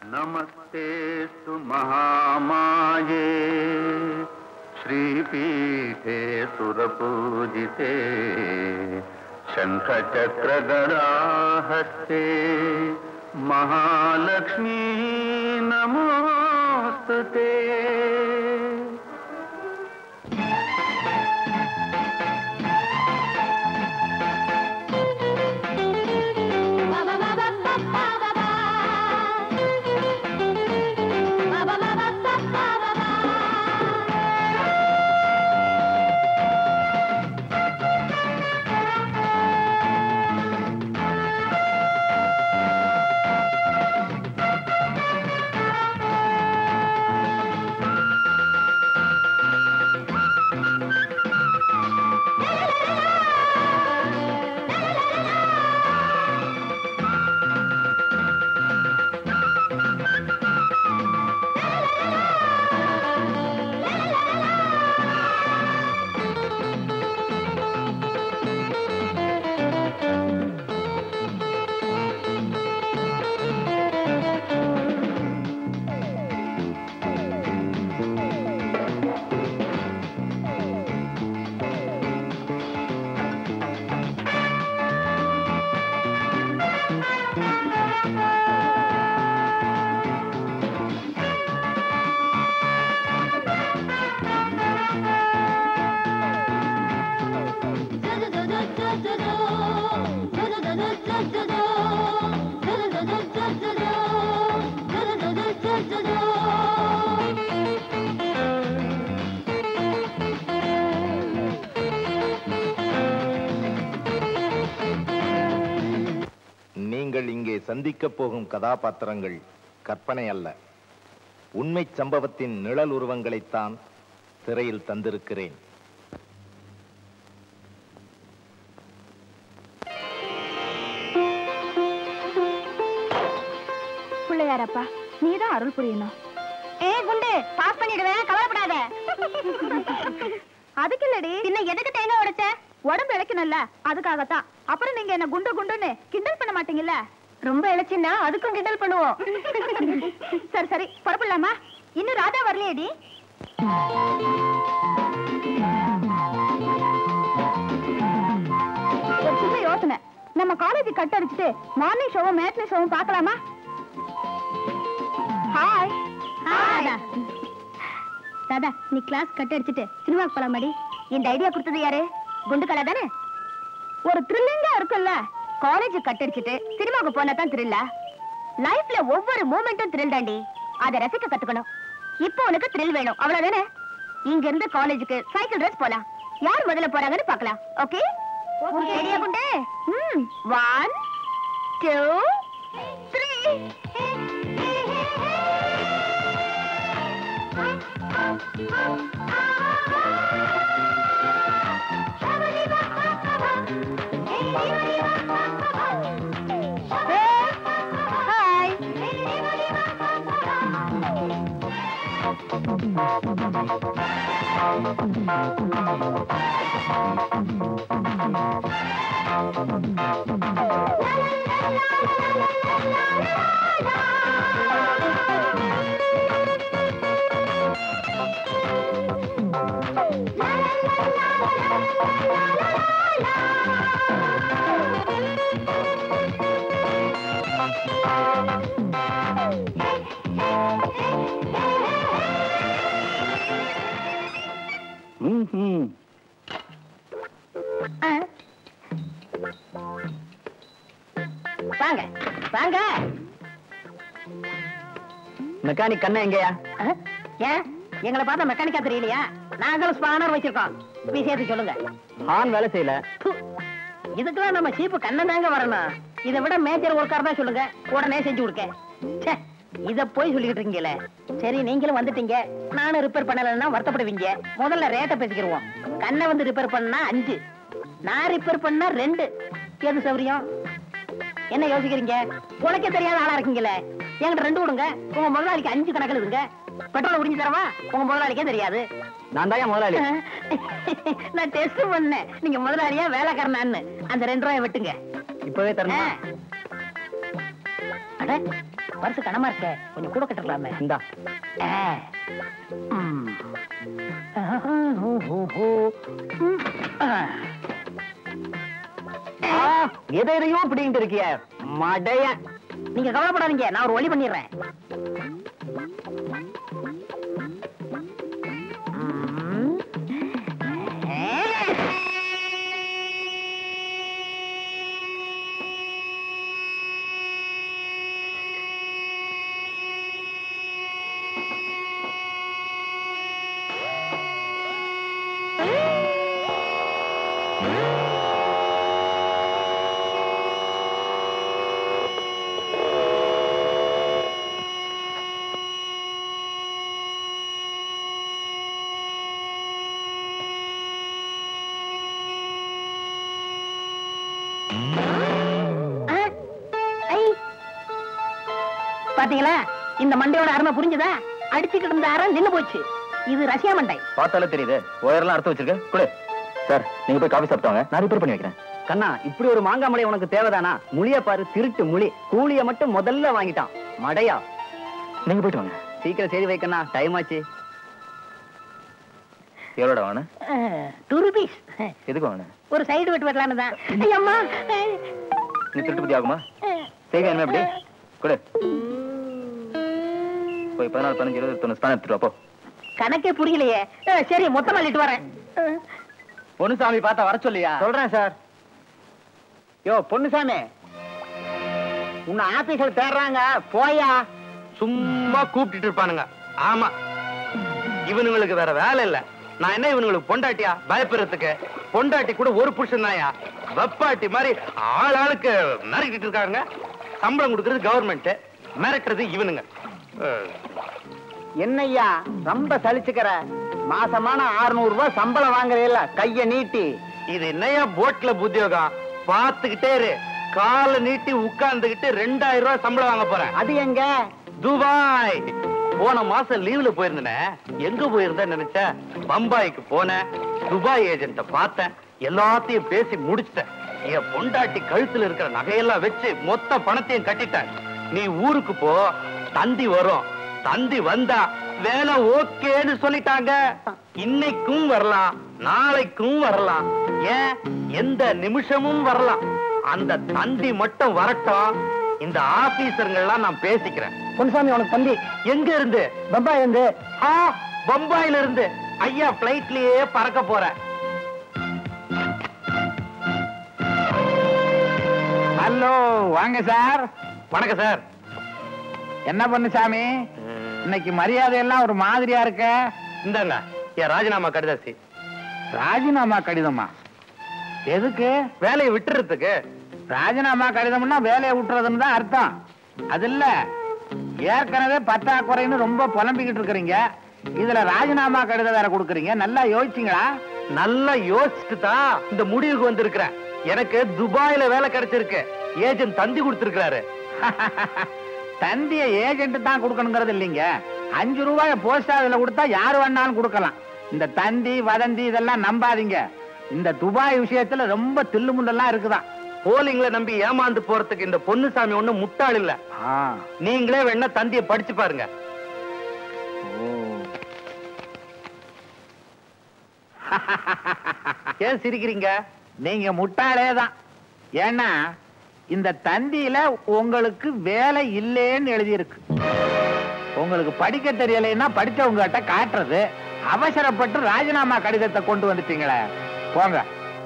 नमस्तेऽस्तु महामाये श्रीपीठे सुरपूजिते शङ्खचक्रगदाहस्ते महालक्ष्मी नमोऽस्तु ते நீங்கள் இங்கே சந்திக்கப் போகும் கதாபாத்திரங்கள் கற்பனை அல்ல உண்மைச் சம்பவத்தின் நிழல் உருவங்களைத்தான் திரையில் தந்திருக்கிறேன் பிள்ளையாரப்பா நீதான் அருள் புரியணும் ஏ குண்டு பாஸ் பண்ணிடுவேன் கவலைப்படாத அதுக்கு இல்லடி பின்ன எதுக்கு தேங்காய் உடைச்ச உடம்பு இழைக்கணும்ல அதுக்காகத்தான் அப்புறம் நீங்க என்ன குண்டு குண்டுன்னு கிண்டல் பண்ண மாட்டீங்கல்ல ரொம்ப இழைச்சின்னா அதுக்கும் கிண்டல் பண்ணுவோம் சரி சரி புறப்படலாமா இன்னும் ராதா வரலையேடி ஒரு சின்ன யோசனை நம்ம காலேஜ் கட் அடிச்சுட்டு மார்னிங் ஷோவும் மேட்னி ஷோவும் பார்க்கலாமா ஹாய் ஹாய் தாதா நீ கிளாஸ் கட் அடிச்சிட்டு சினிமாக்கு போலாமாடி இந்த ஐடியா கொடுத்தது யாரு குண்டு கலா தானே ஒரு த்ரில்லிங்கா இருக்குல்ல காலேஜ் கட் அடிச்சிட்டு சினிமாக்கு போனா தான் த்ரில்லா லைஃப்ல ஒவ்வொரு மூமெண்ட்டும் த்ரில் தாண்டி அதை ரசிக்க கத்துக்கணும் இப்போ உனக்கு த்ரில் வேணும் அவ்வளவுதானே இங்க இருந்து காலேஜுக்கு சைக்கிள் ரேஸ் போலாம் யார் முதல்ல போறாங்கன்னு பார்க்கலாம் ஓகே ரெடியா குண்டு ம் ஒன் டூ த்ரீ ஹாய் வாங்க வாங்க மெக்கானிக் கண்ணா எங்கயா அஹ், ஏன் எங்களை பார்த்தா மெக்கானிக்கா தெரியலையா நாங்களும் ஸ்பானர் வச்சிருக்கோம் விஷயத்தை சொல்லுங்க ஹார்ன் வேலை செய்யல ப்பு. இதுக்கெல்லாம் நம்ம சீப்பு கண்ணன் தாங்க வரணும் இதை விட மேஜர் ஒர்க்கார் தான் சொல்லுங்க உடனே செஞ்சு கொடுக்க ச்சே, இத போய் சொல்லிக்கிட்டு இருக்கீங்களே சரி நீங்களும் வந்துட்டீங்க நானும் ரிப்பேர் பண்ணலைன்னா வருத்தப்படுவீங்க முதல்ல ரேட்டை பேசிக்கிருவோம் கண்ணை வந்து ரிப்பேர் பண்ணா அஞ்சு நான் ரிப்பேர் பண்ணா ரெண்டு எது சௌரியம் என்ன யோசிக்கிறீங்க உனக்கே தெரியாத ஆளா இருக்கீங்களே என்கிட்ட ரெண்டு கொடுங்க உங்க முதலாளிக்கு அஞ்சு கணக்கில் இருங்க பெட்ரோல் உறிஞ்சு தரவா உங்க முதலாளிக்கே தெரியாது நான் தான் முதலாளி நான் டெஸ்ட் பண்ணேன் நீங்க முதலாளியா வேலைக்காரனான்னு அந்த ரெண்டு ரூபாய் வெட்டுங்க இப்பவே தரணும் ஆ. அட பரிசு கனமா இருக்க கொஞ்சம் கூட கட்டலாமே இந்தா ஆ. ம். ஆஹா, ஹூ, ஹூ, ஹூ. ம். ஆ. ஆ, எதை எதையோ பிடிங்கிட்டு இருக்கிய மடைய நீங்க கவலைப்படாதீங்க நான் ஒரு வழி பண்ணிடுறேன் ம். ஆ. ஐ. பாத்தீங்களா இந்த மண்டையோட அருமை புரிஞ்சுதா அடிச்சுக்கிட்டு இருந்த அறம் நின்னு போச்சு இது ரஷ்யா மண்டை பார்த்தாலே தெரியுது ஒயர்லாம் அறுத்து வச்சிருக்க குடு சார் நீங்க போய் காபி சாப்பிட்டாங்க நான் ரிப்பேர் பண்ணி வைக்கிறேன் கண்ணா இப்படி ஒரு மாங்காய் மலை உனக்கு தேவைதானா முழிய பாரு திருட்டு முழி கூலிய மட்டும் முதல்ல வாங்கிட்டான் மடையா நீங்க போயிட்டு வாங்க சீக்கிரம் செய்தி வைக்கண்ணா டைம் ஆச்சு எவ்வளோட வாங்க டூ ருபீஸ் எதுக்கு வாங்க ஒரு சைடு விட்டு வரலான்னு தான் ஐயம்மா நீ திருட்டு புத்தி ஆகுமா செய்க என்ன எப்படி கொடு போய் பதினாலு பதினஞ்சு இருபது தொண்ணூறு ஸ்பேன் எடுத்துட்டு வா, போ கணக்கே புரியலையே அஹ், சரி மொத்தமா அள்ளிட்டு வரேன் அஹ். பொன்னுசாமி பார்த்தா வர சொல்லியா சொல்றேன் சார் யோ பொன்னுசாமி உன்னை ஆபீஸ்ல தேடுறாங்க போயா சும்மா கூப்பிட்டுட்டு இருப்பானுங்க ஆமா இவனுங்களுக்கு வேற வேலை இல்ல நான் என்ன இவனுங்களுக்கு பொண்டாட்டியா பயப்படுறதுக்கு பொண்டாட்டி கூட ஒரு புருஷன் தாயா வெப்பாட்டி மாதிரி ஆள் ஆளுக்கு மிரட்டிட்டு இருக்காங்க சம்பளம் கொடுக்கறது கவர்மெண்ட் மிரட்டுறது இவனுங்க அஹ், என்னய்யா ரொம்ப சலிச்சுக்கிற மாசமான 600 ரூபாய் சம்பளம் வாங்குறீல்ல கைய நீட்டி இது என்னையா போட்ல உத்தியோகம் பார்த்துக்கிட்டே இரு காலை நீட்டி உட்கார்ந்துகிட்டு ரெண்டாயிரம் ரூபாய் சம்பளம் வாங்க போறேன் அது எங்க துபாய் போன மாசம் லீவ்ல போயிருந்தேன் எங்க போயிருந்தேன் நினைச்சேன் பம்பாய்க்கு போனேன் துபாய் ஏஜென்ட்ட பார்த்தேன் எல்லாத்தையும் பேசி முடிச்சிட்டேன் என் பொண்டாட்டி கழுத்துல இருக்கிற நகையெல்லாம் வச்சு மொத்த பணத்தையும் கட்டிட்டேன் நீ ஊருக்கு போ தந்தி வரும் தந்தி வந்தா வேலை ஓகேன்னு சொல்லிட்டாங்க இன்னைக்கும் வரலாம் நாளைக்கும் வரலாம் ஏன் எந்த நிமிஷமும் வரலாம் அந்த தந்தி மட்டும் வரட்டும் இந்த ஆபீசருங்கெல்லாம் நான் பேசிக்கிறேன் பொன்னுசாமி உனக்கு தம்பி எங்க இருந்து பம்பாய் இருந்து ஆ, பம்பாயில இருந்து ஐயா பிளைட்லயே பறக்க போறேன் ஹலோ வாங்க சார் வணக்கம் சார் என்ன பண்ணு சாமி இன்னைக்கு மரியாதை எல்லாம் ஒரு மாதிரியா இருக்க இந்தாங்க என் ராஜினாமா கடிதாசி ராஜினாமா கடிதமா எதுக்கு வேலையை விட்டுறதுக்கு ராஜினாமா கடிதம்னா வேலையை விட்டுறதுன்னு தான் அர்த்தம் அது இல்ல ஏற்கனவே பற்றாக்குறைன்னு ரொம்ப புலம்பிக்கிட்டு இருக்கிறீங்க இதுல ராஜினாமா கடிதம் வேற கொடுக்குறீங்க நல்லா யோசிச்சீங்களா நல்லா யோசிச்சுட்டு தான் இந்த முடிவுக்கு வந்திருக்கிறேன் எனக்கு துபாயில வேலை கிடைச்சிருக்கு ஏஜென்ட் தந்தி கொடுத்திருக்கிறாரு தந்திய ஏஜென்ட் தான் கொடுக்கணுங்கிறது இல்லைங்க அஞ்சு ரூபாய போஸ்ட் ஆஃபீஸ்ல கொடுத்தா யாரு வேணாலும் கொடுக்கலாம் இந்த தந்தி வதந்தி இதெல்லாம் நம்பாதீங்க இந்த துபாய் விஷயத்துல ரொம்ப தில்லுமுண்டெல்லாம் இருக்குதான் போலிங்ல நம்பி ஏமாந்து போறதுக்கு இந்த பொன்னுசாமி ஒண்ணும் முட்டாள் இல்ல நீங்களே வேணா தந்திய படிச்சு பாருங்க ஏன் சிரிக்கிறீங்க நீங்க முட்டாளே தான் ஏன்னா இந்த தந்தியில உங்களுக்கு வேலை இல்லைன்னு எழுதியிருக்கு உங்களுக்கு படிக்க தெரியலைன்னா படிச்சவங்க கிட்ட காட்டுறது அவசரப்பட்டு ராஜினாமா கடிதத்தை கொண்டு வந்துட்டீங்களே போங்க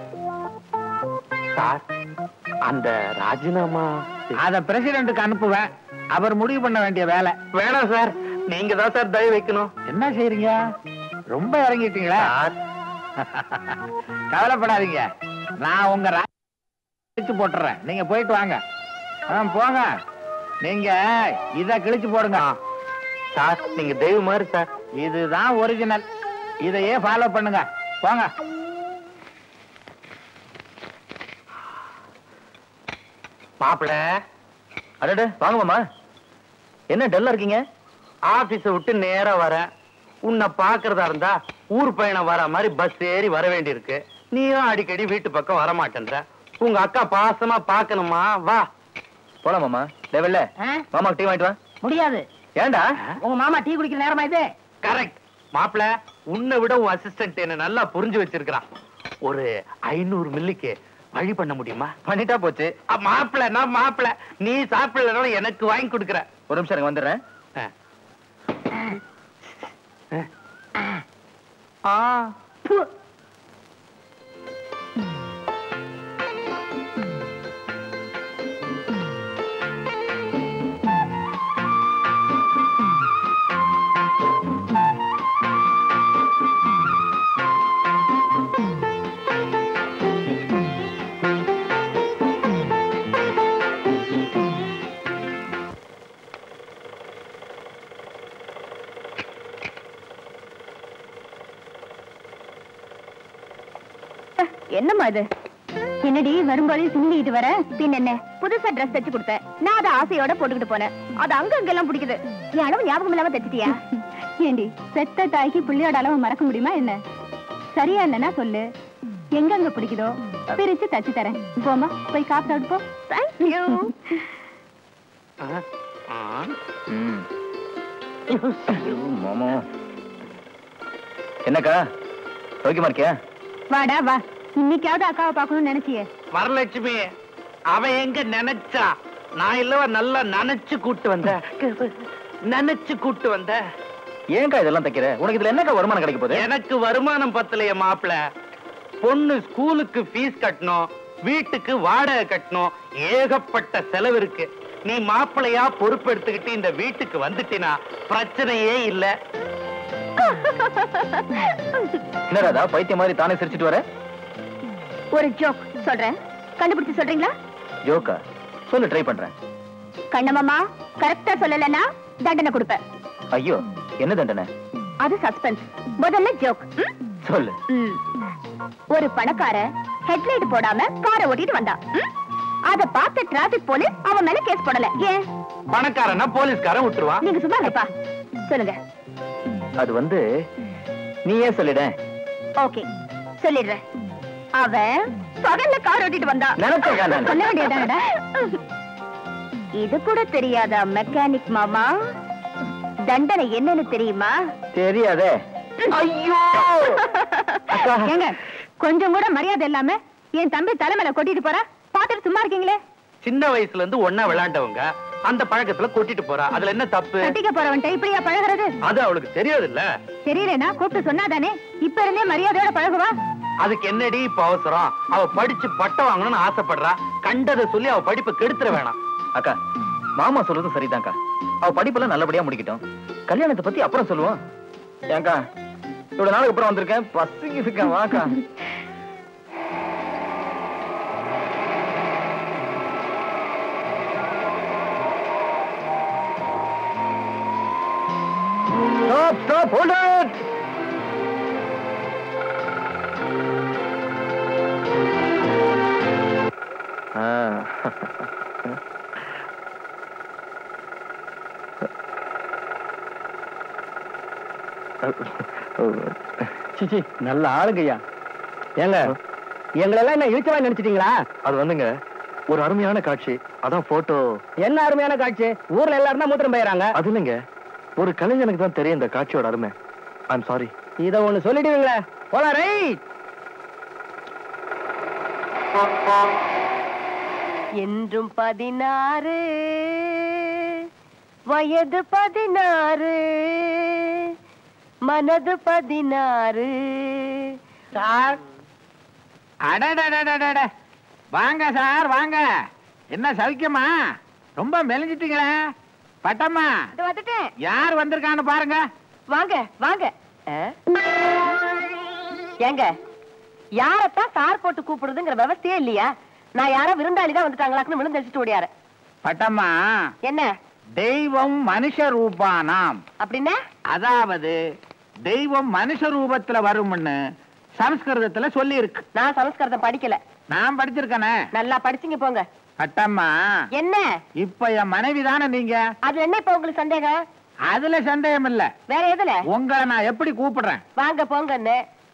சார் அந்த ராஜினாமா அத பிரசிடென்ட்டுக்கு அனுப்புவேன் அவர் முடிவு பண்ண வேண்டிய வேலை வேணாம் சார் நீங்க தான் சார் தயவு வைக்கணும் என்ன செய்றீங்க ரொம்ப இறங்கிட்டீங்களா சார் கவலைப்படாதீங்க நான் உங்க ரா- கிழிச்சு போட்டுறேன் நீங்க போயிட்டு வாங்க ஆ, போங்க நீங்க இத கிழிச்சு போடுங்க சார் நீங்க தெய்வம் மாதிரி சார் இதுதான் ஒரிஜினல் இதையே ஃபாலோ பண்ணுங்க போங்க மாப்பிள அடடே வாங்க மாமா என்ன டல்லா இருக்கீங்க ஆபீஸ விட்டு நேரா வரேன் உன்னை பாக்குறதா இருந்தா ஊர் பயணம் வர மாதிரி பஸ் ஏறி வர வேண்டியிருக்கு நீயும் அடிக்கடி வீட்டு பக்கம் வர மாட்டேன்ற உங்க அக்கா பாசமா பாக்கணுமா வா போலாம் மாமா டேவல்ல மாமா டீ வாங்கிட்டு வா முடியாது ஏன்டா உங்க மாமா டீ குடிக்கிற நேரமா இது கரெக்ட் மாப்பிள உன்னை விட உன் அசிஸ்டன்ட் என்ன நல்லா புரிஞ்சு வச்சிருக்கிறான் ஒரு ஐநூறு மில்லிக்கு வழி பண்ண முடியுமா பண்ணிட்டா போச்சு அ, மாப்பிள நான் மாப்பிள நீ சாப்பிடலனாலும் எனக்கு வாங்கி கொடுக்குற ஒரு நிமிஷம் இருங்க வந்துடுறேன் ஆ என்னம்மா இது என்னடி வரும்போதே சிந்திக்கிட்டு வர பின் என்ன புதுசா ட்ரெஸ் தச்சு கொடுத்தேன் நான் அதை ஆசையோட போட்டுக்கிட்டு போனேன் அது அங்க அங்கெல்லாம் பிடிக்குது என் அளவு ஞாபகம் இல்லாம தச்சிட்டியா ஏண்டி பெத்த தாய்க்கு புள்ளியோட அளவு மறக்க முடியுமா என்ன சரியா இல்லைன்னா சொல்லு எங்கெங்க பிடிக்குதோ பிரிச்சு தச்சு தரேன் போமா போய் காப்பி சாப்பிட்டு போ தேங்க்யூ ஆ, ஆ. ம். ஐயோ, மாமா என்னக்கா சௌக்கியமா இருக்கியா வாடா வா இன்னைக்காவது அக்காவை பார்க்கணும்னு நினைச்சியே வரலட்சுமி அவன் எங்க நினைச்சா நான் இல்லவ நல்லா நினைச்சு கூட்டு வந்த நினைச்சு கூட்டு வந்த ஏன்க்கா இதெல்லாம் தைக்கிற உனக்கு இதுல என்னக்கா வருமானம் கிடைக்க போகுது எனக்கு வருமானம் பத்தலைய மாப்பிள பொண்ணு ஸ்கூலுக்கு ஃபீஸ் கட்டணும் வீட்டுக்கு வாடகை கட்டணும் ஏகப்பட்ட செலவு இருக்கு நீ மாப்பிளையா பொறுப்பெடுத்துக்கிட்டு இந்த வீட்டுக்கு வந்துட்டினா பிரச்சனையே இல்ல என்னடா பைத்தியம் மாதிரி தானே சிரிச்சிட்டு வர ஒரு ஜோக் சொல்றேன் கண்டுபிடிச்சு சொல்றீங்களா ஜோக்கா சொல்லு ட்ரை பண்றேன் கண்ணமாமா கரெக்டா சொல்லலைன்னா தண்டனை கொடுப்பேன் ஐயோ என்ன தண்டனை அது சஸ்பென்ஸ் முதல்ல ஜோக் சொல்லு ஒரு பணக்கார ஹெட்லைட் போடாம காரை ஓட்டிட்டு வந்தான் ம்? அத பார்த்த டிராபிக் போலீஸ் அவன் மேல கேஸ் போடல ஏன் பணக்காரனா போலீஸ்காரன் விட்டுருவான் நீங்க சும்மா இருப்பா சொல்லுங்க அது வந்து நீயே சொல்லிட ஓகே சொல்லிடுறேன் அவன் பகல்ல கார் ஓட்டிட்டு வந்தான் நினைச்சேக்கா நானு. சொல்ல வேண்டியதானடா இது கூட தெரியாதா மெக்கானிக் மாமா தண்டனை என்னன்னு தெரியுமா தெரியாதே ஐயோ அக்கா. ஏங்க கொஞ்சம் கூட மரியாதை இல்லாம என் தம்பி தலைமையில கொட்டிட்டு போறா பாத்துட்டு சும்மா இருக்கீங்களே சின்ன வயசுல இருந்து ஒன்னா விளையாண்டவங்க அந்த பழக்கத்துல கொட்டிட்டு போறா அதுல என்ன தப்பு கட்டிக்க போறவன்ட்ட இப்படியா பழகுறது அது அவளுக்கு தெரியாது இல்ல தெரியலனா கூப்பிட்டு சொன்னாதானே இப்ப இருந்தே மரியாதையோட பழகுவா அதுக்கு என்னடி இப்ப அவசரம் அவ படிச்சு பட்டம் வாங்கணும்னு ஆசைப்படுறா கண்டதை சொல்லி அவ படிப்பை கெடுத்துற வேணாம் அக்கா மாமா சொல்றது சரிதான்க்கா அவ படிப்பெல்லாம் நல்லபடியா முடிக்கட்டும் கல்யாணத்தை பத்தி அப்புறம் சொல்லுவோம் ஏன்க்கா இவ்வளவு நாளுக்கு அப்புறம் வந்திருக்கேன் பசிக்கு இருக்கேன் வாக்கா Stop, stop, hold it! ஆ சிச்சி நல்ல ஆளுங்கய்யா ஏங்க எங்களெல்லாம் என்ன இழுச்சவா நினைச்சிட்டீங்களா அது வந்துங்க ஒரு அருமையான காட்சி அதான் போட்டோ என்ன அருமையான காட்சி ஊர்ல எல்லாரும் தான் மூத்திரம் போயிடறாங்க அது இல்லைங்க ஒரு கலைஞனுக்கு தான் தெரியும் இந்த காட்சியோட அருமை ஐம் சாரி இத ஒண்ணு சொல்லிடுவீங்களே போலாம் ரைட் என்றும் பதினாறு வயது பதினாறு மனது பதினாறு சார் அடடடடடட வாங்க சார் வாங்க என்ன சௌக்கியமா ரொம்ப மெலிஞ்சிட்டீங்களே பட்டம்மா வந்துட்டேன் யார் வந்திருக்கான்னு பாருங்க வாங்க வாங்க ஏங்க யாரத்தான் சார் போட்டு கூப்பிடுறதுங்கிற விவசாயே இல்லையா நான் யாரோ விருந்தாளி தான் வந்துட்டாங்களாக்குன்னு விழுந்தடிச்சிட்டு ஓடியாரு பட்டம்மா என்ன தெய்வம் மனுஷ ரூபானாம் அப்படின்னா அதாவது தெய்வம் மனுஷ ரூபத்துல வரும்னு சமஸ்கிருதத்துல சொல்லி இருக்கு நான் சமஸ்கிருதம் படிக்கல நான் படிச்சிருக்கேனே நல்லா படிச்சீங்க போங்க பட்டம்மா என்ன இப்ப என் மனைவி தானே நீங்க அதுல என்ன இப்ப உங்களுக்கு சந்தேகம் அதுல சந்தேகம் இல்ல வேற எதுல உங்களை நான் எப்படி கூப்பிடுறேன் வாங்க போங்கன்னு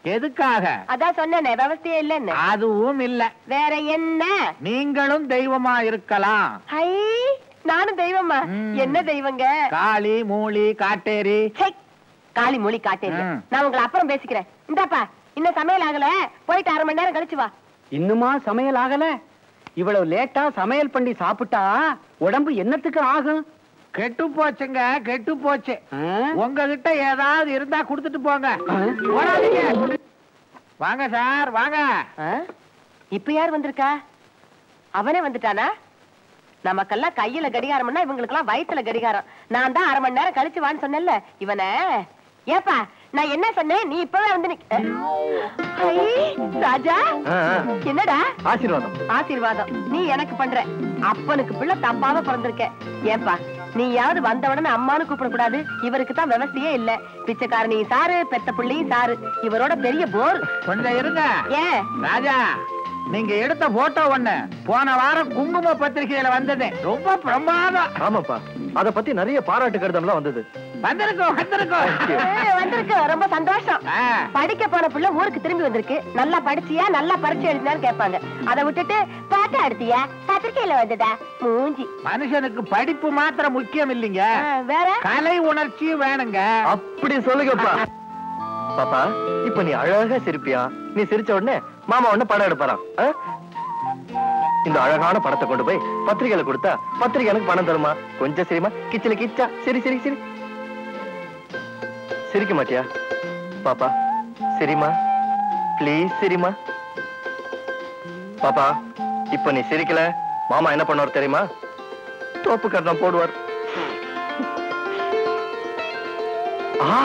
எதுக்காக அதான் சொன்னேனே விவசாயம் இல்லைன்னு அதுவும் இல்ல வேற என்ன நீங்களும் தெய்வமா இருக்கலாம் ஹை நானும் தெய்வமா ம். என்ன தெய்வங்க காளி மூலி காட்டேரி ச்சை, காளி மொழி காட்டேன் ம். நான் உங்களை அப்புறம் பேசிக்கிறேன் இந்தாப்பா இன்னும் சமையல் ஆகல போயிட்டு அரை மணி நேரம் கழிச்சு வா இன்னுமா சமையல் ஆகல இவ்வளவு லேட்டா சமையல் பண்ணி சாப்பிட்டா உடம்பு என்னத்துக்கு ஆகும் கெட்டு போச்சுங்க கெட்டு போச்சு ஆ? உங்ககிட்ட ஏதாவது இருந்தா கொடுத்துட்டு போங்க ஆ? ஓடாதீங்க வாங்க சார் வாங்க ஆ? இப்ப யார் வந்திருக்கா அவனே வந்துட்டானா நமக்கெல்லாம் கையில கடிகாரம்னா இவங்களுக்கெல்லாம் வயித்துல கடிகாரம் நான் தான் அரை மணி நேரம் கழிச்சு வான்னு சொன்னேன்ல இவனை ஏப்பா நான் என்ன சொன்னேன் நீ இப்பவே வந்து நிக்க- ஐ, ராஜா என்னடா ஆசீர்வாதம் ஆசீர்வாதம் நீ எனக்கு பண்ற அப்பனுக்கு பிள்ளை தப்பாவ பிறந்திருக்க ஏப்பா நீயாவது வந்த உடனே அம்மானு கூப்பிடக்கூடாது இவருக்கு தான் விவசாயே இல்ல பிச்சைக்காரனி சாரு பெத்த பிள்ளையும் சாரு இவரோட பெரிய போர் கொஞ்சம் இருங்க ஏன் ராஜா நீங்க எடுத்த போட்டோ ஒண்ணு போன வாரம் குங்கும பத்திரிகையில வந்தது ரொம்ப பிரமாதம் ஆமாப்பா அத பத்தி நிறைய பாராட்டு கடிதம்லாம் வந்தது வந்திருக்கோம் வந்திருக்கோம் ஏ, வந்திருக்கு ரொம்ப சந்தோஷம் ஆ, படிக்க போன புள்ள ஊருக்கு திரும்பி வந்திருக்கு நல்லா படிச்சியா நல்லா பரிச்சை எழுதினான்னு கேட்பாங்க அதை விட்டுட்டு பாட்டா எடுத்தியா பத்திரிக்கையில வந்ததா மூஞ்சி மனுஷனுக்கு படிப்பு மாத்திரம் முக்கியம் இல்லைங்க ஆ, வேற கலை உணர்ச்சியும் வேணுங்க அப்படி சொல்லுங்கப்பா பாப்பா இப்ப நீ அழகா சிரிப்பியா நீ சிரிச்ச உடனே மாமா உடனே படம் எடுப்பாராம் ஆ? இந்த அழகான படத்தை கொண்டு போய் பத்திரிகையில கொடுத்தா பத்திரிகை எனக்கு பணம் தருமா கொஞ்சம் சிரிமா கிச்சில கிச்சா சரி சரி சரி சிரிக்க மாட்டியா பாப்பா சரிமா ப்ளீஸ் சரிமா பாப்பா இப்ப நீ சிரிக்கல மாமா என்ன பண்ணுவார் தெரியுமா தோப்பு கட்டணம் போடுவார் ஆ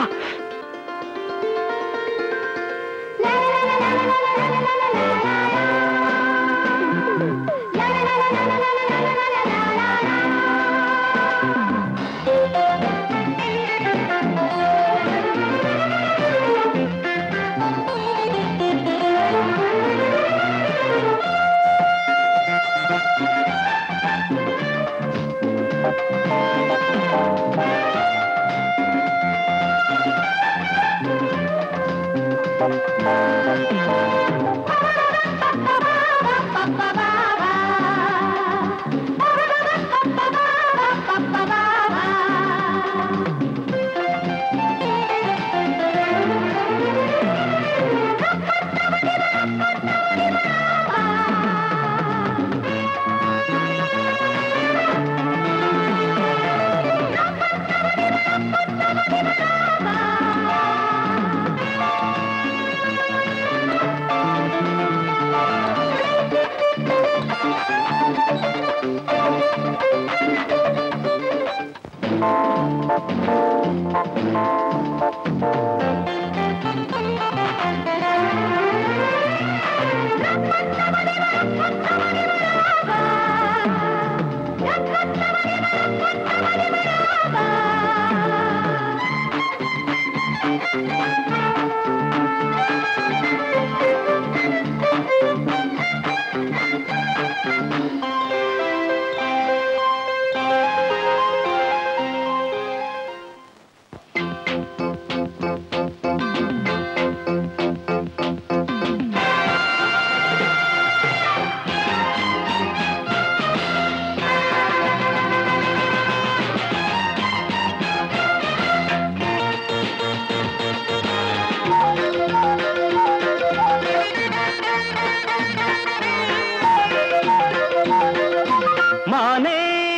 மானே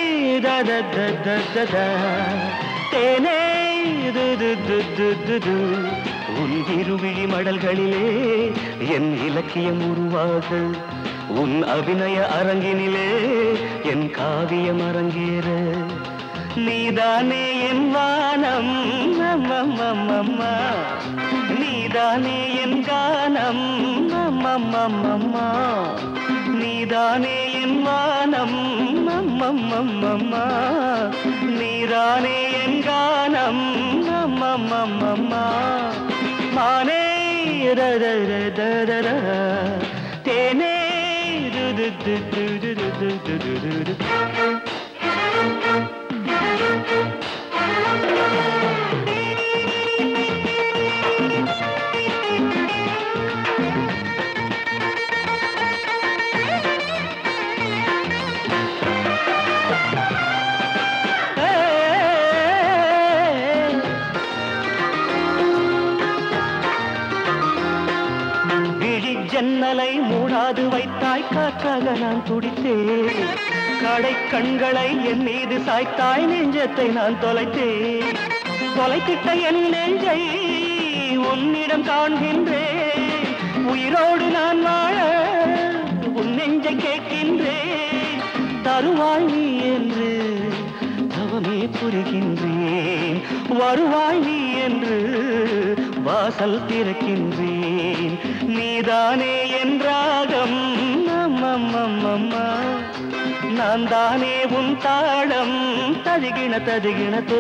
தத தத தத தேனே து து து து து து. உன் இருவிழி மடல்களிலே என் இலக்கியம் உருவாக உன் அபிநய அரங்கினிலே என் காவியம் அரங்கேற நீதானே என் வானம் அம்மம்மம்மம்மா நீதானே என் கானம் அம்மம்மம்மம்மா நீதானே என் வானம் அம்மம்மம்மம்மா நீதானே என் கானம் அம்மம்மம்மம்மா மானே ரர ரர தேனே து து து து து து து து து து. ஜன்னலை மூடாது வைத்தாய் காற்றாக நான் துடித்தேன் கடை கண்களை என் மீது சாய்த்தாய் நெஞ்சத்தை நான் தொலைத்தேன் தொலைத்திட்ட என் நெஞ்சை உன்னிடம் காண்கின்றேன் உயிரோடு நான் வாழ உன் நெஞ்சை கேட்கின்றேன் தருவாய் நீ என்று தவமே புரிகின்றேன் வருவாய் நீ என்று வாசல் திறக்கின்றேன் நீதானே என்றாகம் அம்மம்மம்மம்மா நான் தானே உன் தாளம் ததுகின ததுகின தோ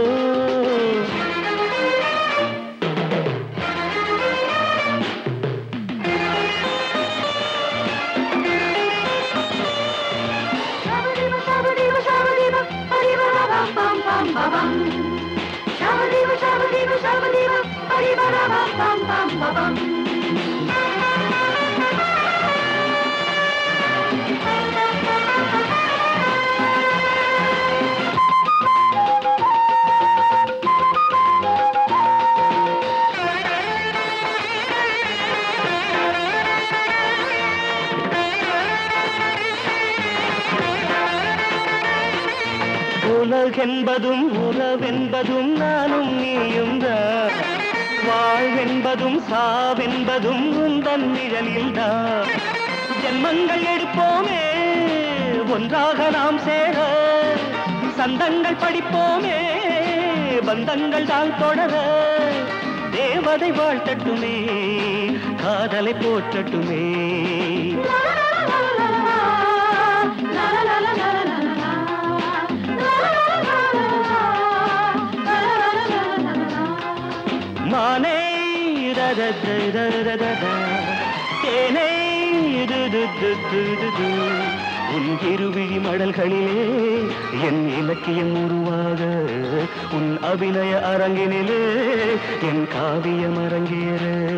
உலகென்பதும் உறவென்பதும் நானும் நீயும் தான் வாழ்வென்பதும் சாவென்பதும் உந்தன் நிழலில் தான் ஜென்மங்கள் எடுப்போமே ஒன்றாக நாம் சேர சந்தங்கள் படிப்போமே பந்தங்கள் தான் தொடர தேவதை வாழ்த்தட்டுமே காதலை போற்றட்டுமே மானே ரத த ர ர ர ர. தேனே து து து து து து. உன் இருவிழி மடல்களிலே என் இலக்கியம் உருவாக உன் அபிநய அரங்கினிலே என் காவியம் அரங்கேற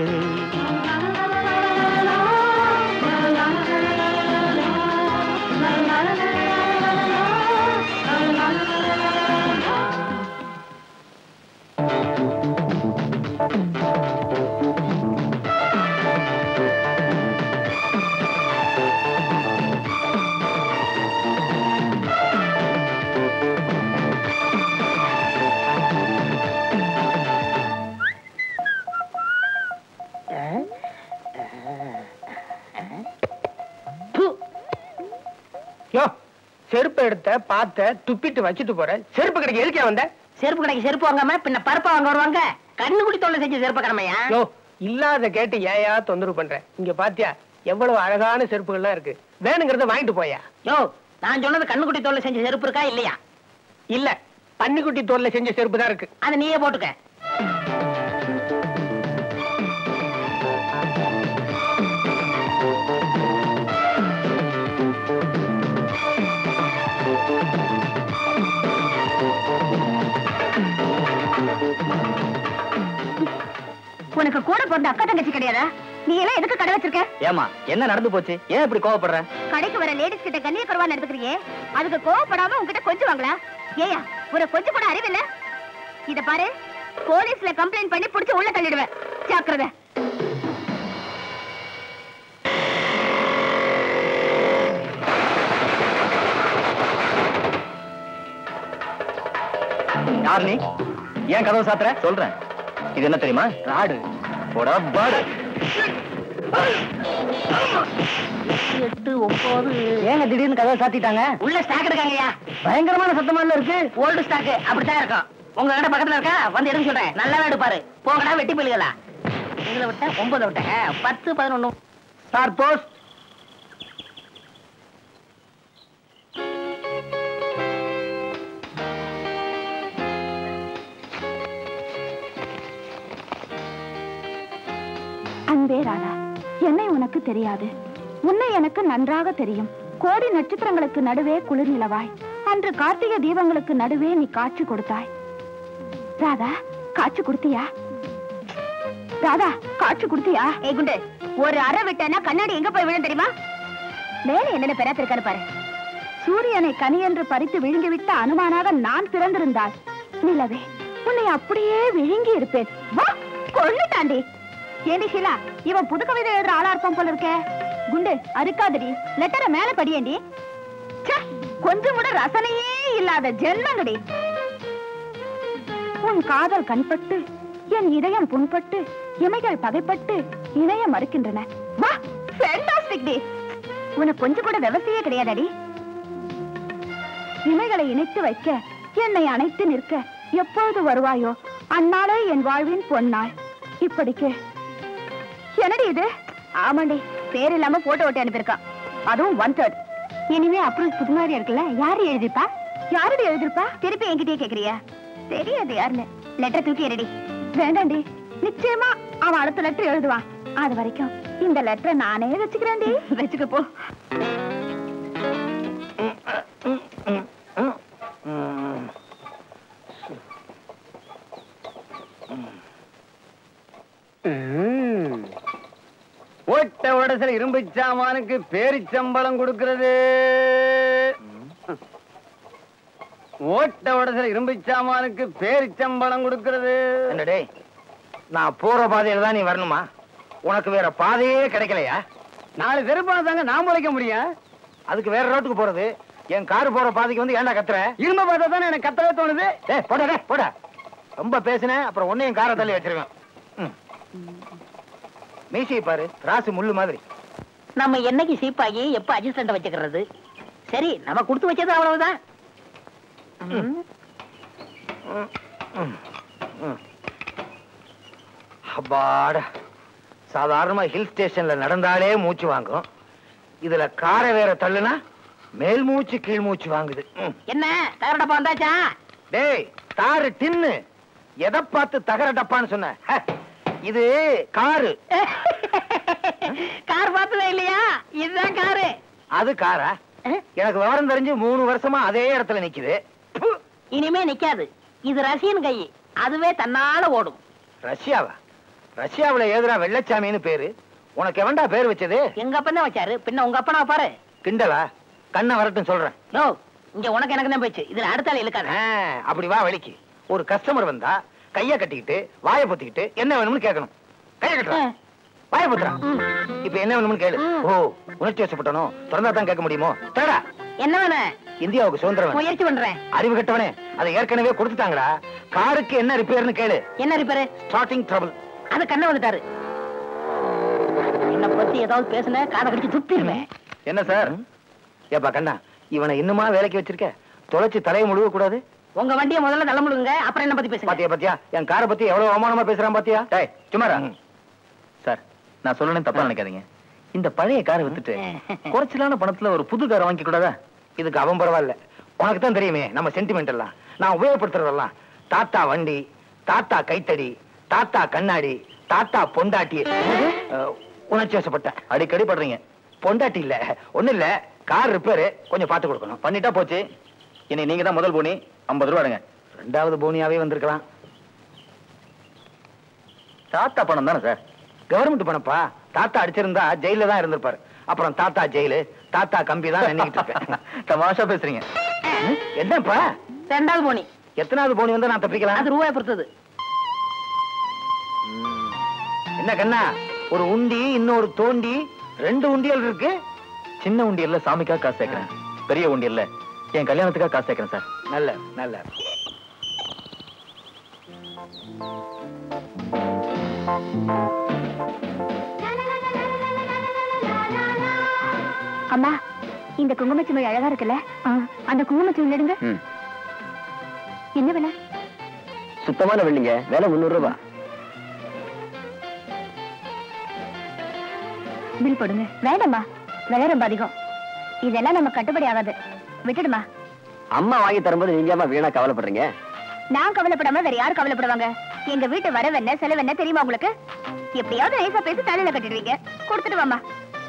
யோ செருப்பு எடுத்த பார்த்த துப்பிட்டு வச்சுட்டு போற செருப்பு கடைக்கு எதுக்கே வந்த செருப்பு கடைக்கு செருப்பு வாங்காம பின்ன பருப்பா வாங்க வருவாங்க கண்ணு குடி தொல்லை செஞ்ச செருப்பு கடமையா யோ இல்லாத கேட்டு ஏயா தொந்தரவு பண்ற இங்க பாத்தியா எவ்வளவு அழகான செருப்புகள்லாம் இருக்கு வேணுங்கிறத வாங்கிட்டு போயா யோ நான் சொன்னது கண்ணு குடி தொல்லை செஞ்ச செருப்பு இருக்கா இல்லையா இல்ல பன்னிக்குட்டி தோல்ல செஞ்ச செருப்பு தான் இருக்கு அதை நீயே போட்டுக்க உனக்கு கூட பிறந்த அக்கா தங்கச்சி கிடையாதா நீ எல்லாம் எதுக்கு கடை வச்சிருக்க ஏமா என்ன நடந்து போச்சு ஏன் இப்படி கோவப்படுற கடைக்கு வர லேடிஸ் கிட்ட கண்ணிய குறவா நடந்துக்கிறியே அதுக்கு கோவப்படாம உன்கிட்ட கொஞ்சம் வாங்களா ஏயா உனக்கு கொஞ்சம் கூட அறிவில்ல இத பாரு போலீஸ்ல கம்ப்ளைண்ட் பண்ணி புடிச்சு உள்ள தள்ளிடுவேன் ஜாக்கிரதை யார் நீ ஏன் கதவு சாத்துற சொல்றேன் இது என்ன தெரியுமா ராடு போடா பாடு எட்டு ஒன்பது ஏங்க திடீர்னு கதவை சாத்திட்டாங்க உள்ள ஸ்டாக் இருக்காங்கய்யா பயங்கரமான சத்தமா இருக்கு ஓல்டு ஸ்டாக் அப்படித்தான் இருக்கும் உங்க கடை பக்கத்துல இருக்கா வந்து எடுக்க சொல்றேன் நல்லா எடுப்பாரு போங்கடா வெட்டி போயிலுங்களா இதுல விட்ட ஒன்பது விட்டேன் பத்து பதினொன்னு சார் போஸ்ட் அன்பே ராதா என்னை உனக்கு தெரியாது உன்னை எனக்கு நன்றாக தெரியும் கோடி நட்சத்திரங்களுக்கு நடுவே குளிர் நிலவாய் அன்று கார்த்திகை தீபங்களுக்கு நடுவே நீ காட்சி கொடுத்தாய் ராதா காட்சி கொடுத்தியா ராதா காட்சி கொடுத்தியா ஏ குண்டு ஒரு அறை விட்டனா கண்ணாடி எங்க போய் விழும் தெரியுமா மேல என்னென்ன பெறாத்திருக்காரு பாரு சூரியனை கனியென்று பறித்து விழுங்கிவிட்ட அனுமானாக நான் பிறந்திருந்தால் நிலவே உன்னை அப்படியே விழுங்கி இருப்பேன் வா கொள்ளு தாண்டி ஏண்டி ஷீலா இவன் புது கவிதை எழுதுற ஆளா இருப்பான் போல இருக்கே குண்டு அறுக்காதடி லெட்டரை மேல படியேண்டி ச்சே, கொஞ்சம் கூட ரசனையே இல்லாத ஜென்மங்கடி உன் காதல் கண்பட்டு என் இதயம் புண்பட்டு இமைகள் பகைப்பட்டு இணைய மறுக்கின்றன வா ஃபேண்டாஸ்டிக் டி உனக்கு கொஞ்சம் கூட விவசாயே கிடையாதடி இமைகளை இணைத்து வைக்க என்னை அணைத்து நிற்க எப்பொழுது வருவாயோ அந்நாளே என் வாழ்வின் பொன்னாள் இப்படிக்கு என்னடி இது ஆமாண்டி பேர் இல்லாம போட்டோ ஓட்டி அனுப்பியிருக்கான் அதுவும் ஒன் தேர்ட் இனிமே அப்ரூவ் புது மாதிரி இருக்குல்ல யாரு எழுதிருப்பா யாருடி எழுதிருப்பா திருப்பி என்கிட்டயே கேக்குறியா தெரியாது யாருன்னு லெட்டர் தூக்கி எறடி வேண்டாண்டி நிச்சயமா அவன் அடுத்த லெட்டர் எழுதுவான் அது வரைக்கும் இந்த லெட்டரை நானே வச்சுக்கிறேன்டி வச்சுக்க போ ஓட்ட உடசல இரும்பு சாமானுக்கு பேரிச்சம்பளம் கொடுக்கிறது ஓட்ட உடசல இரும்பு சாமானுக்கு பேரிச்சம்பளம் கொடுக்கிறது என்னடே நான் போற பாதையில தான் நீ வரணுமா உனக்கு வேற பாதையே கிடைக்கலையா நாலு வெறுப்பான தாங்க நான் முளைக்க முடியும் அதுக்கு வேற ரோட்டுக்கு போறது என் கார் போற பாதைக்கு வந்து ஏன்டா கத்துற இரும்ப பார்த்தா தானே எனக்கு கத்தவே தோணுது ஏய் போடா டேய், போடா ரொம்ப பேசினேன் அப்புறம் ஒன்னையும் காரை தள்ளி வச்சிருவேன் ம். மீசையை பாரு ராசு முள்ளு மாதிரி நம்ம என்னைக்கு சீப்பாகி எப்ப அட்ஜஸ்டன்ட் வச்சுக்கிறது சரி நம்ம கொடுத்து வச்சது அவ்வளவுதான் அப்பாடா சாதாரணமா ஹில் ஸ்டேஷன்ல நடந்தாலே மூச்சு வாங்கும் இதுல காரை வேற தள்ளுனா மேல் மூச்சு கீழ் மூச்சு வாங்குது ம். என்ன தகர டப்பா வந்தாச்சா டேய் தாரு டின்னு எதை பார்த்து தகர டப்பான்னு சொன்ன ஹ, இது காரு கார் பார்த்ததே இல்லையா இதுதான் காரு அது காரா எனக்கு விவரம் தெரிஞ்சு மூணு வருஷமா அதே இடத்துல நிக்குது ப்பு. இனிமே நிக்காது இது ரஷ்யன் கை அதுவே தன்னால ஓடும் ரஷ்யாவா ரஷ்யாவுல ஏதுடா வெள்ளச்சாமின்னு பேரு உனக்கு எவன்டா பேர் வச்சது எங்க அப்பன் தான் வச்சாரு பின்ன உங்க அப்பனா பாரு கிண்டலா கண்ணை வரட்டும் சொல்றேன் நோ இங்க உனக்கு எனக்கு தான் போச்சு இதுல அடுத்தால இழுக்காத ஆ, அப்படி வா வழிக்கு ஒரு கஸ்டமர் வந்தா கைய கட்டிக்கிட்டு வாயை பொத்திக்கிட்டு என்ன வேணும்னு கேட்கணும் கைய கட்டுறா வாயை பொத்துறா இப்ப என்ன வேணும்னு கேளு ஓ உணர்ச்சி வசப்பட்டனோ திறந்தா தான் கேட்க முடியுமோ தடா என்ன வேணும் இந்தியாவுக்கு சுதந்திரம் வேணும். முயற்சி பண்றேன் அறிவு கட்டவனே அதை ஏற்கனவே கொடுத்துட்டாங்கடா காருக்கு என்ன ரிப்பேர்னு கேளு என்ன ரிப்பேரு ஸ்டார்டிங் ட்ரபிள் அது கண்ண வந்துட்டாரு என்ன பத்தி ஏதாவது பேசுன காதை கடிச்சு துப்பிடுவேன் என்ன சார் ஏப்பா கண்ணா இவனை இன்னுமா வேலைக்கு வச்சிருக்க தொலைச்சு தலையை முழுக கூடாது உங்க வண்டியை முதல்ல தள்ள முழுங்க அப்புறம் என்ன பத்தி பேசுங்க பாத்தியா பாத்தியா என் காரை பத்தி எவ்வளவு அவமானமா பேசுறான் பாத்தியா டேய் சும்மாரா சார் நான் சொல்லணும்னு தப்பா நினைக்காதீங்க இந்த பழைய காரை வித்துட்டு குறைச்சலான பணத்துல ஒரு புது காரை வாங்கி கூடாதா இதுக்கு அவன் பரவாயில்ல உனக்கு தான் தெரியுமே நம்ம சென்டிமெண்ட் எல்லாம் நான் உபயோகப்படுத்துறதெல்லாம் தாத்தா வண்டி தாத்தா கைத்தடி தாத்தா கண்ணாடி தாத்தா பொண்டாட்டி அஹ், உணர்ச்சி வசப்பட்டேன் அடிக்கடி படுறீங்க பொண்டாட்டி இல்ல ஒண்ணு இல்ல கார் ரிப்பேர் கொஞ்சம் பார்த்து கொடுக்கணும் பண்ணிட்டா போச்சு இனி நீங்க தான் முதல் போனி ஐம்பது ரூபா எடுங்க ரெண்டாவது போனியாவே வந்திருக்கலாம் தாத்தா பணம் தானே சார் கவர்மெண்ட் பணப்பா தாத்தா அடிச்சிருந்தா ஜெயில தான் இருந்திருப்பாரு அப்புறம் தாத்தா ஜெயிலு தாத்தா கம்பி தான் நின்னுகிட்டு இருப்பேன் தமாஷா பேசுறீங்க என்னப்பா ரெண்டாவது போனி எத்தனாவது போனி வந்து நான் தப்பிக்கலாம் அது ரூபாய் பொறுத்தது என்ன கண்ணா ஒரு உண்டி இன்னொரு தோண்டி ரெண்டு உண்டியல் இருக்கு சின்ன உண்டியல்ல சாமிக்காக காசு சேர்க்கிறேன் பெரிய உண்டியல்ல என் கல்யாணத்துக்காக காசு சேர்க்கிறேன் சார் நல்ல நல்ல அம்மா இந்த குங்குமச்சிமிழ் அழகா இருக்குல்ல அந்த குங்குமச்சிமிழ் எடுங்க என்ன விலை சுத்தமான வெள்ளிங்க வேலை முந்நூறு ரூபாய் பில் போடுங்க வேண்டாம்மா விலை ரொம்ப அதிகம் இதெல்லாம் நம்ம கட்டுப்படி ஆகாது விட்டுடுமா அம்மா வாங்கி தரும்போது நீங்க அம்மா வீணா கவலைப்படுறீங்க நான் கவலைப்படாம வேற யார் கவலைப்படுவாங்க எங்க வீட்டு வரவென்ன செலவென்ன தெரியுமா உங்களுக்கு எப்படியாவது நைசா பேசி தலையில கட்டிடுவீங்க கொடுத்துட்டு வாமா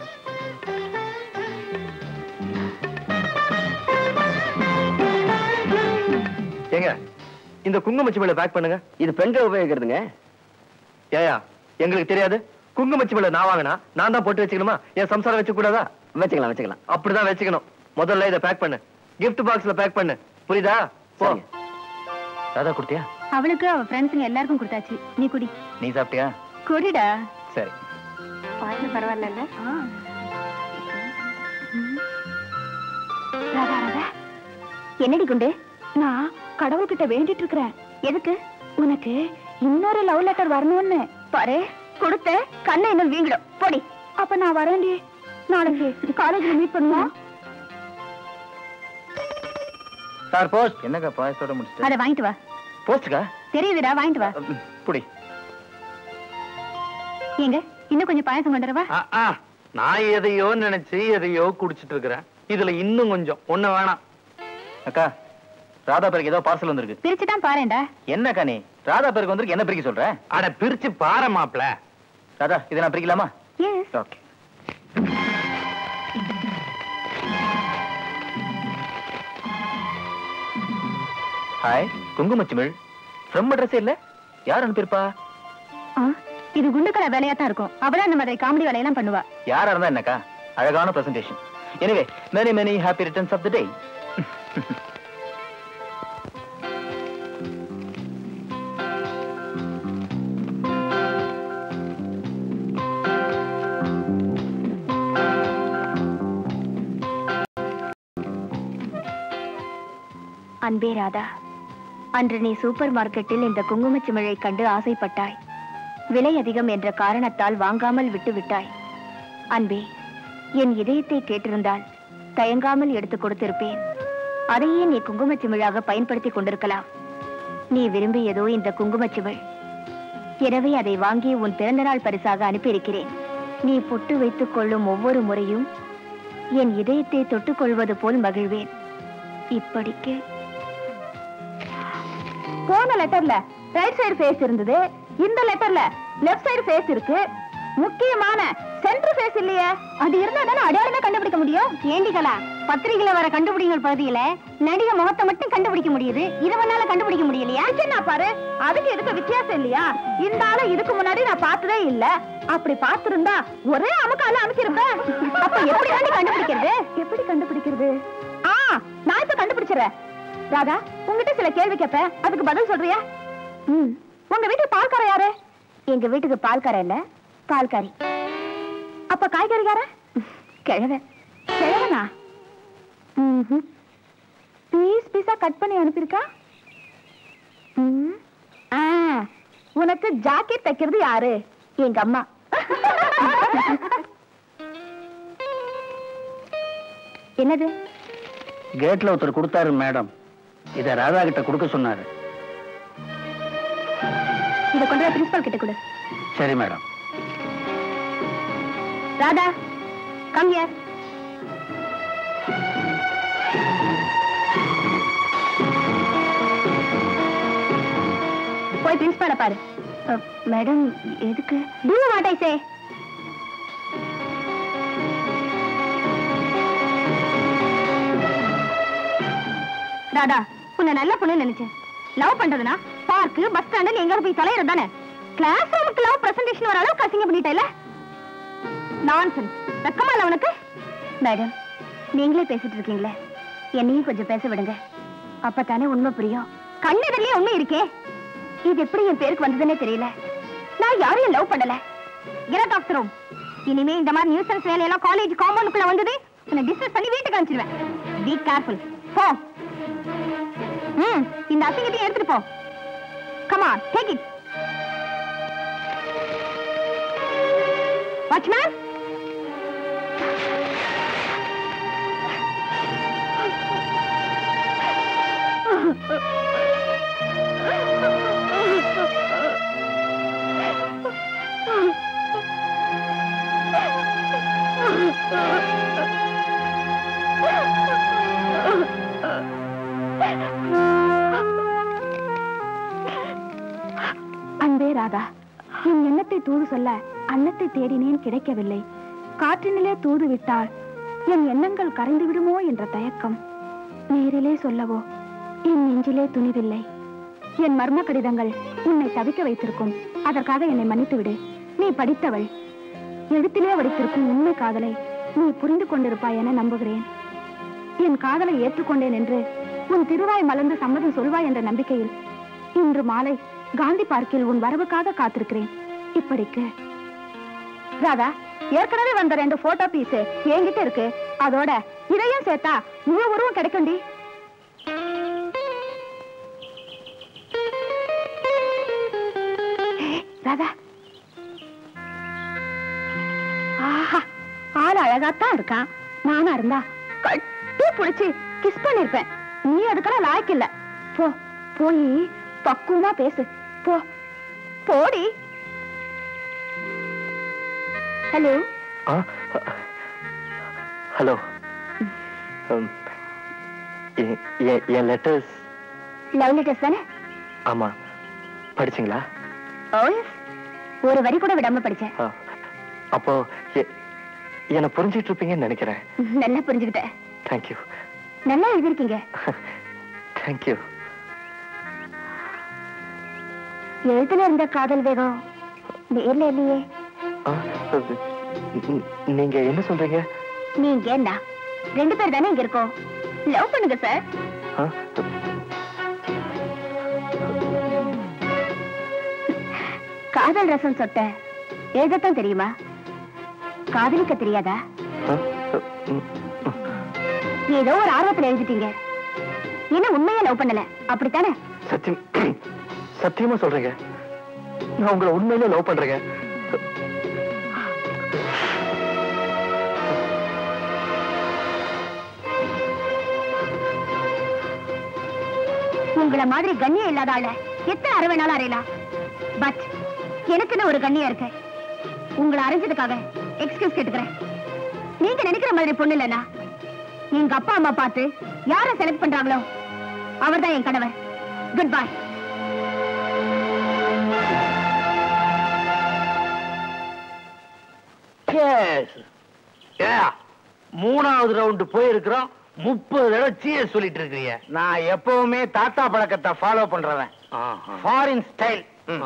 ஏங்க இந்த குங்குமச்சிமிழ பேக் பண்ணுங்க இது பெண்கள் உபயோகிக்கிறதுங்க ஏயா எங்களுக்கு தெரியாது குங்குமச்சிமிழ நான் வாங்கினா நான் தான் போட்டு வச்சுக்கணுமா என் சம்சாரம் வச்சு கூடாதா வச்சுக்கலாம் வச்சுக்கலாம் அப்படிதான் வச்சுக்கணும் முதல்ல இதை பேக் பண்ணு gift பாக்ஸ்ல பேக் பண்ணு புரியுதா போ சரிங்க. சாதா குடுத்தியா அவளுக்கு அவ ஃப்ரெண்ட்ஸுங்க எல்லாருக்கும் கொடுத்தாச்சு நீ குடி நீ சாப்பிட்டியா குடிடா சரி பரவாயில்ல என்னடி குண்டு நான் கடவுள்கிட்ட வேண்டிட்டு இருக்கிறேன் எதுக்கு உனக்கு இன்னொரு லவ் லெட்டர் வரணும்னு பாரு கொடுத்த கண்ணை இன்னும் வீங்கிடும் போடி அப்ப நான் வரேன்டி நாளைக்கு காலேஜ்ல மீட் பண்ணுவோம் சார் போஸ்ட் என்னக்கா பாயசத்தோட முடிச்சிட்டு அதை வாங்கிட்டு வா போஸ்ட்டுக்கா தெரியுதுடா வாங்கிட்டு வா புடி ஏங்க இன்னும் கொஞ்சம் பாயசம் கொண்டு வரவா ஆ, ஆ, நான் எதையோ நினைச்சு எதையோ குடிச்சிட்டு இருக்கிறேன் இதுல இன்னும் கொஞ்சம் ஒண்ணு வேணாம் அக்கா ராதா பேருக்கு ஏதோ பார்சல் வந்திருக்கு பிரிச்சு தான் பாருடா என்னக்கா நீ ராதா பேருக்கு வந்திருக்கு என்ன பிரிக்க சொல்ற அட பிரிச்சு பாரு மாப்ள ராதா இதை நான் பிரிக்கலாமா எஸ் ஓகே ஹாய் குங்குமச்சிமிழ் ஃப்ரம் அட்ரஸ் இல்ல யார் அனுப்பியிருப்பா இது குண்டுக்கடை வேலையா தான் இருக்கும் அவதான் இந்த மாதிரி காமெடி வேலையெல்லாம் பண்ணுவா யாரா இருந்தா என்னக்கா அழகான presentation anyway many many happy returns of the day அன்பே ராதா அன்று நீ சூப்பர் மார்க்கெட்டில் இந்த குங்குமச்சிமிழை கண்டு ஆசைப்பட்டாய் விலை அதிகம் என்ற காரணத்தால் வாங்காமல் விட்டு விட்டாய் அன்பே என் இதயத்தை கேட்டிருந்தால் தயங்காமல் எடுத்துக் கொடுத்திருப்பேன் அதையே நீ குங்குமச்சிமிழாக பயன்படுத்திக் கொண்டிருக்கலாம் நீ விரும்பியதோ இந்த குங்குமச்சிமிழ் எனவே அதை வாங்கி உன் பிறந்தநாள் பரிசாக அனுப்பியிருக்கிறேன் நீ பொட்டு வைத்துக் கொள்ளும் ஒவ்வொரு முறையும் என் இதயத்தை தொட்டுக் கொள்வது போல் மகிழ்வேன் இப்படிக்கு போன லெட்டர்ல ரைட் சைடு ஃபேஸ் இருந்தது இந்த லெட்டர்ல லெஃப்ட் சைடு ஃபேஸ் இருக்கு முக்கியமான சென்டர் ஃபேஸ் இல்லையே அது இருந்தா தானே அடையாளமே கண்டுபிடிக்க முடியும் ஏண்டிகளா பத்திரிகையில வர கண்டுபிடிங்கள் பகுதியில நடிகை முகத்தை மட்டும் கண்டுபிடிக்க முடியுது இதுவனால கண்டுபிடிக்க முடியலையா என்ன பாரு அதுக்கு எதுக்கு வித்தியாசம் இல்லையா இந்த ஆளை இதுக்கு முன்னாடி நான் பார்த்ததே இல்ல அப்படி பார்த்திருந்தா ஒரே அமுக்கால அமைச்சிருப்பேன் அப்ப எப்படி தாண்டி கண்டுபிடிக்கிறது எப்படி கண்டுபிடிக்கிறது ஆ நான் இப்ப கண்டுபிடிச்சிடுறேன் ராதா உங்ககிட்ட சில கேள்வி கேட்பேன் அதுக்கு பதில் சொல்றியா ம் உங்க வீட்டுக்கு பால்கார யாரு எங்க வீட்டுக்கு பால்கார இல்ல பால்காரி அப்ப காய்கறிக்கார கிழவன் கிழவனா ம்ஹும். பீஸ் பீஸா கட் பண்ணி அனுப்பியிருக்கா ம். ஆ, உனக்கு ஜாக்கெட் தைக்கிறது யாரு எங்க அம்மா என்னது கேட்ல ஒருத்தர் கொடுத்தாரு மேடம் இத ராதா கிட்ட கொடுக்க சொன்னாரு இத கொண்டு போய் பிரின்சிபால் கிட்ட கொடு சரி மேடம் ராதா கம் ஹியர் போய் பிரின்சிபால பாரு மேடம் எதுக்கு do what I say Radha உன்னை நல்ல பொண்ணு நினைச்சேன் லவ் பண்றதுனா பார்க்கு பஸ் ஸ்டாண்டு எங்க போய் தொலைறது தானே கிளாஸ் ரூமுக்கு லவ் பிரசன்டேஷன் வர அளவுக்கு அசிங்க பண்ணிட்டேல நான்சென்ஸ் வெக்கமா இல்ல உனக்கு மேடம் நீங்களே பேசிட்டு இருக்கீங்களே என்னையும் கொஞ்சம் பேச விடுங்க அப்பதானே உண்மை புரியும் கண்ணெதிரிலே உண்மை இருக்கே இது எப்படி என் பேருக்கு வந்ததுன்னே தெரியல நான் யாரையும் லவ் பண்ணல கெட் ஆஃப் ரூம் இனிமே இந்த மாதிரி நியூசன்ஸ் வேலையெல்லாம் காலேஜ் காம்பவுண்டுக்குள்ள வந்தது உன்னை டிஸ்கஸ் பண்ணி வீட்டுக்கு அனுப்பிச்சிடுவேன் பி கேர்ஃபுல் போ ம் இந்த அசிங்கத்தையும் எடுத்துட்டு போ கமான் டேக் இட் வாட்ச்மேன் அன்பே ராதா என் எண்ணத்தை தூது சொல்ல அன்னத்தை தேடினேன் கிடைக்கவில்லை காற்றினிலே தூது விட்டால் என் எண்ணங்கள் கரைந்து விடுமோ என்ற தயக்கம் நேரிலே சொல்லவோ என் நெஞ்சிலே துணிவில்லை என் மர்ம கடிதங்கள் உன்னை தவிக்க வைத்திருக்கும் அதற்காக என்னை மன்னித்து விடு நீ படித்தவள் எழுத்திலே வடித்திருக்கும் உண்மை காதலை நீ புரிந்து கொண்டிருப்பாய் என நம்புகிறேன் என் காதலை ஏற்றுக்கொண்டேன் என்று உன் திருவாய் மலர்ந்து சம்மதம் சொல்வாய் என்ற நம்பிக்கையில் இன்று மாலை காந்தி பார்க்கில் உன் வரவுக்காக காத்திருக்கிறேன் இப்படிக்கு ராதா ஏற்கனவே வந்த ரெண்டு போட்டோ பீஸ் என்கிட்ட இருக்கு அதோட இதையும் சேர்த்தா முழு உருவம் கிடைக்கும்டி ராதா ஆஹா ஆள் அழகாத்தான் இருக்கான் நானா இருந்தா கட்டி புடிச்சு கிஸ் பண்ணிருப்பேன் நீ அதுக்கெல்லாம் லாய்க்கு இல்ல போ போய் பக்குவமா பேசு போ போடி ஹலோ ஹலோ என் லெட்டர்ஸ் லவ் லெட்டர்ஸ் தானே ஆமா படிச்சீங்களா ஓஎஸ் ஒரு வரி கூட விடாம படிச்சேன் ஆ, அப்போ எ- என்னை புரிஞ்சிட்டு இருப்பீங்கன்னு நினைக்கிறேன் நல்லா புரிஞ்சுக்கிட்டேன் தேங்க்யூ நல்லா எழுதிருக்கீங்க தேங்க்யூ எழுத்துல இருந்த காதல் வேகம் நேர்ல இல்லையே நீங்க என்ன சொல்றீங்க நீங்க என்ன ரெண்டு பேர் தானே இங்க இருக்கோம் லவ் பண்ணுங்க சார் ஆ, காதல் ரசம் சொட்ட எழுதத்தான் தெரியுமா காதலிக்க தெரியாதா ஆ, ம், ஏதோ ஒரு ஆர்வத்துல எழுதிட்டீங்க என்ன உண்மையா லவ் பண்ணல அப்படித்தானே சத்தியம் சத்தியமா சொல்றீங்க நான் உங்களை உண்மையிலே லவ் பண்றேங்க உங்கள மாதிரி கண்ணியம் இல்லாத ஆள எத்தனை அரை வேணாலும் அறையலாம் பட் எனக்குன்னு ஒரு கண்ணியம் இருக்கு உங்களை அரைஞ்சதுக்காக எக்ஸ்கியூஸ் கேட்டுக்கிறேன் நீங்க நினைக்கிற மாதிரி பொண்ணு இல்லனா எங்க அப்பா அம்மா பார்த்து யார செலக்ட் பண்றாங்களோ அவர்தான் என் கணவர் குட் பை ஏ மூணாவது ரவுண்டு போயிருக்கிறோம் முப்பது தடவை சீஸ் சொல்லிட்டு இருக்கிறீங்க நான் எப்பவுமே தாத்தா பழக்கத்தை ஃபாலோ பண்றவன் ஃபாரின் ஸ்டைல்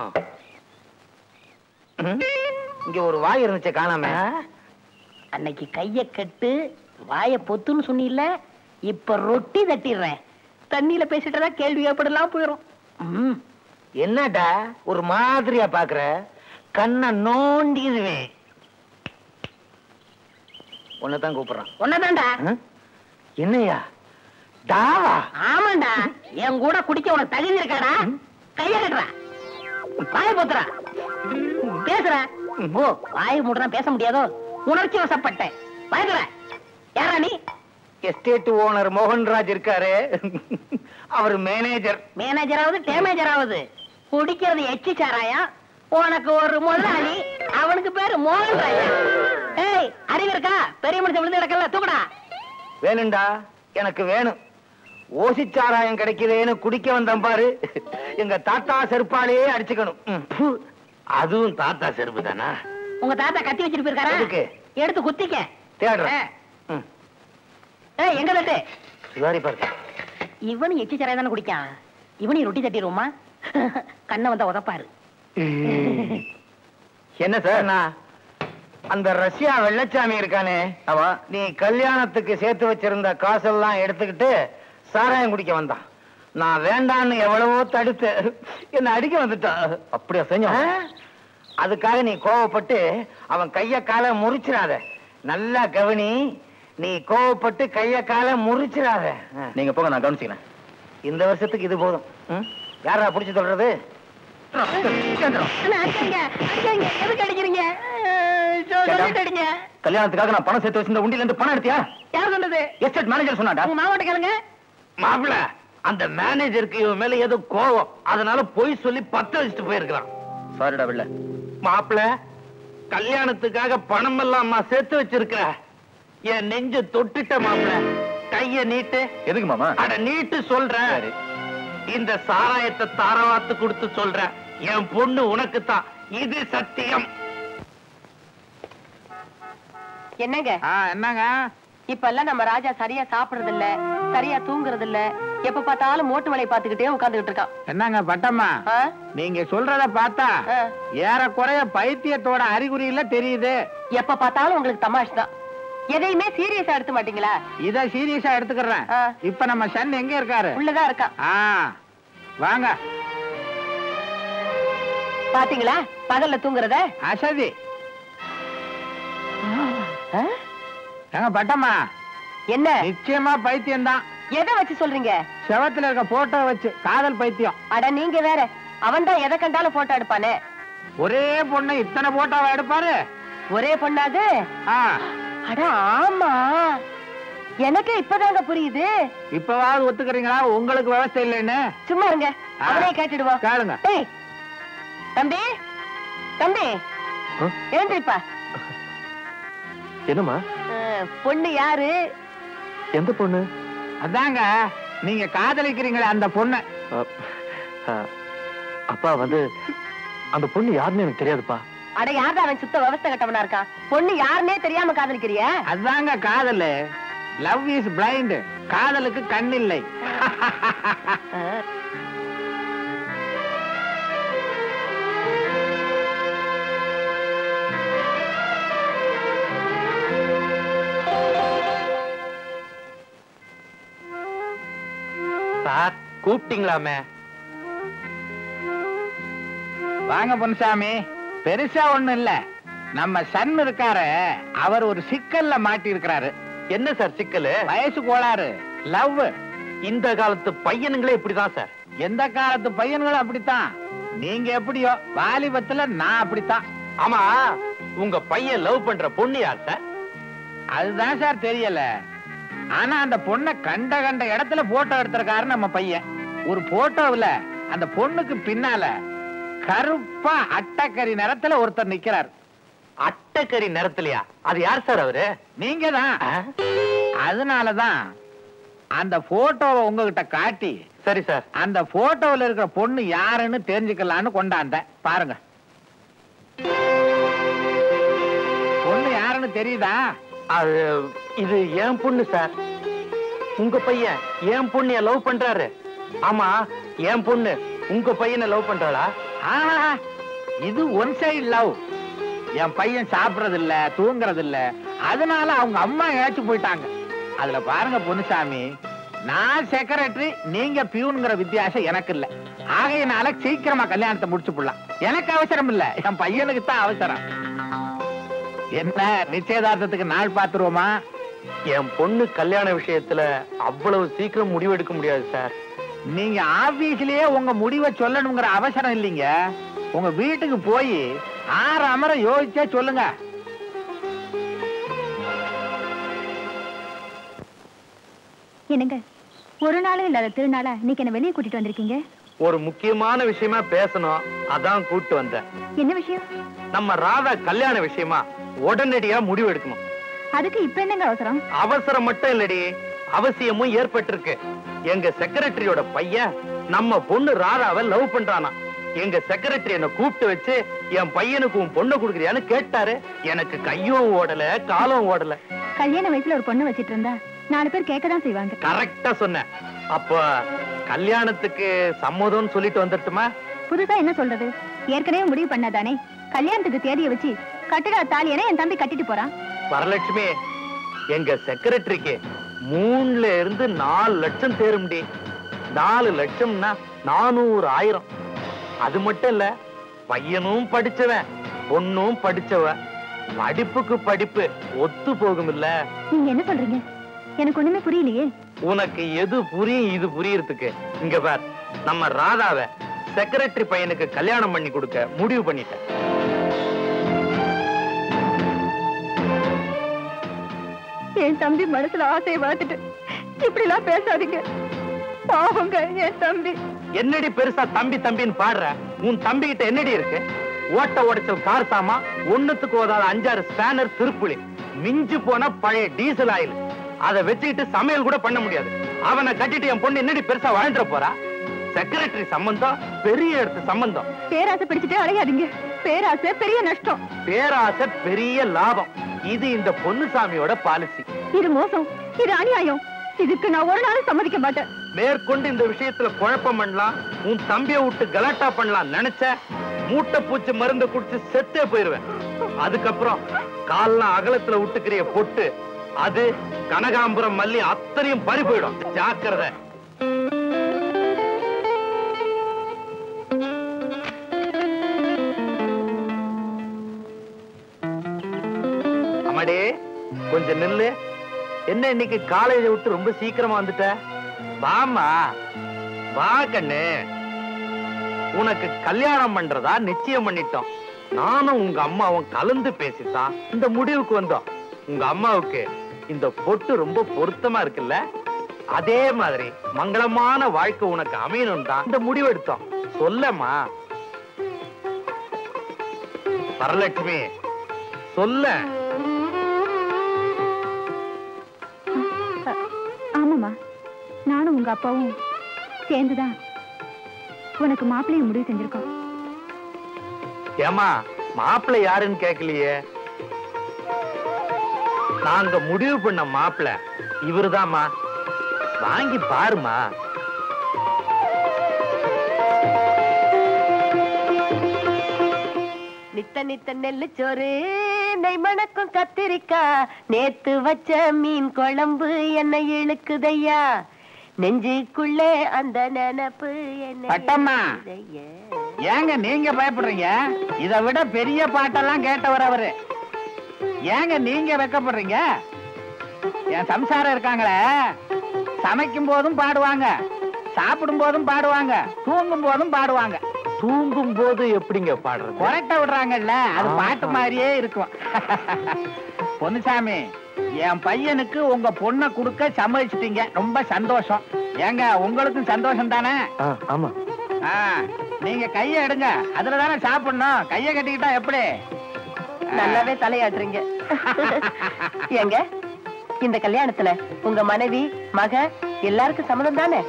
இங்க ஒரு வாய் இருந்துச்சு காணாம அன்னைக்கு கைய கட்டு வாய பொத்துன்னு சொன்னீல்ல இப்ப ரொட்டி தட்டிடுறேன் தண்ணியில பேசிட்டதா கேள்வி ஏற்படலாம் போயிரும் ம் என்னடா ஒரு மாதிரியா பாக்குற கண்ணை நோண்டிடுவேன் உன்னதான் கூப்பிடுறான் ஒன்னதான்டா ஆ? என்னய்யா டாவா ஆமாண்டா என் கூட குடிக்க உனக்கு தகுதி இருக்காடா கைய கட்டுறா வாய பொத்துறா பேசுற ஓ வாய மூடுறா பேச முடியாதோ உணர்ச்சி வசப்பட்டேன் பயந்துற யாரா நீ எஸ்டேட் ஓனர் மோகன்ராஜ் இருக்காரு அவர் மேனேஜர் மேனேஜராவது டேமேஜராவது குடிக்கிறது எச்சி சாராயா உனக்கு ஒரு முதலாளி அவனுக்கு பேரு மோகன் ராஜா ஏய் அறிவு இருக்கா பெரிய மனுஷன் விழுந்து கிடக்கல தூக்குடா வேணும்டா எனக்கு வேணும் ஓசிச்சாராயம் கிடைக்குதேன்னு குடிக்க வந்தேன் பாரு எங்க தாத்தா செருப்பாலேயே அடிச்சுக்கணும் ம். பு, அதுவும் தாத்தா செருப்பு தானா உங்க தாத்தா கத்தி வச்சிட்டு போயிருக்காரா எதுக்கு? எடுத்து குத்திக்க தேடுறேன் ஏ. ம். ஏய் எங்க தட்டு சுதாரி பாருங்க இவனு எச்சி சாராயம் தானே குடிக்கான் இவனையும் ரொட்டி தட்டிடுவோமா கண்ணை வந்தா உதப்பாரு என்ன சார் நான் அந்த ரஷ்யா வெள்ளச்சாமி இருக்கானே ஆமா நீ கல்யாணத்துக்கு சேர்த்து வச்சிருந்த காசெல்லாம் எடுத்துக்கிட்டு சாராயம் குடிக்க வந்தான் நான் வேண்டான்னு எவ்வளவோ தடுத்து என்ன அடிக்க வந்துட்டான் அப்படியா செஞ்சோம் ஆ? அதுக்காக நீ கோவப்பட்டு அவன் கைய கால முறிச்சிடாத நல்லா கவனி நீ கோவப்பட்டு கைய கால முறிச்சிடாத ஆ. நீங்க போங்க நான் கவனிச்சுக்கிறேன் இந்த வருஷத்துக்கு இது போதும் ம்? யாரா புடிச்சு சொல்றது அண்ணா, அடிக்காதீங்க, அடிக்காதீங்க. எதுக்கு அடிக்கிறீங்க அஹ், சொ- சொல்லிட்டு அடிங்க கல்யாணத்துக்காக நான் பணம் சேர்த்து வச்சிருந்த உண்டியில இருந்து பணம் எடுத்தியா யார் சொன்னது எஸ்டேட் மேனேஜர் சொன்னாடா உங்க மாவட்ட கேளுங்க மாப்பிள அந்த மேனேஜருக்கு இவன் மேல ஏதோ கோவம் அதனால பொய் சொல்லி பத்த வச்சுட்டு போயிருக்கிறான் சாரிடா வெள்ள மாப்பிள கல்யாணத்துக்காக பணம் எல்லாம் சேர்த்து வச்சிருக்கிற என் நெஞ்சு தொட்டுட்ட மாப்பிள கைய நீட்டு எதுக்கு மாமா அட நீட்டு சொல்றேன் சரி. இந்த சாராயத்தை தாரவாத்து கொடுத்து சொல்றேன் என் பொண்ணு உனக்கு தான் இது சத்தியம் என்னங்க என்னங்க இப்ப எல்லாம் நம்ம ராஜா சரியா சாப்பிடுறது இல்ல சரியா தூங்குறது இல்ல எப்ப பார்த்தாலும் மோட்டு வேலையை பாத்துக்கிட்டே உட்கார்ந்துகிட்டு இருக்கான் என்னங்க பட்டம்மா ஆ? நீங்க சொல்றத பார்த்தா ஆ. ஏறக்குறைய பைத்தியத்தோட அறிகுறியில தெரியுது எப்ப பார்த்தாலும் உங்களுக்கு தமாஷ் தான் எதையுமே சீரியஸா எடுத்து மாட்டீங்களா இத சீரியஸா எடுத்துக்கிறேன் ஆ. இப்ப நம்ம சன் எங்க இருக்காரு உள்ளதான் இருக்கான் ஆ வாங்க பாத்தீங்களா பகல்ல தூங்குறத அசதி ஆ? ஏங்க பட்டம்மா என்ன நிச்சயமா பைத்தியம் தான் எதை வச்சு சொல்றீங்க செவத்துல இருக்க போட்டோ வச்சு காதல் பைத்தியம் அட நீங்க வேற அவன் தான் எதை கண்டாலும் போட்டோ எடுப்பானே ஒரே பொண்ணு இத்தனை போட்டோவா எடுப்பாரு ஒரே பொண்ணாது ஆ, அட ஆமா எனக்கு இப்பதாங்க புரியுது இப்பவாவது ஒத்துக்கிறீங்களா உங்களுக்கு விவசாயம் இல்லைன்னு சும்மா இருங்க ஆ. அவனே கேட்டுடுவோம் கேளுங்க டேய் தம்பி தம்பி எழுந்திருப்பா என்னம்மா பொண்ணு யாரு எந்த பொண்ணு அதாங்க நீங்க காதலிக்கிறீங்களே அந்த பொண்ணு அ- அ, அப்பா வந்து அந்த பொண்ணு யாருன்னு எனக்கு தெரியாதுப்பா அட யார்டா அவன் சுத்த விவசாய கட்டவனா இருக்கான் பொண்ணு யாருன்னே தெரியாம காதலிக்கிறிய அதாங்க காதல் லவ் இஸ் பிளைண்ட் காதலுக்கு கண் இல்லை சார் கூப்பிட்டீங்களாமே வாங்க பொன்சாமி பெருசா ஒண்ணும் இல்ல நம்ம சன் இருக்காரு அவர் ஒரு சிக்கல்ல மாட்டி இருக்கிறாரு என்ன சார் சிக்கலு வயசு கோளாறு லவ் இந்த காலத்து பையனுங்களே இப்படிதான் சார் எந்த காலத்து பையன்களும் அப்படித்தான் நீங்க எப்படியோ வாலிபத்துல நான் அப்படித்தான் ஆமா உங்க பையன் லவ் பண்ற பொண்ணு யார் சார் அதுதான் சார் தெரியல ஆனா அந்த பொண்ணை கண்ட கண்ட இடத்துல போட்டோ எடுத்திருக்காரு நம்ம பையன் ஒரு போட்டோவுல அந்த பொண்ணுக்கு பின்னால கருப்பா அட்டக்கறி நிறத்துல ஒருத்தர் நிக்கிறார் அட்டக்கறி நிறத்துலயா அது யார் சார் அவரு நீங்க தான் அதனாலதான் அந்த போட்டோவை உங்ககிட்ட காட்டி சரி சார் அந்த போட்டோவில் இருக்கிற பொண்ணு யாருன்னு தெரிஞ்சுக்கலான்னு கொண்டாந்தேன் பாருங்க பொண்ணு யாருன்னு தெரியுதா அது இது என் பொண்ணு சார் உங்க பையன் என் பொண்ணைய லவ் பண்றாரு ஆமா என் பொண்ணு உங்க பையனை லவ் பண்றாளா ஆஹா, இது ஒன் சைடு லவ் என் பையன் சாப்பிடுறது இல்ல தூங்குறது இல்ல அதனால அவங்க அம்மா ஏச்சு போயிட்டாங்க அதுல பாருங்க பொன்னுசாமி நான் செக்ரட்டரி நீங்க பியூனுங்கிற வித்தியாசம் எனக்கு இல்ல ஆகையினால சீக்கிரமா கல்யாணத்தை முடிச்சு போடலாம் எனக்கு அவசரம் இல்ல என் பையனுக்கு தான் அவசரம் என்ன நிச்சயதார்த்தத்துக்கு நாள் பாத்துருவோமா என் பொண்ணு கல்யாண விஷயத்துல அவ்வளவு சீக்கிரம் முடிவெடுக்க முடியாது சார் நீங்க ஆபீஸ்லயே உங்க முடிவை சொல்லணுங்கிற அவசரம் இல்லைங்க உங்க வீட்டுக்கு போய் ஆறு அமர யோசிச்சே சொல்லுங்க என்னங்க ஒரு நாளும் இல்லாத திருநாளா இன்னைக்கு என்ன வெளியே கூட்டிட்டு வந்திருக்கீங்க ஒரு முக்கியமான விஷயமா பேசணும் அதான் கூட்டு வந்தேன் என்ன விஷயம் நம்ம ராதா கல்யாண விஷயமா உடனடியா முடிவு எடுக்கணும் அதுக்கு இப்ப என்னங்க அவசரம் அவசரம் மட்டும் இல்லடி அவசியமும் ஏற்பட்டிருக்கு எங்க செக்ரட்டரியோட பையன் நம்ம பொண்ணு ராதாவை லவ் பண்றானா எங்க செக்ரட்டரி என்ன கூப்பிட்டு வச்சு என் பையனுக்கு உன் பொண்ணு கொடுக்குறியான்னு கேட்டாரு எனக்கு கையும் ஓடல காலும் ஓடல கல்யாண வயசுல ஒரு பொண்ணு வச்சிட்டு இருந்தா நாலு பேர் கேட்க தான் செய்வாங்க கரெக்டா சொன்னேன் அப்ப கல்யாணத்துக்கு சம்மதம்னு சொல்லிட்டு வந்துட்டுமா புதுசா என்ன சொல்றது ஏற்கனவே முடிவு பண்ணாதானே கல்யாணத்துக்கு தேதியை வச்சு கட்டுடா தாலியனை என் தம்பி கட்டிட்டு போறான் வரலட்சுமி எங்க செக்ரட்டரிக்கு மூணுல இருந்து நாலு லட்சம் தேரும்டி நாலு லட்சம்னா நானூறு ஆயிரம் அது மட்டும் இல்ல பையனும் படிச்சவன் பொண்ணும் படிச்சவ படிப்புக்கு படிப்பு ஒத்து போகும் இல்ல நீங்க என்ன சொல்றீங்க எனக்கு ஒண்ணுமே புரியலையே உனக்கு எது புரியும் இது புரியறதுக்கு இங்க பார் நம்ம ராதாவை செக்ரட்டரி பையனுக்கு கல்யாணம் பண்ணி கொடுக்க முடிவு பண்ணிட்டேன் என் தம்பி மனசுல ஆசையை வளர்த்துட்டு இப்படி எல்லாம் பேசாதீங்க பாவங்க என் தம்பி என்னடி பெருசா தம்பி தம்பின்னு பாடுற உன் தம்பி கிட்ட என்னடி இருக்கு ஓட்ட உடைச்ச கார் சாமா ஒண்ணுத்துக்கு ஓதாத அஞ்சாறு ஸ்பேனர் திருப்புளி மிஞ்சு போன பழைய டீசல் ஆயில் அதை வச்சுக்கிட்டு சமையல் கூட பண்ண முடியாது அவனை கட்டிட்டு என் பொண்ணு என்னடி பெருசா வாழ்ந்துட போறா செக்ரட்டரி சம்பந்தம் பெரிய இடத்து சம்பந்தம் பேராசை பிடிச்சிட்டு அலையாதீங்க பேராசை பெரிய நஷ்டம் பேராசை பெரிய லாபம் இது இந்த பொன்னுசாமியோட பாலிசி இது மோசம் இது அநியாயம் இதுக்கு நான் ஒரு நாளும் சம்மதிக்க மாட்டேன் மேற்கொண்டு இந்த விஷயத்துல குழப்பம் பண்ணலாம் உன் தம்பிய விட்டு கலாட்டா பண்ணலாம் நினைச்ச மூட்டை பூச்சி மருந்து குடிச்சு செத்தே போயிருவேன் அதுக்கப்புறம் கால்லாம் அகலத்துல விட்டுக்கிறிய பொட்டு அது கனகாம்பரம் மல்லி அத்தனையும் பறி போயிடும் ஜாக்கிரதை அம்மாடி கொஞ்சம் நில்லு என்ன இன்னைக்கு காலேஜை விட்டு ரொம்ப சீக்கிரமா வந்துட்ட வாமா வா கண்ணு உனக்கு கல்யாணம் பண்றதா நிச்சயம் பண்ணிட்டோம் நானும் உங்க அம்மாவும் கலந்து பேசித்தான் இந்த முடிவுக்கு வந்தோம் உங்க அம்மாவுக்கு இந்த பொட்டு ரொம்ப பொருத்தமா இருக்குல்ல அதே மாதிரி மங்களமான வாழ்க்கை உனக்கு அமையணும் தான் இந்த முடிவு எடுத்தோம் சொல்லம்மா வரலட்சுமி சொல்ல ஆமாம்மா நானும் உங்க அப்பாவும் சேர்ந்துதான் உனக்கு மாப்பிள்ளைய முடிவு செஞ்சிருக்கோம் ஏமா மாப்பிள்ளை யாருன்னு கேட்கலையே நாங்க முடிவு பண்ண மாப்பிள்ளை இவருதாம்மா வாங்கி பாருமா நித்த நித்த நெல்லு சோறு நெய் மணக்கும் கத்திரிக்கா நேத்து வச்ச மீன் குழம்பு என்ன இழுக்குதையா நெஞ்சுக்குள்ளே அந்த நினப்பு என்ன பட்டம்மா. இழுக்குதையா. ஏங்க நீங்க பயப்படுறீங்க இதை விட பெரிய பாட்டெல்லாம் கேட்டவர் அவரு ஏங்க நீங்க வெக்கப்படுறீங்க என் சம்சாரம் இருக்காங்களே சமைக்கும் போதும் பாடுவாங்க சாப்பிடும் போதும் பாடுவாங்க தூங்கும் போதும் பாடுவாங்க தூங்கும் போது எப்படிங்க பாடுறது கொரட்ட விடுறாங்கல்ல அது ஆஹா. பாட்டு மாதிரியே இருக்கும் பொன்னுசாமி என் பையனுக்கு உங்க பொண்ணை கொடுக்க சம்மதிச்சிட்டீங்க ரொம்ப சந்தோஷம் ஏங்க உங்களுக்கும் சந்தோஷம் தானே ஆமா ஆ, நீங்க கைய எடுங்க அதுல தானே சாப்பிடணும் கைய கட்டிக்கிட்டா எப்படி நல்லாவே தலையாட்டுறீங்க ஏங்க இந்த கல்யாணத்துல உங்க மனைவி மக எல்லாருக்கும் சம்மதம் தானே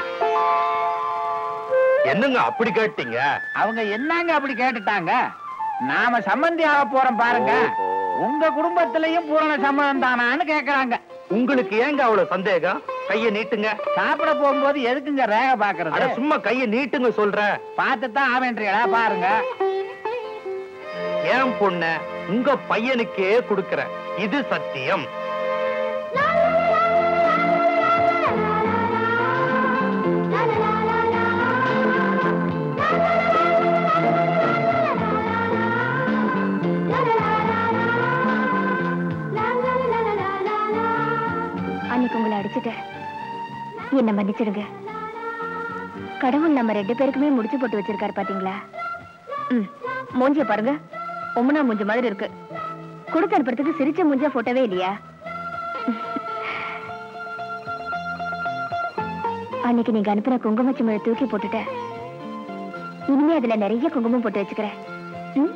என்னங்க அப்படி கேட்டீங்க அவங்க என்னங்க அப்படி கேட்டுட்டாங்க நாம சம்மந்தி ஆக போறோம் பாருங்க ஓஹோ. உங்க குடும்பத்திலயும் பூரண சம்மதம் தானான்னு கேக்குறாங்க உங்களுக்கு ஏங்க அவ்வளவு சந்தேகம் கைய நீட்டுங்க சாப்பிட போகும்போது எதுக்குங்க ரேக அட பாக்குறது சும்மா கைய நீட்டுங்க சொல்றேன் பார்த்து தான் ஆவேன்றீங்களா பாருங்க ஏன் பொண்ண உங்க பையனுக்கே கொடுக்கறேன் இது சத்தியம் அன்னைக்கு உங்களை அடிச்சுட்டேன் என்ன மன்னிச்சிடுங்க கடவுள் நம்ம ரெண்டு பேருக்குமே முடிச்சு போட்டு வச்சிருக்காரு பாத்தீங்களா ம் மூஞ்சிய பாருங்க உம்மனா மூஞ்சி மாதிரி இருக்கு கொடுத்து அனுப்புறதுக்கு சிரிச்ச மூஞ்சியா போட்டோவே இல்லையா அன்னைக்கு நீங்க அனுப்புற குங்குமச்சிமழை தூக்கி போட்டுட்டேன் இனிமே அதுல நிறைய குங்குமம் போட்டு வச்சுக்கிறேன் ம்?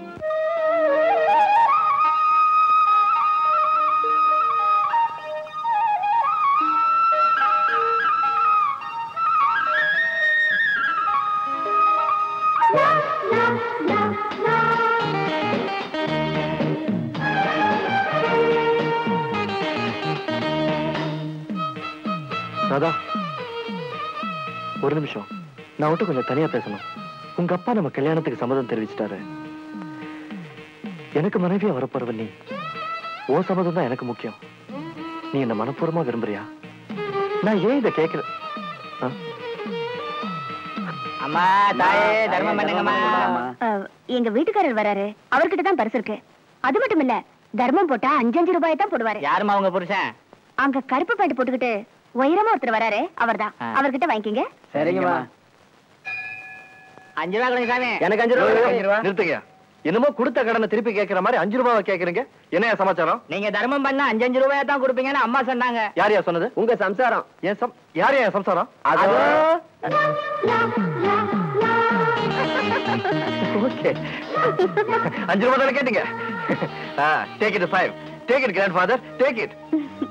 ராதா ஒரு நிமிஷம் நான் மட்டும் கொஞ்சம் தனியா பேசணும் உங்க அப்பா நம்ம கல்யாணத்துக்கு சம்மதம் தெரிவிச்சிட்டாரு எனக்கு மனைவியா வரப்போறவ நீ ஓ சம்மதம் தான் எனக்கு முக்கியம் நீ என்ன மனப்பூர்வமா விரும்புறியா நான் ஏன் இதை கேட்கிறேன் ஆ? அம்மா தாயே தர்மம் பண்ணுங்கம்மா அஹ், எங்க வீட்டுக்காரர் வராரு அவர்கிட்ட தான் பரிசு இருக்கு அது மட்டும் இல்ல தர்மம் போட்டா அஞ்சஞ்சு ரூபாய் தான் போடுவாரு யாரும்மா உங்க புருஷன் அங்க கருப்பு பேண்ட் போட்டுக்கிட்டு உயரமா ஒருத்தர் வராரு அவர்தான் ஆ. அவர்கிட்ட வாங்கிக்கங்க சரிங்கம்மா அஞ்சு ரூபா கொடுங்க சாமி எனக்கு அஞ்சு ரூபா அஞ்சு ரூபா. நிறுத்துங்க என்னமோ கொடுத்த கடனை திருப்பி கேட்கிற மாதிரி அஞ்சு ரூபாவை கேக்குறீங்க என்ன சமாச்சாரம் நீங்க தர்மம் பண்ணா அஞ்சு அஞ்சு ரூபாயா தான் கொடுப்பீங்கன்னு அம்மா சொன்னாங்க யார் யார் சொன்னது உங்க சம்சாரம் என் சம் யார் என் சம்சாரம் அதோ. ஓகே அஞ்சு ரூபாய் தானே கேட்டீங்க take it five take it grandfather take it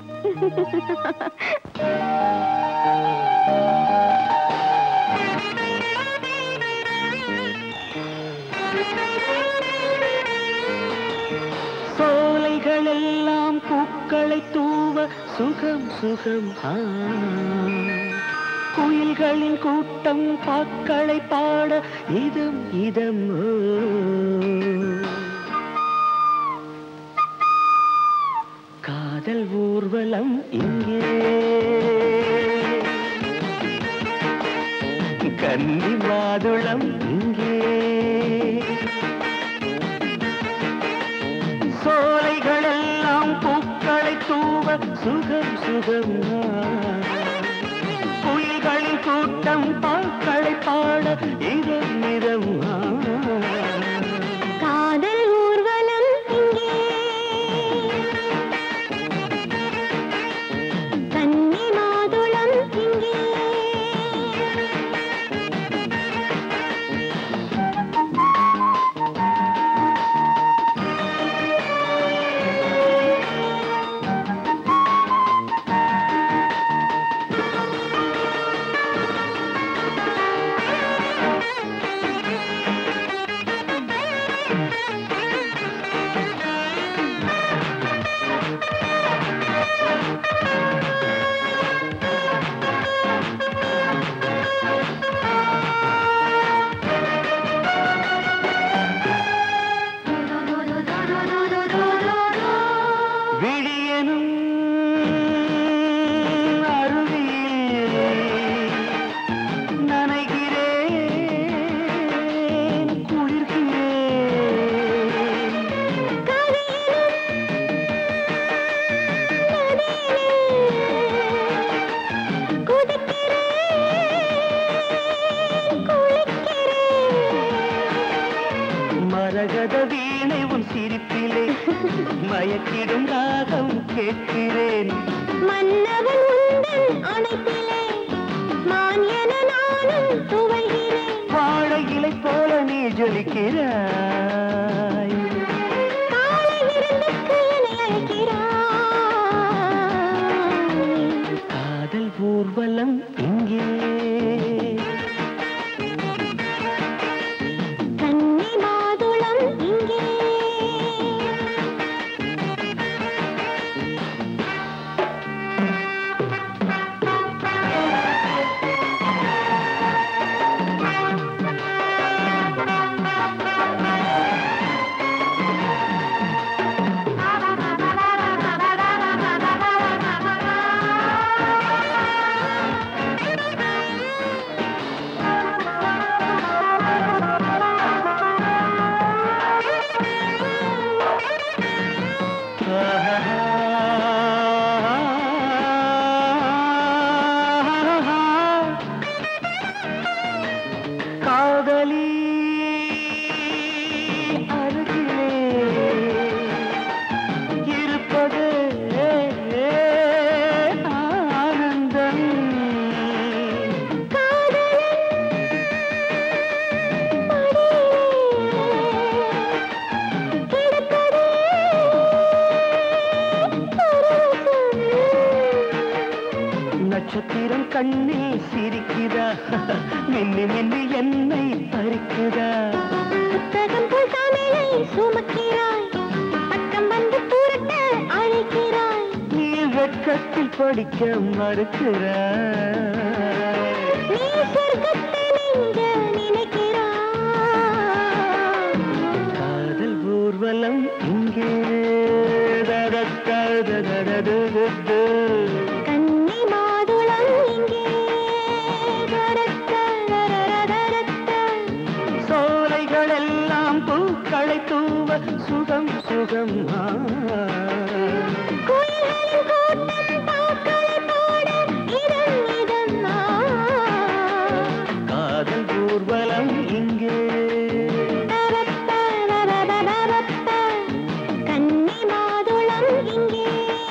சோலைகள் எல்லாம் பூக்களை தூவ சுகம் சுகம் ஆ. குயில்களின் கூட்டம் பாக்களை பாட இதம் இதம் ஓ. காதல் ஊர்வலம் இங்கே கன்னி மாதுளம் இங்கே சோலைகள் எல்லாம் பூக்களை தூவ சுகம் சுகம் குயில்களின் கூட்டம் பாக்களை பாட இதம் நிறம் காதல் ஊர்வலம் இங்கே கன்னி மாதுளம் இங்கே விழியனும் அருவியில் நனைகிறேன் குளிர்கிறேன் மரகத வீணை உன் சிரிப்பிலே மயக்கிடும் ராகம் கேட்கிறேன் மன்னவன் உந்தன் அணைப்பிலே மான் என நானும் துவைகிறேன் வாழை இலை போல நீ ஜொலிக்கிறாய் காலை விருந்துக்கு என்னை அழைக்கிறாய் காதல் ஊர்வலம் இங்கே கன்னி மாதுளம் இங்கே காதலி அருகிலே இருப்பது ஆனந்தம் நட்சத்திரம் கண்ணில் சிரிக்குதா மின்னி மின்னி என்னை பறிக்குதா புத்தகம் போல் தமிழை சுமக்கிறாய் பக்கம் வந்து புரட்ட அழைக்கிறாய் நீ வெட்கத்தில் படிக்க மறுக்கிறாய் நீ சொர்க்கத்தை நெஞ்ச நினைக்கிறாய் காதல் ஊர்வலம் இங்கே தடத்தடதடதடது. கன்னி மாதுளம் இங்கே தரத்த தரரரரத்த. சோலைகள் எல்லாம் பூக்களை தூவ சுகம் சுகம் ஆ. குயில்களின் கூட்டம் பாக்களை பாட இதம் இதம் ஆ. காதல் ஊர்வலம் இங்கே தரத்த தரரரரத்த. கன்னி மாதுளம் இங்கே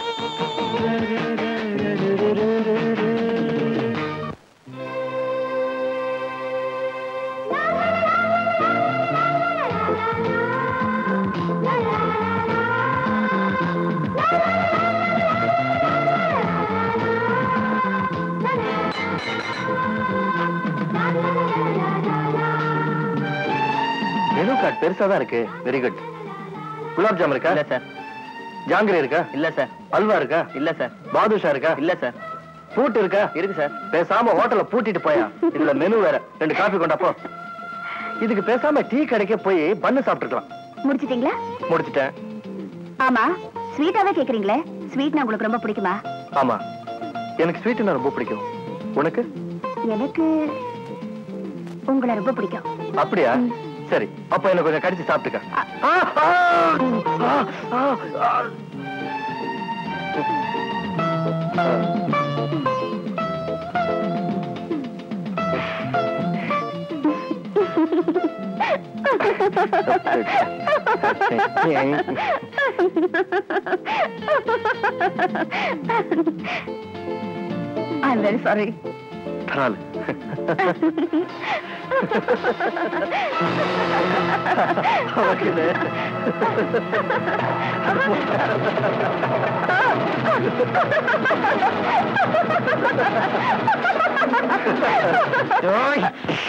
மெனு கார்டு பெருசா தான் இருக்கு வெரி குட் குலாப் ஜாம் இருக்கா இல்ல சார் ஜாங்கிரி இருக்கா இல்ல சார் அல்வா இருக்கா இல்ல சார் பாதுஷா இருக்கா இல்ல சார் பூட்டு இருக்கா இருக்கு சார் பேசாம ஹோட்டல்ல பூட்டிட்டு போயா இதுல மெனு வேற ரெண்டு காபி கொண்டா போ இதுக்கு பேசாம டீ கடைக்க போய் பண்ணு சாப்பிட்டுக்கலாம் முடிச்சிட்டீங்களா முடிச்சிட்டேன் ஆமா ஸ்வீட்டாவே கேக்குறீங்களே ஸ்வீட்னா உங்களுக்கு ரொம்ப பிடிக்குமா ஆமா எனக்கு ஸ்வீட்னா ரொம்ப பிடிக்கும் உனக்கு எனக்கு உங்களை ரொம்ப பிடிக்கும் அப்படியா சரி அப்ப என்ன கொஞ்சம் கடிச்சு சாப்பிட்டுக்க ஆ, ஆ, ஆ, ஆ, ஆ. ஐ எம் வெரி சாரி பரவாயில்ல ஓய்.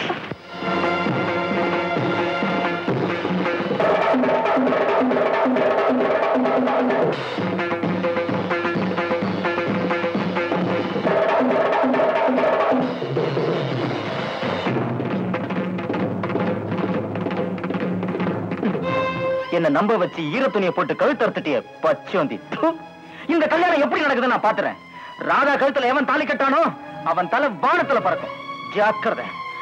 என்ன நம்ப வச்சு ஈர துணியை போட்டு கழுத்து அறுத்துட்டிய பச்சோந்தி ப்பு. இந்த கல்யாணம் எப்படி நடக்குதுன்னு நான் பாத்துறேன் ராதா கழுத்துல எவன் தாலி கட்டானோ அவன் தலை வானத்துல பறக்கும் ஜாக்கிரதை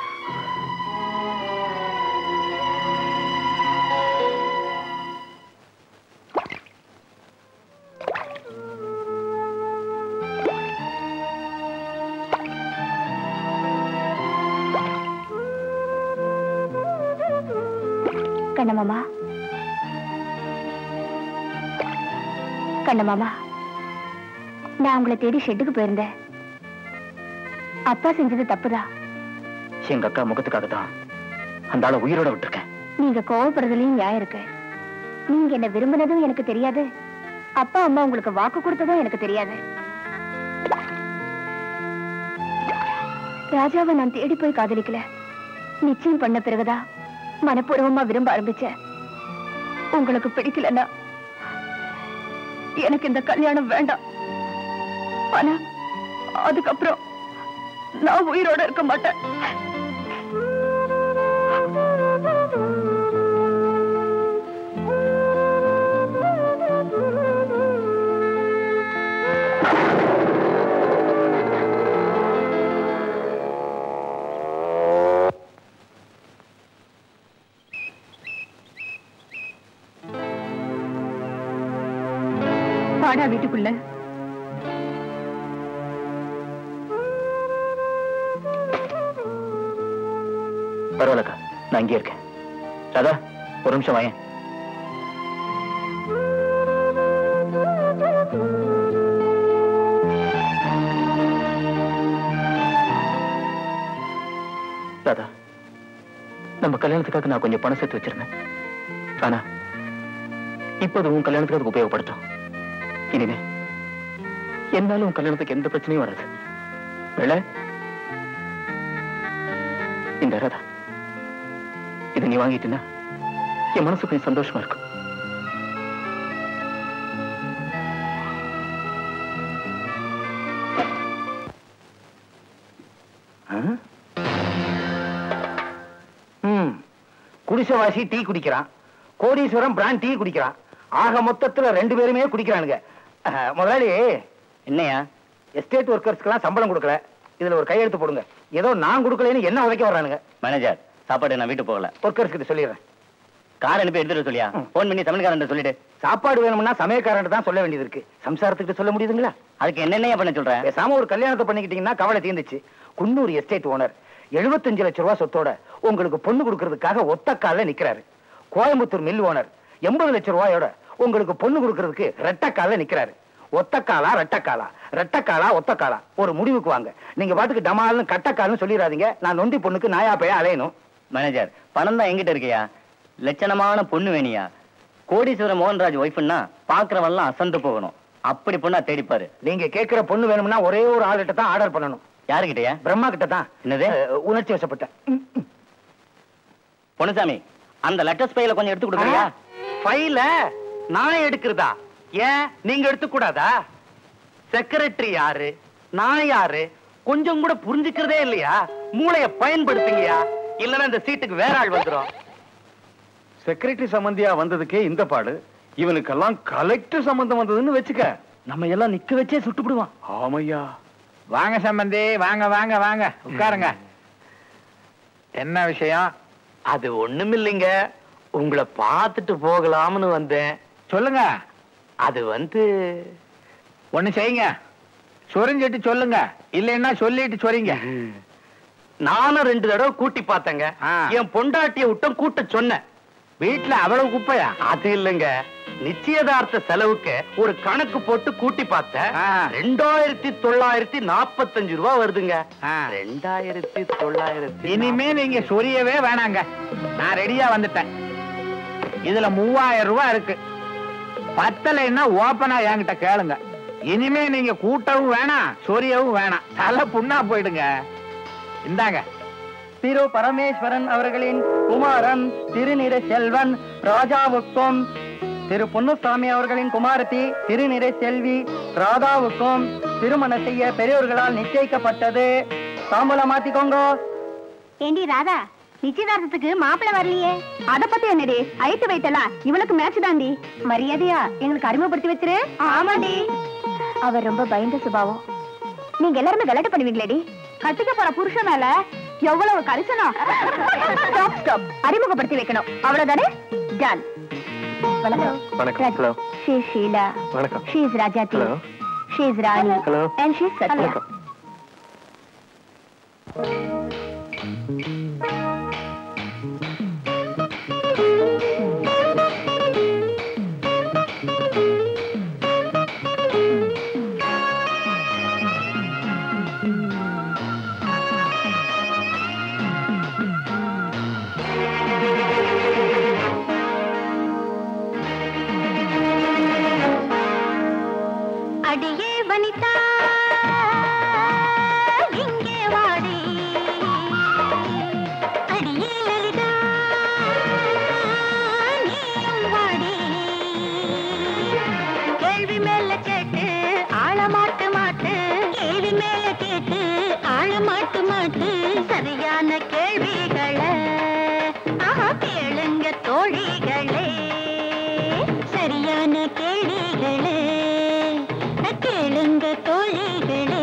கண்ணமாமா கண்ணமாமா நான் உங்களை தேடி ஷெட்டுக்கு போயிருந்தேன் அப்பா செஞ்சது தப்புதான் எங்க அக்கா முகத்துக்காக தான் அந்த ஆளை உயிரோட விட்டுருக்கேன் நீங்க கோவப்படுறதுலயும் நியாயம் இருக்கு நீங்க என்ன விரும்பினதும் எனக்கு தெரியாது அப்பா அம்மா உங்களுக்கு வாக்கு கொடுத்ததும் எனக்கு தெரியாது ராஜாவை நான் தேடி போய் காதலிக்கல நிச்சயம் பண்ண பிறகுதான் மனப்பூர்வமா விரும்ப ஆரம்பிச்சேன் உங்களுக்கு பிடிக்கலன்னா எனக்கு இந்த கல்யாணம் வேண்டாம் ஆனா அதுக்கப்புறம் நான் உயிரோட இருக்க மாட்டேன் வாடா வீட்டுக்குள்ள பரவாயில்லக்கா நான் இங்கே இருக்கேன் ராதா ஒரு நிமிஷம் வாயேன் ராதா நம்ம கல்யாணத்துக்காக நான் கொஞ்சம் பணம் சேர்த்து வச்சிருந்தேன் ஆனா இப்போ அது உன் கல்யாணத்துக்கு அதுக்கு உபயோகப்படுத்தும் இனிமே என்னாலும் உன் கல்யாணத்துக்கு எந்த பிரச்சனையும் வராது வேலை இந்த ராதா இதை நீ வாங்கிட்டீன்னா என் மனசு கொஞ்சம் சந்தோஷமா இருக்கும் ம். குடிசைவாசி டீ குடிக்கிறான் கோடீஸ்வரம் பிராண்ட் டீ குடிக்கிறான் ஆக மொத்தத்துல ரெண்டு பேருமே குடிக்கிறானுங்க அஹ், முதலாளி என்னையா எஸ்டேட் ஒர்க்கர்ஸ்க்கெல்லாம் சம்பளம் கொடுக்கல இதுல ஒரு கையெழுத்து போடுங்க ஏதோ நான் கொடுக்கலன்னு என்ன உதைக்க வர்றானுங்க மேனேஜர் சாப்பாடு நான் வீட்டுக்கு போகல ஒர்க்கர்ஸ் கிட்ட சொல்லிடுறேன் கார் அனுப்பி எடுத்துட்டு வர சொல்லியா போன் பண்ணி தமிழ்காரன் சொல்லிட்டு சாப்பாடு வேணும்னா சமயக்காரன் தான் சொல்ல வேண்டியது இருக்கு சம்சாரத்துக்கு சொல்ல முடியுதுங்களா அதுக்கு என்னென்ன பண்ண சொல்றேன் பேசாம ஒரு கல்யாணத்தை பண்ணிக்கிட்டீங்கன்னா கவலை தீர்ந்துச்சு குன்னூர் எஸ்டேட் ஓனர் 75 லட்சம் ரூபாய் சொத்தோட உங்களுக்கு பொண்ணு கொடுக்கறதுக்காக ஒத்த கால்ல நிக்கிறாரு கோயம்புத்தூர் மில் ஓனர் எண்பது லட்சம் ரூபாயோட உங்களுக்கு பொண்ணு கொடுக்கறதுக்கு ரெட்ட கால்ல நிக்கிறாரு ஒத்த காலா ரெட்ட காலா ரெட்ட காலா ஒத்த காலா ஒரு முடிவுக்கு வாங்க நீங்க பாட்டுக்கு டமால்னு கட்டக்கால்னு சொல்லிடாதீங்க நான் நொண்டி பொண்ணுக்கு நாயா போய் அலையணும் மேனேஜர் பணம் தான் எங்கிட்ட இருக்கியா லட்சணமான பொண்ணு வேணியா கோடீஸ்வரன் மோகன்ராஜ் ஒய்ஃப்னா பாக்குறவெல்லாம் அசந்து போகணும் அப்படி பொண்ணா தேடிப்பாரு நீங்க கேட்கிற பொண்ணு வேணும்னா ஒரே ஒரு ஆள்கிட்ட தான் ஆர்டர் பண்ணணும் யாருகிட்டயா பிரம்மா கிட்ட தான் என்னது? அஹ், உணர்ச்சி வசப்பட்டேன் ம், ம். பொன்னுசாமி அந்த லெட்டர்ஸ் பையில கொஞ்சம் எடுத்து கொடுக்குறியா ஃபைல நான் எடுக்கிறதா ஏன் நீங்க எடுத்துக் கூடாதா செக்ரட்டரி யாரு நான் யாரு கொஞ்சம் கூட புரிஞ்சுக்கிறதே இல்லையா மூளைய பயன்படுத்துங்கயா இல்லன்னா இந்த சீட்டுக்கு வேற ஆள் வந்துரும் செக்ரட்டரி சம்பந்தியா வந்ததுக்கே இந்த பாடு இவனுக்கெல்லாம் கலெக்டர் சம்பந்தம் வந்ததுன்னு வச்சுக்க நம்ம எல்லாம் நிக்க வச்சே சுட்டுப்பிடுவான் ஆமையா வாங்க சம்பந்தி வாங்க வாங்க வாங்க உட்காருங்க என்ன விஷயம் அது ஒண்ணுமில்லைங்க உங்களை பார்த்துட்டு போகலாம்னு வந்தேன் சொல்லுங்க அது வந்து ஒண்ணு செய்யுங்க சொரிஞ்சிட்டு சொல்லுங்க இல்லைன்னா சொல்லிட்டு சொறீங்க நானும் ரெண்டு தடவை கூட்டி பார்த்தேங்க ஆ. என் பொண்டாட்டிய விட்டும் கூட்ட சொன்னேன் வீட்டுல அவ்வளவு குப்பையா அது இல்லைங்க நிச்சயதார்த்த செலவுக்கு ஒரு கணக்கு போட்டு கூட்டி பார்த்தேன் ஆ. ரெண்டாயிரத்தி தொள்ளாயிரத்தி நாற்பத்தஞ்சு ரூபா வருதுங்க ஆ. ரெண்டாயிரத்தி தொள்ளாயிரத்தி இனிமே நீங்க சொரியவே வேணாங்க நான் ரெடியா வந்துட்டேன் இதுல மூவாயிரம் ரூபாய் இருக்கு பத்தலைன்னா ஓப்பனா என்கிட்ட கேளுங்க இனிமே நீங்க கூட்டவும் வேணாம் சொரியவும் வேணாம் தலை புண்ணா போயிடுங்க இந்தாங்க திரு பரமேஸ்வரன் அவர்களின் குமாரன் திருநிறை செல்வன் ராஜாவுக்கும் திரு பொன்னுசாமி அவர்களின் குமாரத்தி திருநிறை செல்வி ராதாவுக்கும் திருமணம் செய்ய பெரியோர்களால் நிச்சயிக்கப்பட்டது தாம்பூலம் மாத்திக்கோங்க ஏண்டி ராதா நிச்சயதார்த்தத்துக்கு மாப்பிள்ளை வரலையே அத பத்தி என்னடி ஐட்டு வைத்தலாம் இவளுக்கு மேட்ச் தாண்டி மரியாதையா எங்களுக்கு அறிமுகப்படுத்தி வச்சிரு ஆமாடி அவர் ரொம்ப பயந்த சுபாவம் நீங்க எல்லாருமே கலாட்டு பண்ணுவீங்களேடி கட்டிக்க போற புருஷன் மேல எவ்வளவு கரிசனம் ஸ்டாப் ஸ்டாப் அறிமுகப்படுத்தி வைக்கணும் அவ்வளவுதானே டன் வணக்கம் வணக்கம் ஹலோ ஷீ ஷீலா வணக்கம் she is Rajathi Hello. She is Rani Hello. And she is Sathya வணக்கம் அடியே வனிதா இங்கே வாடி அடியே லலிதா நீயும் வாடி கேள்வி மேல கேட்டு ஆழ மாட்டு மாட்டு கேள்வி மேல கேட்டு ஆழ மாட்டு மாட்டு சரியான கேள்விகளை ஆஹா கேளுங்க தோழிகளே சரியான கேள்விகளே கேளுங்க தோழிகளே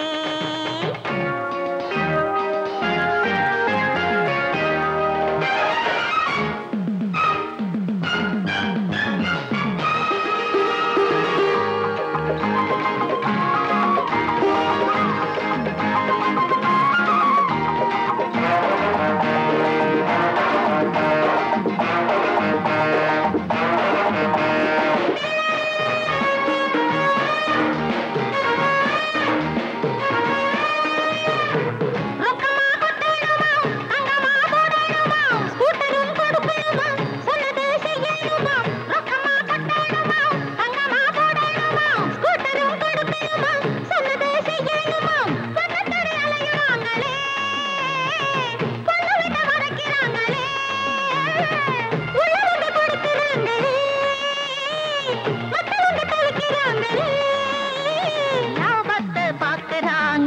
ரொக்கமா கொட்டணுமா தங்கமா போடணுமா ஸ்கூட்டரும் கொடுக்கணுமா சொன்னது செய்யணுமா ரொக்கமா கொட்டணுமா தங்கமா போடணுமா ஸ்கூட்டரும் கொடுக்கணுமா சொன்னது செய்யணுமா பக்கத்தடி அலையுறாங்களே பொண்ணு விட்ட மறைக்கிறாங்களே உள்ள வந்து கொடுக்கிறாங்களே மத்தவங்க தவிக்கிறாங்களே லாபத்தை பார்க்கறாங்க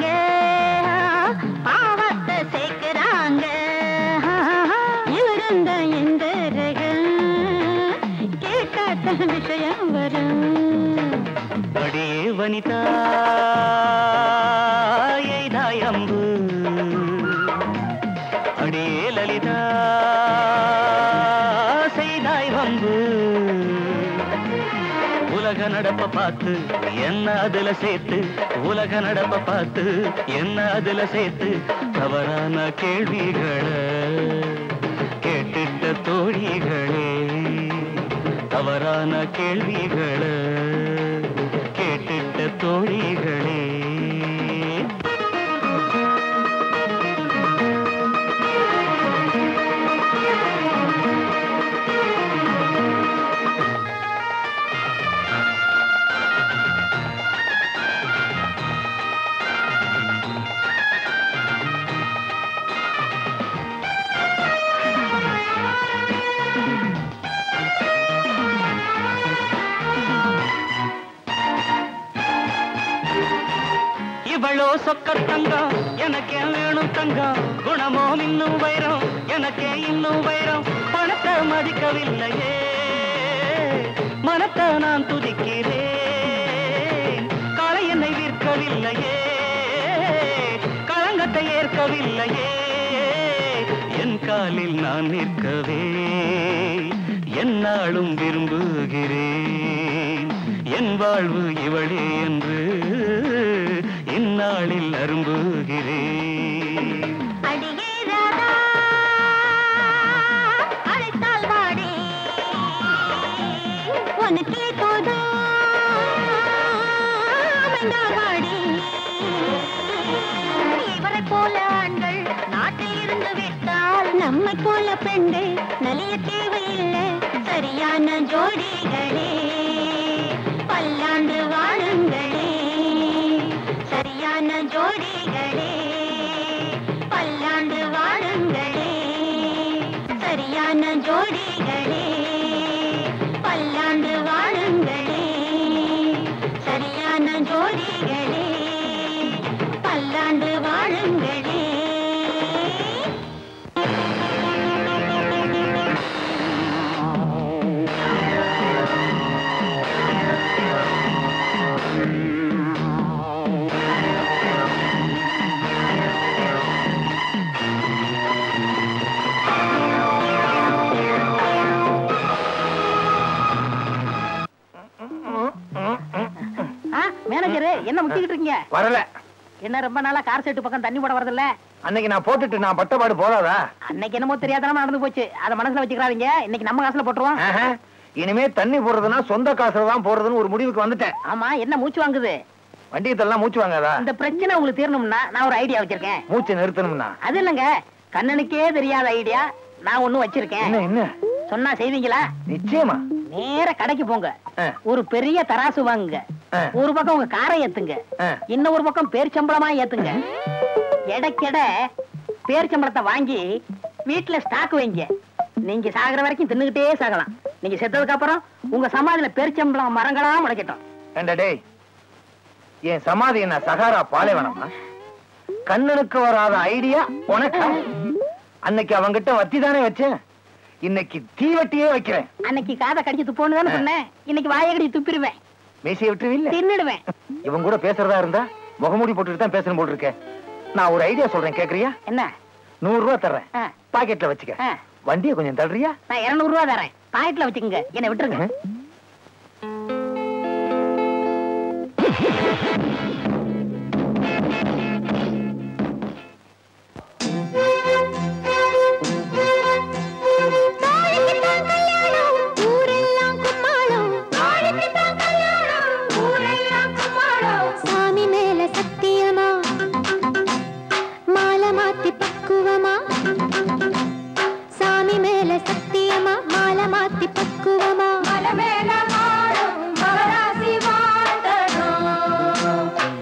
பாவத்தை சேர்க்கிறாங்க இவருந்த எந்த ரகம் கேட்காத விஷயம் வரும் அடியே வனிதா எய்தாய் அம்பு அடியே லலிதா செய்தாய் வம்பு உலக நடப்ப பார்த்து என்ன அதுல சேர்த்து உலக நடப்ப பார்த்து என்ன அதுல சேர்த்து தவறான கேள்விகளை கேட்டுட்ட தோழிகளே தவறான கேள்விகளை கேட்டுட்ட தோழிகளே இவளோ சொக்க தங்கம் எனக்கே வேணும் தங்கம் குணமோ இன்னும் வைரம் எனக்கே இன்னும் வைரம் பணத்தை மதிக்கவில்லையே மனத்தை நான் துதிக்கிறேன் காலை என்னை விற்கவில்லையே களங்கத்தை ஏற்கவில்லையே என் காலில் நான் நிற்கவே என்னாலும் விரும்புகிறேன் என் வாழ்வு இவளே என்று இந்நாளில் அரும்புகிறேன் அடியே ராதா அழைத்தால் வாடி நம்மை போல பெண்டு நலிய தேவையில்லை சரியான ஜோடிகளே பல்லாண்டு வாழுங்களே சரியான ஜோடிகளே பல்லாண்டு வாழுங்களே சரியான ஜோடிகளே பல்லாண்டு வாழுங்களே சரியான ஜோடிகளே பல்லாண்டு வாழுங்களே மேனேஜர் என்ன முக்கிட்டு இருக்கீங்க வரல என்ன ரொம்ப நாளா கார் செட்டு பக்கம் தண்ணி போட வரதில்ல அன்னைக்கு நான் போட்டுட்டு நான் பட்டபாடு போதாதா அன்னைக்கு என்னமோ தெரியாதனமா நடந்து போச்சு அத மனசுல வச்சுக்கிறாதீங்க இன்னைக்கு நம்ம காசுல போட்டுருவோம் ஆஹா. இனிமே தண்ணி போடுறதுன்னா சொந்த காசுல தான் போடுறதுன்னு ஒரு முடிவுக்கு வந்துட்டேன் ஆமா என்ன மூச்சு வாங்குது வண்டியத்தெல்லாம் மூச்சு வாங்காதா இந்த பிரச்சனை உங்களுக்கு தீரணும்னா நான் ஒரு ஐடியா வச்சிருக்கேன் மூச்சு நிறுத்தணும்னா அது இல்லங்க கண்ணனுக்கே தெரியாத ஐடியா நான் ஒண்ணு வச்சிருக்கேன் என்ன என்ன சொன்னா செய்வீங்களா நிச்சயமா நேர கடைக்கு போங்க ஆ. ஒரு பெரிய தராசு வாங்குங்க ஆ. ஒரு பக்கம் உங்க காரை ஏத்துங்க ஆ. இன்னொரு பக்கம் பேர்ச்சம்பளமா ஏத்துங்க எடைக்கெட பேர்ச்சம்பளத்தை வாங்கி வீட்டுல ஸ்டாக் வைங்க நீங்க சாகுற வரைக்கும் தின்னுகிட்டே சாகலாம் நீங்க செத்ததுக்கு அப்புறம் உங்க சமாதியில பேர்ச்சம்பளம் மரங்களா முளைக்கட்டும் ஏண்டா டேய் என் சமாதி என்ன சகாரா பாலைவனமா கண்ணனுக்கு வராத ஐடியா உனக்கு அன்னைக்கு அவங்கிட்ட வத்தி தானே வச்சேன் இன்னைக்கு தீவட்டியே வைக்கிறேன் அன்னைக்கு காதை கடிச்சு துப்போன்னு தானே சொன்னேன் இன்னைக்கு வாயை கடிச்சு துப்பிடுவேன் மீசையை விட்டுருவில்ல தின்னுடுவேன் இவன் கூட பேசுறதா இருந்தா முகமூடி போட்டுட்டு தான் பேசணும் போல் இருக்கேன் நான் ஒரு ஐடியா சொல்றேன் கேக்குறியா என்ன நூறு ரூபா தர்றேன் ஆ. பாக்கெட்ல வச்சுக்க ஆ. வண்டியை கொஞ்சம் தள்ளுறியா நான் இருநூறு ரூபா தரேன் பாக்கெட்ல வச்சுக்கோங்க என்னை விட்டுருங்க சாமி மேல சத்தியமா மாலை மாத்தி பக்குவமா சாமி மேல சத்தியமா மாலை மாத்தி பக்குவமா மலை மேல வாழும் மகராசி வாழ்ந்தனும்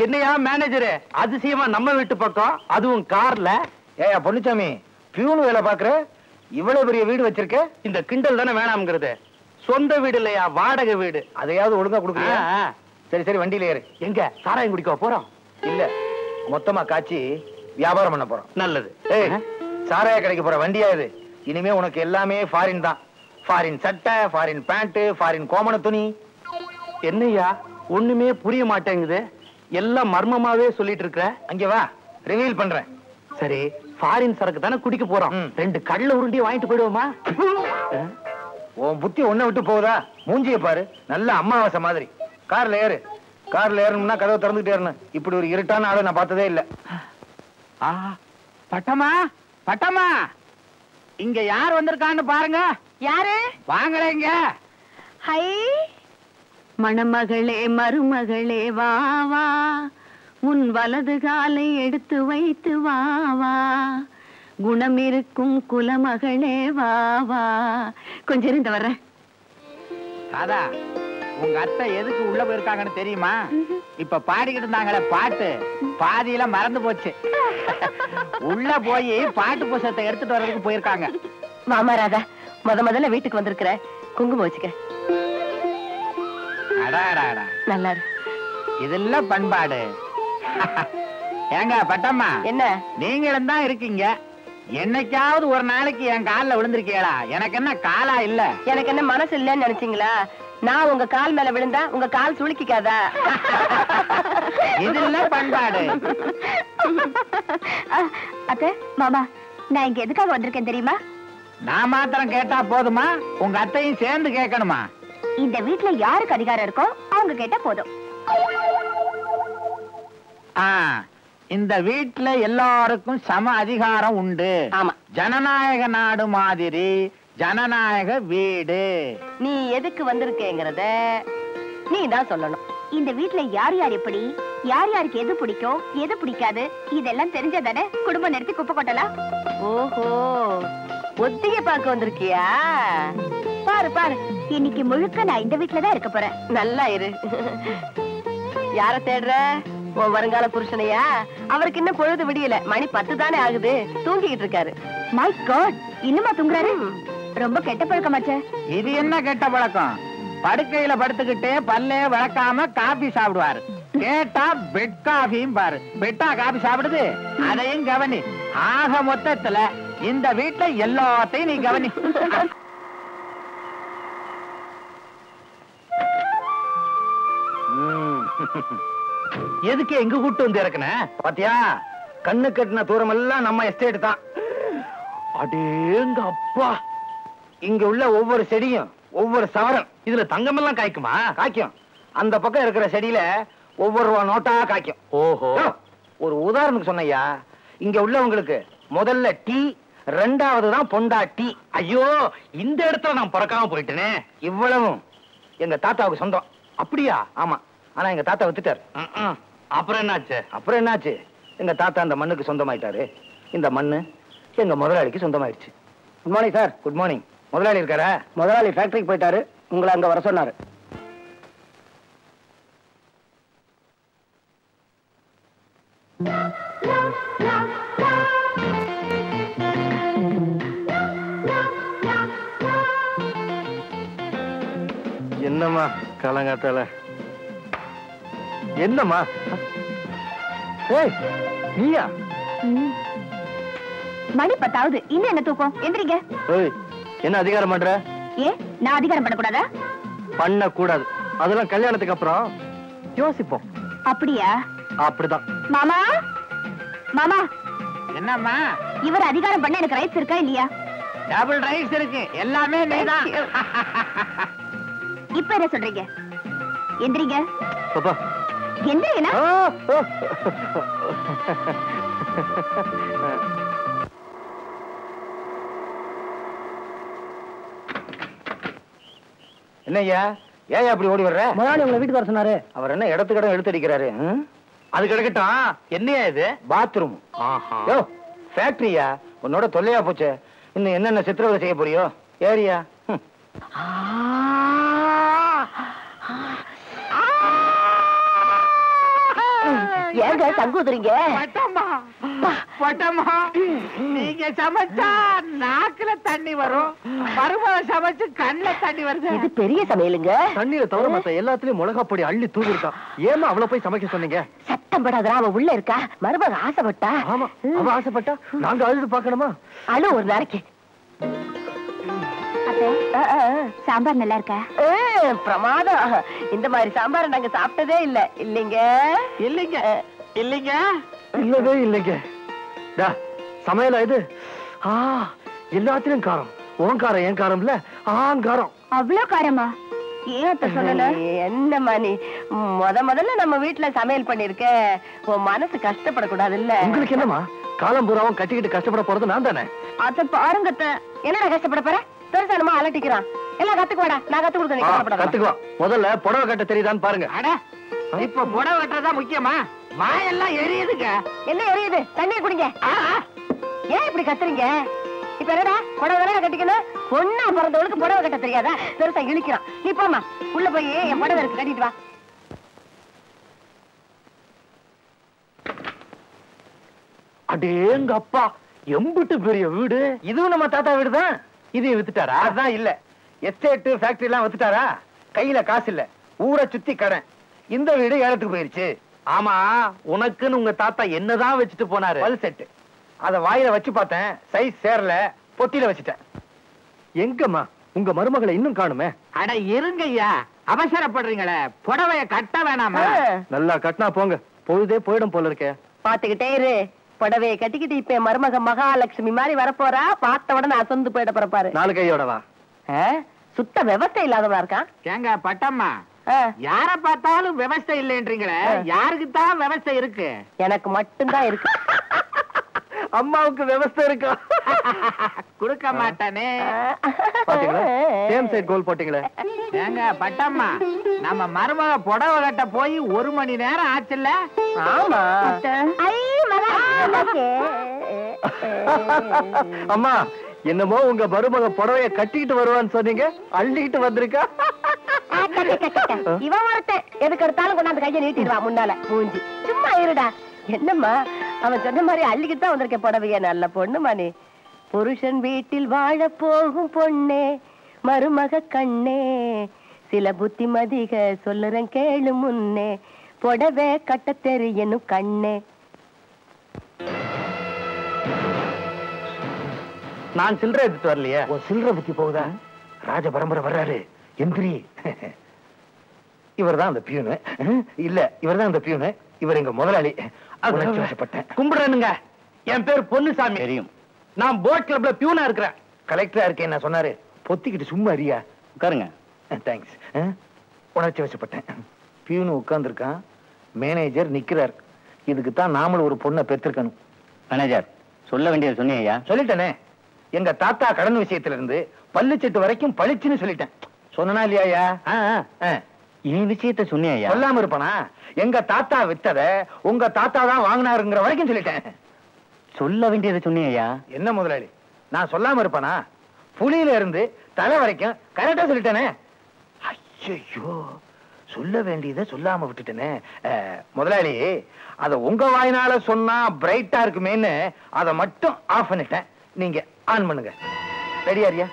என்னையா மேனேஜரு அதிசயமா நம்ம வீட்டு பக்கம் அதுவும் கார்ல ஏயா பொன்னுச்சாமி பியூன் வேலை பாக்குற இவ்வளவு பெரிய வீடு வச்சிருக்க இந்த கிண்டல் தானே வேணாம்ங்கிறது சொந்த வீடு இல்லையா வாடகை வீடு அதையாவது ஒழுங்கா கொடுக்கலையா ஆ, ஆ. சரி சரி வண்டியில ஏறு எங்க சாராயம் குடிக்க போறோம் இல்ல மொத்தமா காய்ச்சி வியாபாரம் பண்ண போறோம் நல்லது ஏய் சாராய கடைக்கு போற வண்டியா இது இனிமே உனக்கு எல்லாமே ஃபாரின் தான் ஃபாரின் சட்டை ஃபாரின் பேண்ட் ஃபாரின் கோமண துணி என்னய்யா ஒண்ணுமே புரிய மாட்டேங்குது எல்லாம் மர்மமாவே சொல்லிட்டு இருக்க அங்க வா ரிவீல் பண்றேன் சரி ஃபாரின் சரக்கு தானே குடிக்க போறோம் ம். ரெண்டு கடல உருண்டி வாங்கிட்டு போயிடுவோமா உன் புத்தி ஒன்ன விட்டு போகுதா மூஞ்சிய பாரு நல்ல அம்மாவாசை மாதிரி கார்ல ஏறு கார்ல ஏறணும்னா கதவை திறந்துட்டு ஏறணும் இப்படி ஒரு இருட்டான ஆளை நான் பார்த்ததே இல்ல ஆ, பட்டம்மா பட்டம்மா இங்க யார் வந்திருக்கான்னு பாருங்க யாரு வாங்களேங்க ஹை மணமகளே மருமகளே வா வா உன் வலது காலை எடுத்து வைத்து வா வா குணமிருக்கும் குலமகளே வா வா கொஞ்சம் இருந்த வர்றேன் ராதா உங்க அத்தை எதுக்கு உள்ள போயிருக்காங்கன்னு தெரியுமா இப்ப பாடிக்கிட்டு இருந்தாங்களே பாட்டு பாதியில மறந்து போச்சு உள்ள போய் பாட்டு புஸ்தகத்தை எடுத்துட்டு வர்றதுக்கு போயிருக்காங்க மாமா ராதா முத முதல்ல வீட்டுக்கு வந்திருக்கிற குங்குமம் வச்சுக்க அடாடாடா நல்லா இரு. இதெல்லாம் பண்பாடு ஏங்க பட்டம்மா என்ன நீங்களும் தான் இருக்கீங்க என்னைக்காவது ஒரு நாளைக்கு என் கால்ல விழுந்திருக்கீங்களா எனக்கு என்ன காலா இல்ல எனக்கு என்ன மனசு இல்லைன்னு நினைச்சீங்களா நான் உங்க கால் மேல விழுந்தா உங்க கால் சுளுக்கிக்காதா இதெல்லாம் பண்பாடு அத்தை மாமா நான் இங்க எதுக்காக வந்திருக்கேன் தெரியுமா நான் மாத்திரம் கேட்டா போதுமா உங்க அத்தையும் சேர்ந்து கேட்கணுமா இந்த வீட்ல யாருக்கு அதிகாரம் இருக்கோ அவங்க கேட்டா போதும் ஆ இந்த வீட்ல எல்லாருக்கும் சம அதிகாரம் உண்டு ஆமா ஜனநாயக நாடு மாதிரி ஜனநாயக வீடு நீ எதுக்கு வந்திருக்கேங்கிறத நீ தான் சொல்லணும் இந்த வீட்ல யார் யார் எப்படி யார் யாருக்கு எது பிடிக்கும் எது பிடிக்காது இதெல்லாம் தெரிஞ்சதானே குடும்பம் நிறுத்தி குப்பை கொட்டலாம் ஓஹோ ஒத்திகை பார்க்க வந்திருக்கியா பாரு பாரு இன்னைக்கு முழுக்க நான் இந்த வீட்ல தான் இருக்க போறேன் நல்லா இரு யார தேடுற உன் வருங்கால புருஷனையா அவருக்கு இன்னும் பொழுது விடியல மணி பத்து தானே ஆகுது தூங்கிக்கிட்டு இருக்காரு மை காட் இன்னுமா தூங்குறாரு ரொம்ப கெட்ட பழக்கமாச்சே இது என்ன கெட்ட பழக்கம் படுக்கையில படுத்துக்கிட்டே பல்லே விளக்காம காபி சாப்பிடுவாரு கேட்டா பெட் காபியும் பாரு பெட்டா காபி சாப்பிடுது அதையும் கவனி ஆக மொத்தத்துல இந்த வீட்ல எல்லாத்தையும் நீ கவனி எதுக்கு எங்க கூட்டு வந்து இறக்குன பாத்தியா கண்ணு கட்டின தூரம் எல்லாம் நம்ம எஸ்டேட் தான் அடேங்க அப்பா இங்க உள்ள ஒவ்வொரு செடியும் ஒவ்வொரு சவரன் இதுல தங்கமெல்லாம் காய்க்குமா காய்க்கும் அந்த பக்கம் இருக்கிற செடியில ஒவ்வொரு ரூபா நோட்டா காய்க்கும் ஓஹோ யோ, ஒரு உதாரணத்துக்கு சொன்னையா இங்க உள்ளவங்களுக்கு முதல்ல டீ ரெண்டாவது தான் பொண்டா டீ ஐயோ இந்த இடத்துல நான் பிறக்காம போயிட்டேனே இவ்வளவும் எங்க தாத்தாவுக்கு சொந்தம் அப்படியா ஆமா ஆனா எங்க தாத்தா வித்துட்டாரு ம்ம். அப்புறம் என்னாச்சு அப்புறம் என்னாச்சு எங்க தாத்தா அந்த மண்ணுக்கு சொந்தமாயிட்டாரு இந்த மண்ணு எங்க முதலாளிக்கு சொந்தமாயிடுச்சு good morning sir good morning முதலாளி இருக்காரா முதலாளி ஃபேக்டரிக்கு போயிட்டாரு உங்களை அங்க வர சொன்னாரு என்னம்மா காலங்காத்தால என்னம்மா ஏய் நீயா மணி பத்தாவது இன்னும் என்ன தூக்கம் எந்திரிங்க ஏய் என்ன அதிகாரம் பண்ற ஏ நான் அதிகாரம் பண்ணக்கூடாதா பண்ண கூடாது அதெல்லாம் கல்யாணத்துக்கு அப்புறம் யோசிப்போம் அப்படியா அப்படிதான் மாமா மாமா என்னம்மா இவர் அதிகாரம் பண்ண எனக்கு ரைட்ஸ் இருக்கா இல்லையா டபுள் ரைஸ் இருக்கு எல்லாமே நீதான் இப்ப என்ன சொல்றீங்க எந்திரிங்க பாப்பா எந்திரிங்களா என்னய்யா ஏன் அப்படி ஓடி வர்ற முதலாளி உங்களை வீட்டுக்கு வர சொன்னாரு அவர் என்ன இடத்துக்கு இடம் எடுத்தடிக்கிறாரு ம்? அது கிடக்கட்டும் என்னையா இது பாத்ரூம் ஆஹா. யோ ஃபேக்டரியா உன்னோட தொல்லையா போச்சு இன்னும் என்னென்ன சித்திரவதை செய்ய போறியோ ஏரியா ம். ஏங்க தங்குதுறீங்க பட்டம்மா பட்டம்மா நீங்க சமைச்சா நாக்குல தண்ணி வரும் மருமக சமைச்சு கண்ணுல தண்ணி வருது இது பெரிய சமையலுங்க தண்ணீரை தவிர மத்த எல்லாத்துலயும் மிளகா பொடி அள்ளி தூவி இருக்கான் ஏமா அவளை போய் சமைக்க சொன்னீங்க சத்தம் படாதடா அவ உள்ள இருக்கா மருமக ஆசைப்பட்டா ஆமா அவ ஆசைப்பட்டா நாங்க அழுது பார்க்கணுமா அழு ஒரு நாளைக்கு ஆ, ஆ, ஆ. சாம்பார் நல்லா இருக்கா ஏ, பிரமாதம் இந்த மாதிரி சாம்பார் நாங்க சாப்பிட்டதே இல்ல இல்லைங்க இல்லைங்க இல்லைங்க இல்லவே இல்லைங்க டா, சமையலா இது ஆ எல்லாத்துலயும் காரம் உன் காரம் என் காரம் இல்ல ஆன் காரம் அவ்வளவு காரமா ஏன் அத்தை சொல்லல என்னம்மா நீ முத முதல்ல நம்ம வீட்டுல சமையல் பண்ணிருக்க உன் மனசு கஷ்டப்படக்கூடாது இல்ல உங்களுக்கு என்னமா காலம் பூராவும் கட்டிக்கிட்டு கஷ்டப்பட போறது நான் தானே அத்தை பாருங்க அத்தை என்னடா கஷ்டப்பட போற பெருசானமா அலட்டிக்கிறான் எல்லாம் கத்துக்குவாடா நான் கத்து கொடுத்தேன் நீ ஆ, கவலைப்படாத. கத்துக்கலாம் முதல்ல புடவை கட்ட தெரியுதான்னு பாருங்க அட இப்ப புடவை வெட்டுறதா முக்கியமா வாயெல்லாம் எரியுதுங்க என்ன எரியுது தண்ணியை குடிங்க ஆ, ஆ. ஏன் இப்படி கத்துறீங்க இப்ப என்னடா புடவை தானே கட்டிக்கணும் பொண்ணா பிறந்தவளுக்கு புடவை கட்ட தெரியாதா பெருசா இழிக்கிறான் நீ போமா உள்ள போய் என் புடவை இருக்கு கட்டிட்டு வா அடேங்க அப்பா எம்பிட்டு பெரிய வீடு இதுவும் நம்ம தாத்தா வீடு தான் இதையும் வித்துட்டாரா அதான் இல்ல எஸ்டேட் ஃபேக்டரி எல்லாம் வித்துட்டாரா கையில காசு இல்ல ஊரை சுத்தி கடன் இந்த வீடு ஏலத்துக்கு போயிருச்சு ஆமா உனக்குன்னு உங்க தாத்தா என்னதான் வச்சுட்டு போனாரு பல் செட்டு அத வாயில வச்சு பார்த்தேன் சைஸ் சேரல பொட்டியில வச்சுட்டேன் எங்கம்மா உங்க மருமகளை இன்னும் காணுமே அட இருங்கய்யா அவசரப்படுறீங்களே புடவைய கட்ட வேணாமா நல்லா கட்டினா போங்க பொழுதே போயிடும் போல இருக்கே பாத்துக்கிட்டே இரு புடவையை கட்டிக்கிட்டு இப்ப என் மருமக மகாலட்சுமி மாதிரி வரப்போறா பார்த்த உடனே அசந்து போயிட பிறப்பாரு நாலு கையோட வா ஆ? சுத்த விவசாய இல்லாதவனா இருக்கான் ஏங்க பட்டம்மா ஆ, யார பார்த்தாலும் விவசாய இல்லைன்றீங்களே யாருக்கு தான் விவசாய இருக்கு எனக்கு மட்டும்தான் இருக்கு அம்மாவுக்கு விவஸ்தை இருக்கா கொடுக்க மாட்டானே பாத்தீங்களா சேம் சைட் கோல் போட்டீங்களே ஏங்க பட்டம்மா நம்ம மருமக புடவை கட்ட போய் ஒரு மணி நேரம் ஆச்சுல்ல ஆமா ஐ மகா அம்மா என்னமோ உங்க மருமக புடவைய கட்டிக்கிட்டு வருவான்னு சொன்னீங்க அள்ளிக்கிட்டு வந்திருக்கா இவன் ஒருத்தன் எதுக்கு எடுத்தாலும் கொண்டாந்து கையை நீட்டிடுவா முன்னால மூஞ்சி சும்மா இருடா என்னம்மா அவன் சொன்ன மாதிரி அள்ளிக்கிட்டு தான் வந்திருக்க புடவைய நல்ல பொண்ணுமா நீ புருஷன் வீட்டில் வாழ போகும் பொண்ணே மருமக கண்ணே சில புத்திமதிக சொல்லுறேன் கேளு முன்னே புடவை கட்ட தெரியணும் கண்ணே நான் சில்லறை எடுத்துட்டு வரலையே உன் சில்லற புத்தி போகுதா ராஜ பரம்பரை வர்றாரு எந்திரி இவர்தான் அந்த பியூனு இல்ல இவர்தான் அந்த பியூனு இவர் எங்க முதலாளி உணர்ச்சி வசப்பட்டேன் கும்பிடுறேனுங்க என் பேர் பொன்னுசாமி தெரியும் நான் போட் கிளப்ல பியூனா இருக்கிறேன் கலெக்டரா இருக்கேன் நான் சொன்னாரு பொத்திக்கிட்டு சும்மா அறியா உட்காருங்க தேங்க்ஸ் உணர்ச்சி வசப்பட்டேன் பியூனு உட்கார்ந்துருக்கான் மேனேஜர் நிக்கிறார் இதுக்கு தான் நாமளும் ஒரு பொண்ணை பெற்றிருக்கணும் மேனேஜர் சொல்ல வேண்டியது சொன்னீங்க சொல்லிட்டேனே எங்க தாத்தா கடன் விஷயத்துல இருந்து பல்லுச்செட்டு வரைக்கும் பளிச்சுன்னு சொல்லிட்டேன் சொன்னா இல்லையா என் விஷயத்த சொன்னீங்க சொல்லாம இருப்பானா எங்க தாத்தா வித்தத உங்க தாத்தா தான் வாங்கினாருங்கிற வரைக்கும் சொல்லிட்டேன் சொல்ல வேண்டியதை சொன்னீங்க என்ன முதலாளி நான் சொல்லாம இருப்பானா புலியில இருந்து தலை வரைக்கும் கரெக்டா சொல்லிட்டேனே ஐயோ சொல்ல வேண்டியதை சொல்லாம விட்டுட்டேனே அஹ், முதலாளி அத உங்க வாயினால சொன்னா பிரைட்டா இருக்குமேன்னு அதை மட்டும் ஆஃப் பண்ணிட்டேன் நீங்க ஆன் பண்ணுங்க ரெடியா ரியா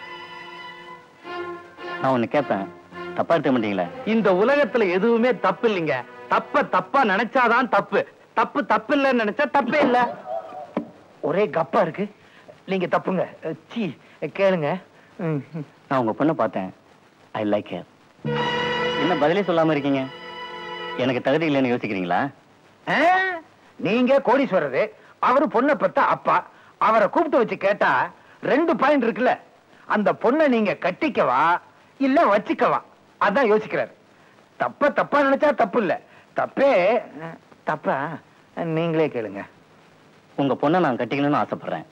நான் ஒண்ணு கேட்பேன் தப்பா எடுத்துக்க மாட்டீங்களா இந்த உலகத்துல எதுவுமே தப்பு இல்லைங்க தப்ப தப்பா நினைச்சாதான் தப்பு தப்பு தப்பு இல்லைன்னு நினைச்சா தப்பே இல்ல ஒரே கப்பா இருக்கு நீங்க தப்புங்க அஹ், சீ கேளுங்க ம், ம். நான் உங்க பொண்ணை பார்த்தேன் ஐ லைக் ஹர் என்ன பதிலே சொல்லாம இருக்கீங்க எனக்கு தகுதி இல்லைன்னு யோசிக்கிறீங்களா ஆ? நீங்க கோடீஸ்வரரு அவரு பொண்ணை பெத்த அப்பா அவரை கூப்பிட்டு வச்சு கேட்டா ரெண்டு பாயிண்ட் இருக்குல்ல அந்த பொண்ணை நீங்க கட்டிக்கவா இல்ல வச்சுக்கவா அதான் யோசிக்கிறாரு தப்ப தப்பா நினைச்சா தப்பு இல்ல தப்பே அஹ், தப்பா நீங்களே கேளுங்க உங்க பொண்ணை நான் கட்டிக்கணும்னு ஆசைப்படுறேன்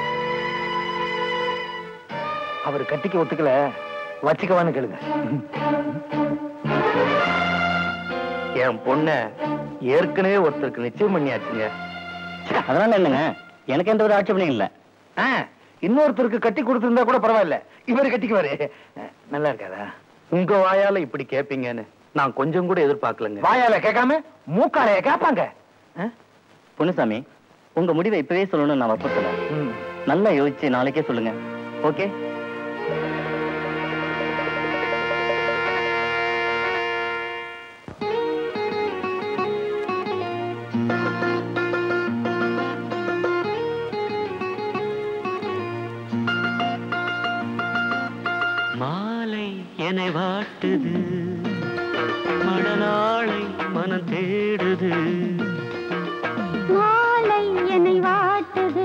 அவர் கட்டிக்க ஒத்துக்கல வச்சுக்கவான்னு கேளுங்க என் பொண்ண ஏற்கனவே ஒருத்தருக்கு நிச்சயம் பண்ணியாச்சுங்க அதனால என்னங்க எனக்கு எந்த ஒரு ஆட்சேபனையும் இல்ல ஆ, இன்னொருத்தருக்கு கட்டி கொடுத்திருந்தா கூட பரவாயில்ல இவரு கட்டிக்குவாரு அஹ், நல்லா இருக்காதா உங்க வாயால இப்படி கேப்பீங்கன்னு நான் கொஞ்சம் கூட எதிர்பார்க்கலங்க வாயால கேட்காம மூக்காலைய கேட்பாங்க பொன்னுசாமி உங்க முடிவை இப்பவே சொல்லணும்னு நான் வற்புறுத்தல நல்லா யோசிச்சு நாளைக்கே சொல்லுங்க ஓகே மாலை என்னை வாட்டுது மடநாளை மனம் தேடுது மாலை என்னை வாட்டுது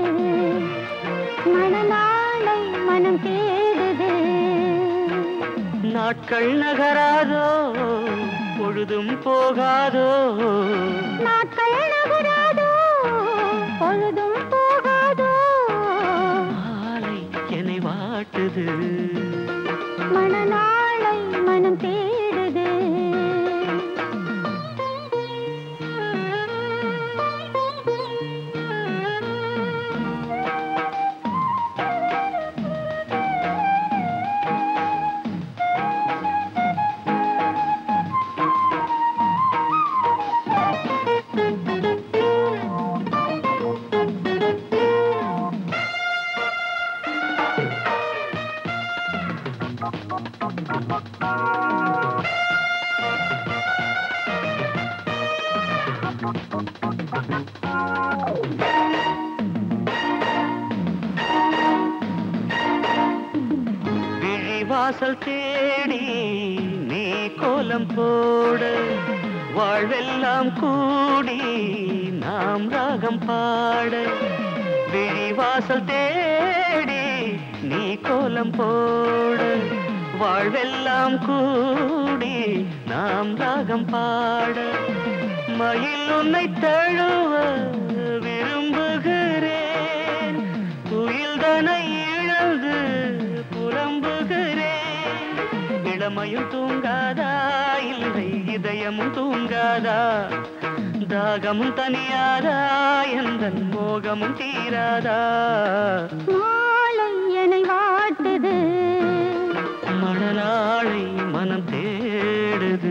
மணநாளை மனம் தேடுது நாட்கள் நகராதோ பொழுதும் போகாதோ நாட்கள் நகராதோ பொழுதும் போகாதோ மாலை என்னை வாட்டுது மணநாளை மனம் தேடுது விழிவாசல் தேடி நீ கோலம் போட வாழ்வெல்லாம் கூடி நாம் ராகம் பாட விழிவாசல் தேடி நீ கோலம் போட வாழ்வெல்லாம் கூடி நாம் ராகம் பாட மயில் உன்னை தழுவ விரும்புகிறேன் துயில் தனை இழந்து புலம்புகிறேன் இளமையும் தூங்காதா இல்லை இதயமும் தூங்காதா தாகமும் தனியாதா எந்த மோகமும் தீராதா மாலை என்னை வாட்டுது மணநாளை மனம் தேடுது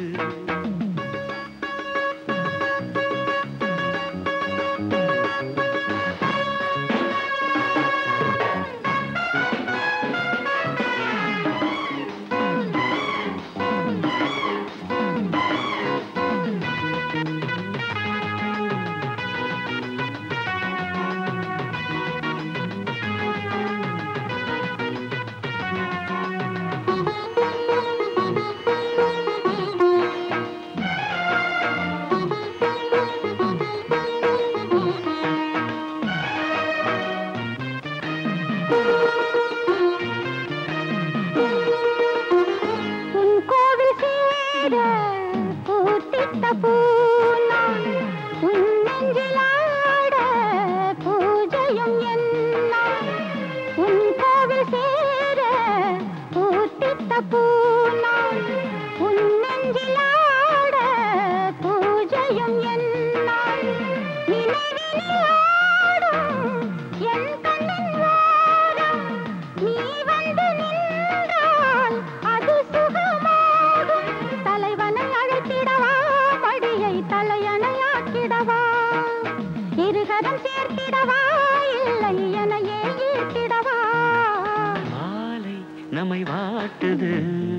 உன் கோவில் சேர பூத்திட்ட பூனான் உன் நெஞ்சிலாட பூஜையும் என்னான் உன் கோவில் சேர பூத்திட்ட பூனான் உன் நெஞ்சிலாட பூஜையும் என்னான் நினைவினில் ஆடும் என் கண்ணின் ஓரம் நீ வந்து நின்றால் அது சுகமாகும் தலைவனை அழைத்திடவா படியை தலையணையாக்கிடவா இருகரம் சேர்த்திடவா இல்லை எனையே ஈர்த்திடவா மாலை நம்மை வாட்டுது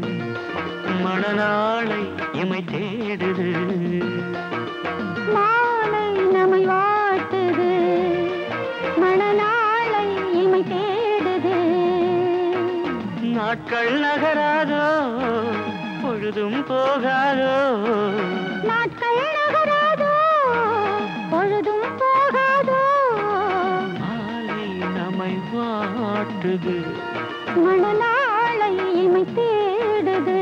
மணநாளை இமை தேடுது மாலை நம்மை வாட்டுது மணநாளை இமை தேடுது நாட்கள் நகராதோ பொழுதும் போகாதோ நாட்கள் நகராதோ பொழுதும் போகாதோ மாலை நம்மை வாட்டுது மணநாளை இமை தேடுது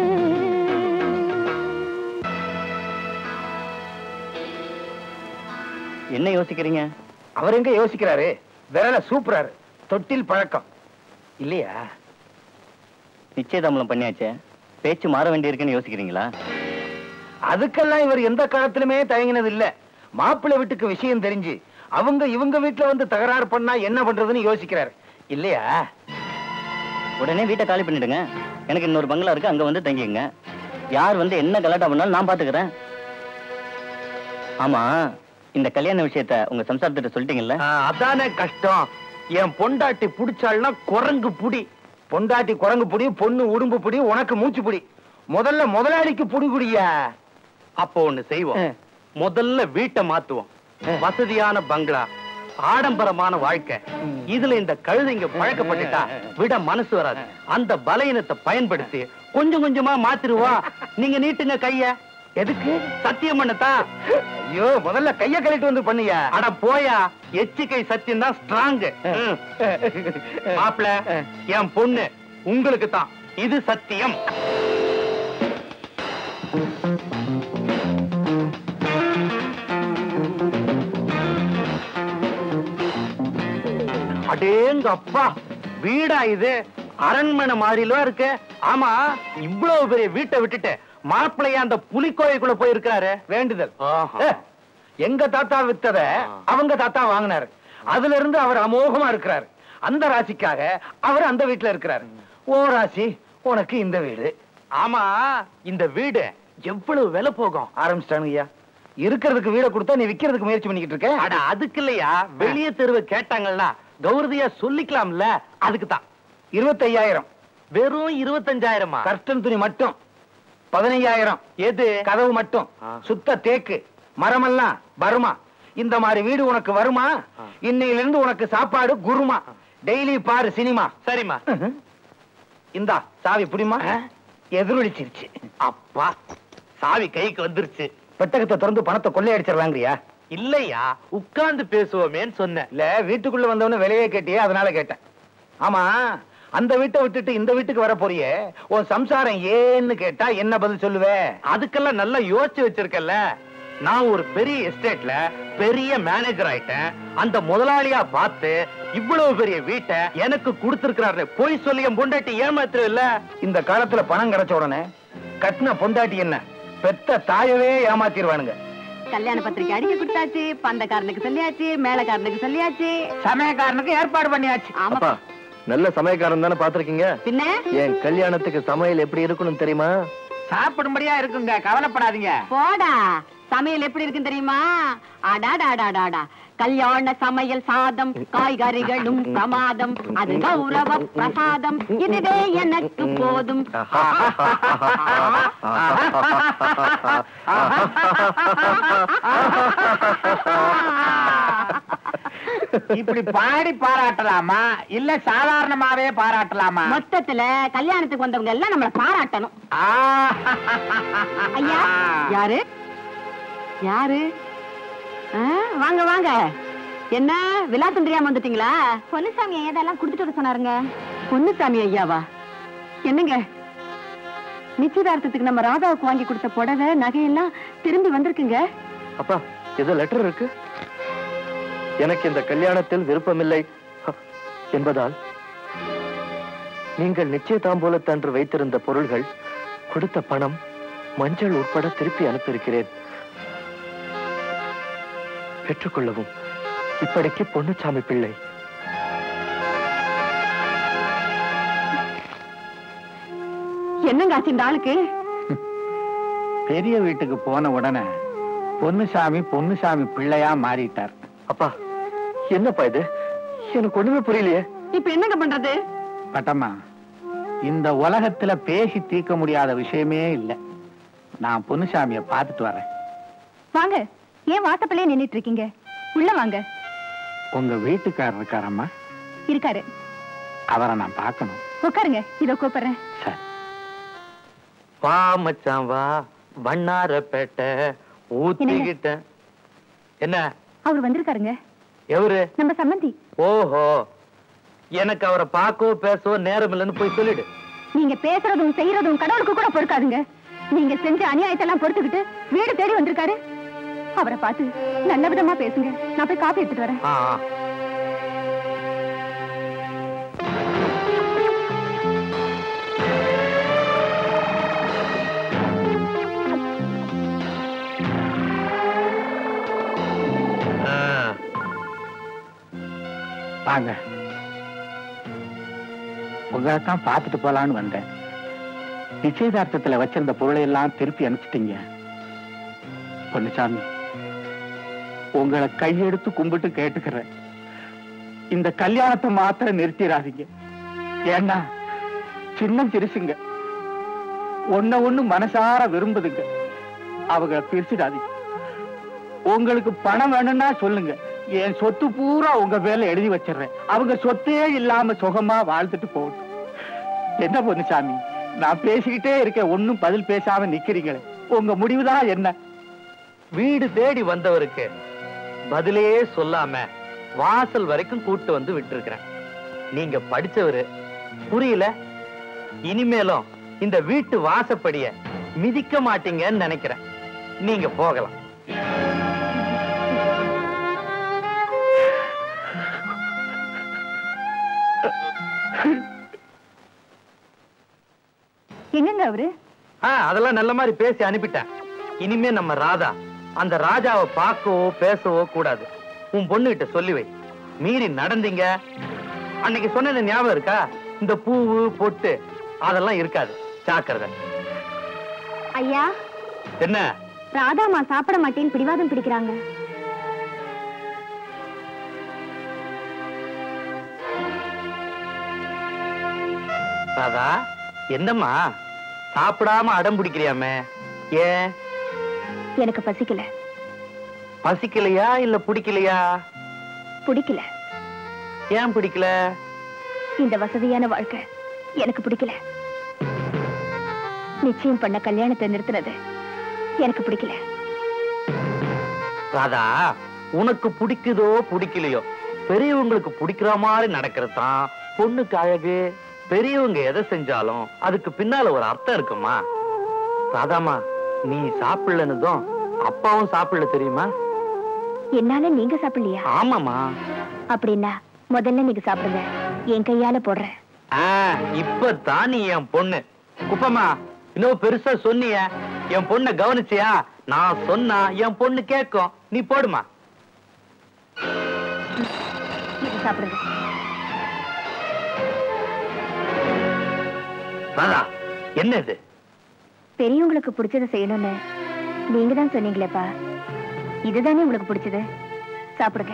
என்ன யோசிக்கிறீங்க அவர் எங்க யோசிக்கிறாரு விரல சூப்பராரு தொட்டில் பழக்கம் இல்லையா நிச்சயதாமலம் பண்ணியாச்சே பேச்சு மாற வேண்டியிருக்குன்னு யோசிக்கிறீங்களா அதுக்கெல்லாம் இவர் எந்த காலத்திலுமே தயங்கினது இல்ல மாப்பிள்ளை வீட்டுக்கு விஷயம் தெரிஞ்சு அவங்க இவங்க வீட்டுல வந்து தகராறு பண்ணா என்ன பண்றதுன்னு யோசிக்கிறாரு இல்லையா உடனே வீட்டை காலி பண்ணிடுங்க எனக்கு இன்னொரு பங்களா இருக்கு அங்க வந்து தங்கிங்க யார் வந்து என்ன கலாட்டா பண்ணாலும் நான் பாத்துக்கிறேன் ஆமா இந்த கல்யாண விஷயத்த உங்க சம்சாரத்திட்ட சொல்லிட்டீங்கல்ல ஆ, அதானே கஷ்டம் என் பொண்டாட்டி புடிச்சாள்னா குரங்கு புடி பொண்டாட்டி குரங்கு புடி பொண்ணு உடும்பு புடி உனக்கு மூச்சு புடி முதல்ல முதலாளிக்கு புடி குடியா அப்போ ஒண்ணு செய்வோம் முதல்ல வீட்டை மாத்துவோம் வசதியான பங்களா ஆடம்பரமான வாழ்க்கை இதுல இந்த கழுதைங்க பழக்கப்பட்டுட்டா விட மனசு வராது அந்த பலவீனத்தை பயன்படுத்தி கொஞ்சம் கொஞ்சமா மாத்திருவா நீங்க நீட்டுங்க கைய எதுக்கு சத்தியம் பண்ணத்தான் ஐயோ முதல்ல கைய கழிட்டு வந்து பண்ணியா அட போயா எச்சிக்கை சத்தியம் தான் ஸ்ட்ராங் மாப்பிள என் பொண்ணு உங்களுக்கு தான் இது சத்தியம் அடேங்க அப்பா வீடா இது அரண்மனை மாதிரிலாம் இருக்கு ஆமா இவ்வளவு பெரிய வீட்டை விட்டுட்டு மாப்பிள்ளைய அந்த புலிக்கோயிலுக்குள்ள போயிருக்காரு வேண்டுதல் ஆஹா. ஏ, எங்க தாத்தா வித்தத அவங்க தாத்தா வாங்கினாரு அதுல இருந்து அவர் அமோகமா இருக்கிறாரு அந்த ராசிக்காக அவர் அந்த வீட்டுல இருக்கிறாரு ஓ ராசி உனக்கு இந்த வீடு ஆமா இந்த வீடு எவ்வளவு விலை போகும் ஆரம்பிச்சிட்டானுங்க ஐயா இருக்கிறதுக்கு வீடை கொடுத்தா நீ விக்கிறதுக்கு முயற்சி பண்ணிக்கிட்டு இருக்க அட அதுக்கு இல்லையா வெளிய தெருவு கேட்டாங்கன்னா கௌரதியா சொல்லிக்கலாம்ல அதுக்கு தான் இருபத்தையாயிரம் வெறும் இருபத்தஞ்சாயிரமா கர்டன் துணி மட்டும் பதினையாயிரம் எது கதவு மட்டும் ஆ. சுத்த தேக்கு மரமெல்லாம் வருமா இந்த மாதிரி வீடு உனக்கு வருமா இன்னையில இருந்து உனக்கு சாப்பாடு குருமா டெய்லி பாரு சினிமா சரிம்மா இந்தா சாவி புடிமா எதிரொலிச்சிருச்சு அப்பா சாவி கைக்கு வந்துருச்சு பெட்டகத்தை திறந்து பணத்தை கொள்ளையடிச்சிடலாங்கிறியா இல்லையா உட்கார்ந்து பேசுவோமேன்னு சொன்னேன் இல்ல வீட்டுக்குள்ள வந்தவன விலையே கேட்டியே அதனால கேட்டேன் ஆமா அந்த வீட்டை விட்டுட்டு இந்த வீட்டுக்கு வர போறியே உன் சம்சாரம் ஏன்னு கேட்டா என்ன பதில் சொல்லுவே அதுக்கெல்லாம் நல்லா யோசிச்சு வச்சிருக்கல நான் ஒரு பெரிய எஸ்டேட்ல பெரிய மேனேஜர் ஆயிட்டேன் அந்த முதலாளியா பார்த்து இவ்வளவு பெரிய வீட்டை எனக்கு கொடுத்திருக்கிறாரு போய் சொல்லி என் பொண்டாட்டி ஏமாத்துற இல்ல இந்த காலத்துல பணம் கிடைச்ச உடனே கட்டின பொண்டாட்டி என்ன பெத்த தாயவே ஏமாத்திடுவானுங்க கல்யாண பத்திரிக்கை அடிக்க கொடுத்தாச்சு பந்தக்காரனுக்கு சொல்லியாச்சு மேலக்காரனுக்கு சொல்லியாச்சு சமயக்காரனுக்கு ஏற்பாடு பண்ணியாச்சு ஆமா நல்ல சமயக்காரன் தானே பாத்திருக்கீங்க பின்ன என் கல்யாணத்துக்கு சமையல் எப்படி இருக்கணும் தெரியுமா சாப்பிடும்படியா இருக்குங்க கவலைப்படாதீங்க போடா சமையல் எப்படி இருக்குன்னு தெரியுமா அடாடாடாடாடா கல்யாண சமையல் சாதம் காய்கறிகளும் பிரமாதம் அது கௌரவ பிரசாதம் இதுவே எனக்கு போதும் இப்படி பாடி பாராட்டலாமா இல்ல சாதாரணமாவே பாராட்டலாமா மொத்தத்துல கல்யாணத்துக்கு வந்தவங்க எல்லாம் நம்மள பாராட்டணும் ஆ. ஐயா யாரு யாரு ஆ, வாங்க வாங்க என்ன விலாசம் தெரியாம வந்துட்டீங்களா பொன்னுசாமி ஏதெல்லாம் கொடுத்துட்டு வர சொன்னாருங்க பொன்னுசாமி ஐயாவா என்னங்க நிச்சயதார்த்தத்துக்கு நம்ம ராதாவுக்கு வாங்கி கொடுத்த புடவை நகையெல்லாம் திரும்பி வந்திருக்குங்க அப்பா ஏதோ லெட்டர் இருக்கு எனக்கு இந்த கல்யாணத்தில் விருப்பமில்லை ஹ, என்பதால் நீங்கள் நிச்சயதாம்பூலத்தன்று வைத்திருந்த பொருள்கள் கொடுத்த பணம் மஞ்சள் உட்பட திருப்பி அனுப்பியிருக்கிறேன் பெற்றுக்கொள்ளவும் இப்படிக்கு பொன்னுச்சாமி பிள்ளை என்னங்க ஆச்சு இந்த ஆளுக்கு பெரிய வீட்டுக்கு போன உடனே பொன்னுசாமி பொன்னுசாமி பிள்ளையா மாறிட்டார் அப்பா என்னப்பா இது எனக்கு ஒண்ணுமே புரியலையே இப்ப என்னங்க பண்றது பட்டம்மா இந்த உலகத்துல பேசி தீர்க்க முடியாத விஷயமே இல்ல நான் பொன்னுசாமிய பார்த்துட்டு வரேன் வாங்க ஏன் வாசப்பள்ளே நின்னுட்டு இருக்கீங்க உள்ள வாங்க உங்க வீட்டுக்காரர் இருக்காரம்மா இருக்காரு அவரை நான் பார்க்கணும் உட்காருங்க இதோ கூப்பிடுறேன் சரி வா மச்சான் வா வண்ணாரப்பேட்டை ஊத்திக்கிட்ட என்ன அவர் வந்திருக்காருங்க எவரு நம்ம சம்மந்தி ஓஹோ எனக்கு அவரை பார்க்கவோ பேசவோ நேரம் இல்லைன்னு போய் சொல்லிடு நீங்க பேசுறதும் செய்யறதும் கடவுளுக்கு கூட பொறுக்காதுங்க நீங்க செஞ்ச அநியாயத்தெல்லாம் பொறுத்துக்கிட்டு வீடு தேடி வந்திருக்காரு அவரை பார்த்து நல்ல விதமா பேசுங்க நான் போய் காப்பி எடுத்துட்டு வரேன் ஆ ஆ. ஆ. வாங்க உங்களை தான் பார்த்துட்டு போலான்னு வந்தேன் நிச்சயதார்த்தத்துல வச்சிருந்த பொருளை எல்லாம் திருப்பி அனுப்பிச்சிட்டீங்க பொன்னுசாமி உங்களை கையெடுத்து கும்பிட்டு கேட்டுக்கிறேன் இந்த கல்யாணத்தை மாத்திரம் நிறுத்திடாதீங்க ஏன்னா சின்ன சிறுசுங்க ஒன்ன ஒண்ணு மனசார விரும்புதுங்க அவங்க பிரிச்சிடாதீங்க உங்களுக்கு பணம் வேணும்னா சொல்லுங்க என் சொத்து பூரா உங்க பேர்ல எழுதி வச்சிடுறேன் அவங்க சொத்தே இல்லாம சுகமா வாழ்ந்துட்டு போகட்டும் என்ன பொண்ணுசாமி நான் பேசிக்கிட்டே இருக்கேன் ஒண்ணும் பதில் பேசாம நிக்கிறீங்களே உங்க முடிவுதான் என்ன வீடு தேடி வந்தவருக்கு பதிலே சொல்லாம வாசல் வரைக்கும் கூட்டு வந்து விட்டுருக்கிறேன் நீங்க படிச்சவரு புரியல இனிமேலும் இந்த வீட்டு வாசப்படிய மிதிக்க மாட்டீங்கன்னு நினைக்கிறேன் நீங்க போகலாம் எங்கங்க அவரு ஆ, அதெல்லாம் நல்ல மாதிரி பேசி அனுப்பிட்டேன் இனிமே நம்ம ராதா அந்த ராஜாவை பார்க்கவோ பேசவோ கூடாது உன் பொண்ணுகிட்ட சொல்லி வை மீறி நடந்தீங்க அன்னைக்கு சொன்னது ஞாபகம் இருக்கா இந்த பூவு பொட்டு அதெல்லாம் இருக்காது ஜாக்கிரதை ஐயா என்ன ராதாமா சாப்பிட மாட்டேன்னு பிடிவாதம் பிடிக்கிறாங்க ராதா என்னம்மா சாப்பிடாம அடம் பிடிக்கிறியாமே ஏன் எனக்கு பசிக்கல பசிக்கலையா இல்ல பிடிக்கலையா பிடிக்கல ஏன் பிடிக்கல இந்த வசதியான வாழ்க்கை எனக்கு பிடிக்கல நிச்சயம் பண்ண கல்யாணத்தை நிறுத்தினது எனக்கு பிடிக்கல ராதா உனக்கு பிடிக்குதோ பிடிக்கலையோ பெரியவங்களுக்கு பிடிக்கிற மாதிரி நடக்கிறது தான் பொண்ணுக்கு அழகு பெரியவங்க எதை செஞ்சாலும் அதுக்கு பின்னால ஒரு அர்த்தம் இருக்குமா ராதாமா நீ சாப்பிடலன்னதும் அப்பாவும் சாப்பிடல தெரியுமா என்னால நீங்க சாப்பிடலையா ஆமாமா அப்படின்னா முதல்ல நீங்க சாப்பிடுங்க என் கையால போடுறேன் ஆ, இப்பதான் நீ என் பொண்ணு குப்பம்மா இன்னும் பெருசா சொன்னிய என் பொண்ணை கவனிச்சியா நான் சொன்னா என் பொண்ணு கேட்கும் நீ போடுமா இது சாப்பிடுங்க ராதா என்ன இது பெரியவங்களுக்கு பிடிச்சதை செய்யணும்னு நீங்க தான் சொன்னீங்களேப்பா இதுதானே உங்களுக்கு பிடிச்சது சாப்பிடுங்க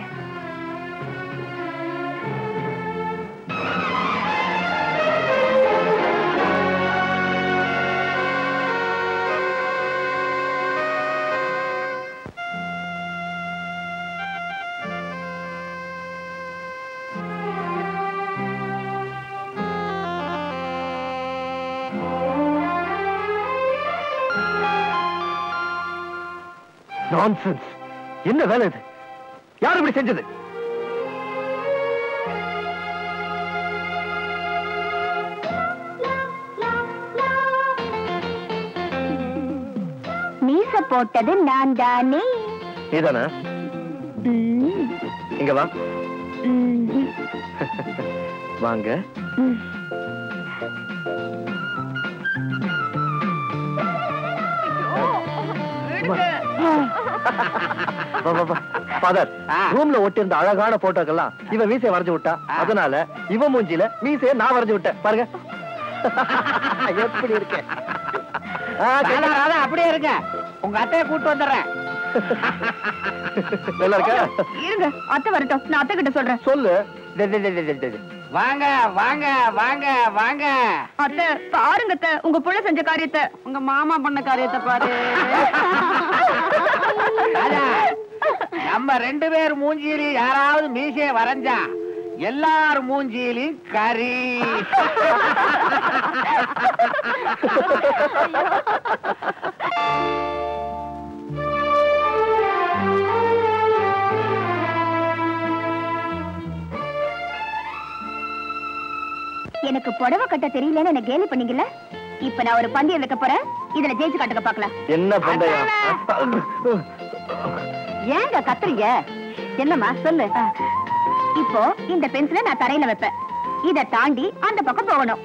நான்சென்ஸ் என்ன வேலை இது யார் இப்படி செஞ்சது மீச போட்டது நான் தானே நீதானே ம், இங்க வா ம், வாங்க ம். வா, வா, வா. ஃபாதர் ரூம்ல ஒட்டி இருந்த அழகான போட்டோக்கெல்லாம் இவன் மீசையை வரைஞ்சு விட்டா அதனால இவன் மூஞ்சில மீசையை நான் வரைஞ்சு விட்டேன் பாருங்க எப்படி இருக்கேன் ஆ, ராதா, ராதா, அப்படியே இருங்க உங்க அத்தையை கூட்டு வந்துடுறேன் நல்லா இருக்கா இருங்க அத்தை வரட்டும் நான் அத்தை கிட்ட சொல்றேன் சொல்லு டே, டே, டே, டே, டே, டே. வாங்க வாங்க வாங்க வாங்க அத்தை பாருங்க அத்தை உங்க புள்ள செஞ்ச காரியத்தை உங்க மாமா பண்ண காரியத்தை பாரு ராதா, நம்ம ரெண்டு பேர் மூஞ்சியிலையும் யாராவது மீசைய வரைஞ்சா எல்லார் மூஞ்சியிலையும் கறி எனக்கு புடவை கட்ட தெரியலன்னு என்ன கேலி பண்ணீங்கல்ல இப்ப நான் ஒரு பந்தயம் வைக்க போறேன் இதுல ஜெயிச்சு காட்டுங்க பாக்கலாம் என்ன பந்தயம் ஏங்க கத்துறீங்க என்னம்மா சொல்லு இப்போ இந்த பென்சிலை நான் தரையில வைப்பேன் இத தாண்டி அந்த பக்கம் போகணும்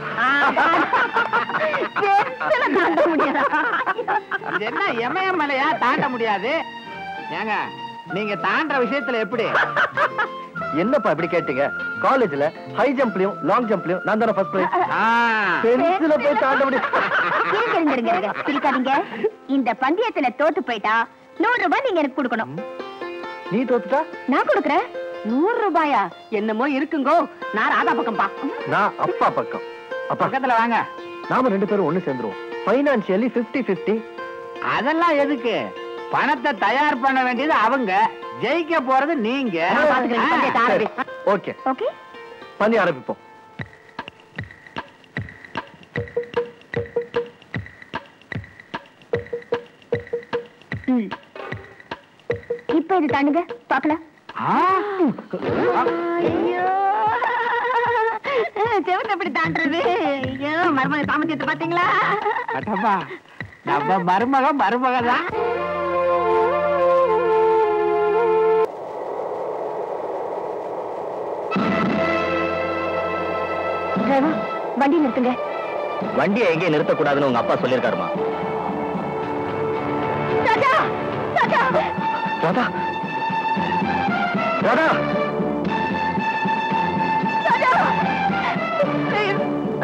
பென்சிலை தாண்ட முடியாதா? இது என்ன எமயமலையா தாண்ட முடியாது ஏங்க நீங்க தாண்டுற விஷயத்துல எப்படி என்னப்பா இப்படி கேட்டீங்க காலேஜ்ல ஹை ஜம்ப்லயும் லாங் ஜம்ப்லயும் நான் தானே ஃபர்ஸ்ட் பிரைஸ் ஆ, பென்சில போய் தாண்ட முடியும் இருங்க, இருங்க, இருங்க, இருங்க. சிரிக்காதீங்க இந்த பந்தயத்துல தோத்து போயிட்டா நூறு ரூபாய் நீங்க எனக்கு கொடுக்கணும் நீ தோத்துட்டா நான் கொடுக்குறேன் நூறு ரூபாயா என்னமோ இருக்குங்கோ நான் ராதா பக்கம் பா நான் அப்பா பக்கம் அப்பா பக்கத்துல வாங்க நாம ரெண்டு பேரும் ஒண்ணு சேர்ந்துருவோம் பைனான்சியலி 50 50 அதெல்லாம் எதுக்கு பணத்தை தயார் பண்ண வேண்டியது அவங்க ஜெயிக்க போறது நீங்க நான் பாத்துக்கிறேன், பந்தயத்தை ஆரம்பி. ஓகே ஓகே பண்ணி ஆரம்பிப்போம் ம் இப்போ இது தாண்டுங்க பார்க்கலாம் ஐயோ செவத்தை எப்படி தாண்டுறது ஐயோ மருமக சாமர்த்தியத்தை பாத்தீங்களா அட்டப்பா நம்ம மருமக மருமக தான் டிரைவர் வண்டி நிறுத்துங்க வண்டியை எங்கேயும் நிறுத்தக்கூடாதுன்னு உங்க அப்பா சொல்லியிருக்காருமா ராஜா ராஜா ராதா ராதா ராஜா Please.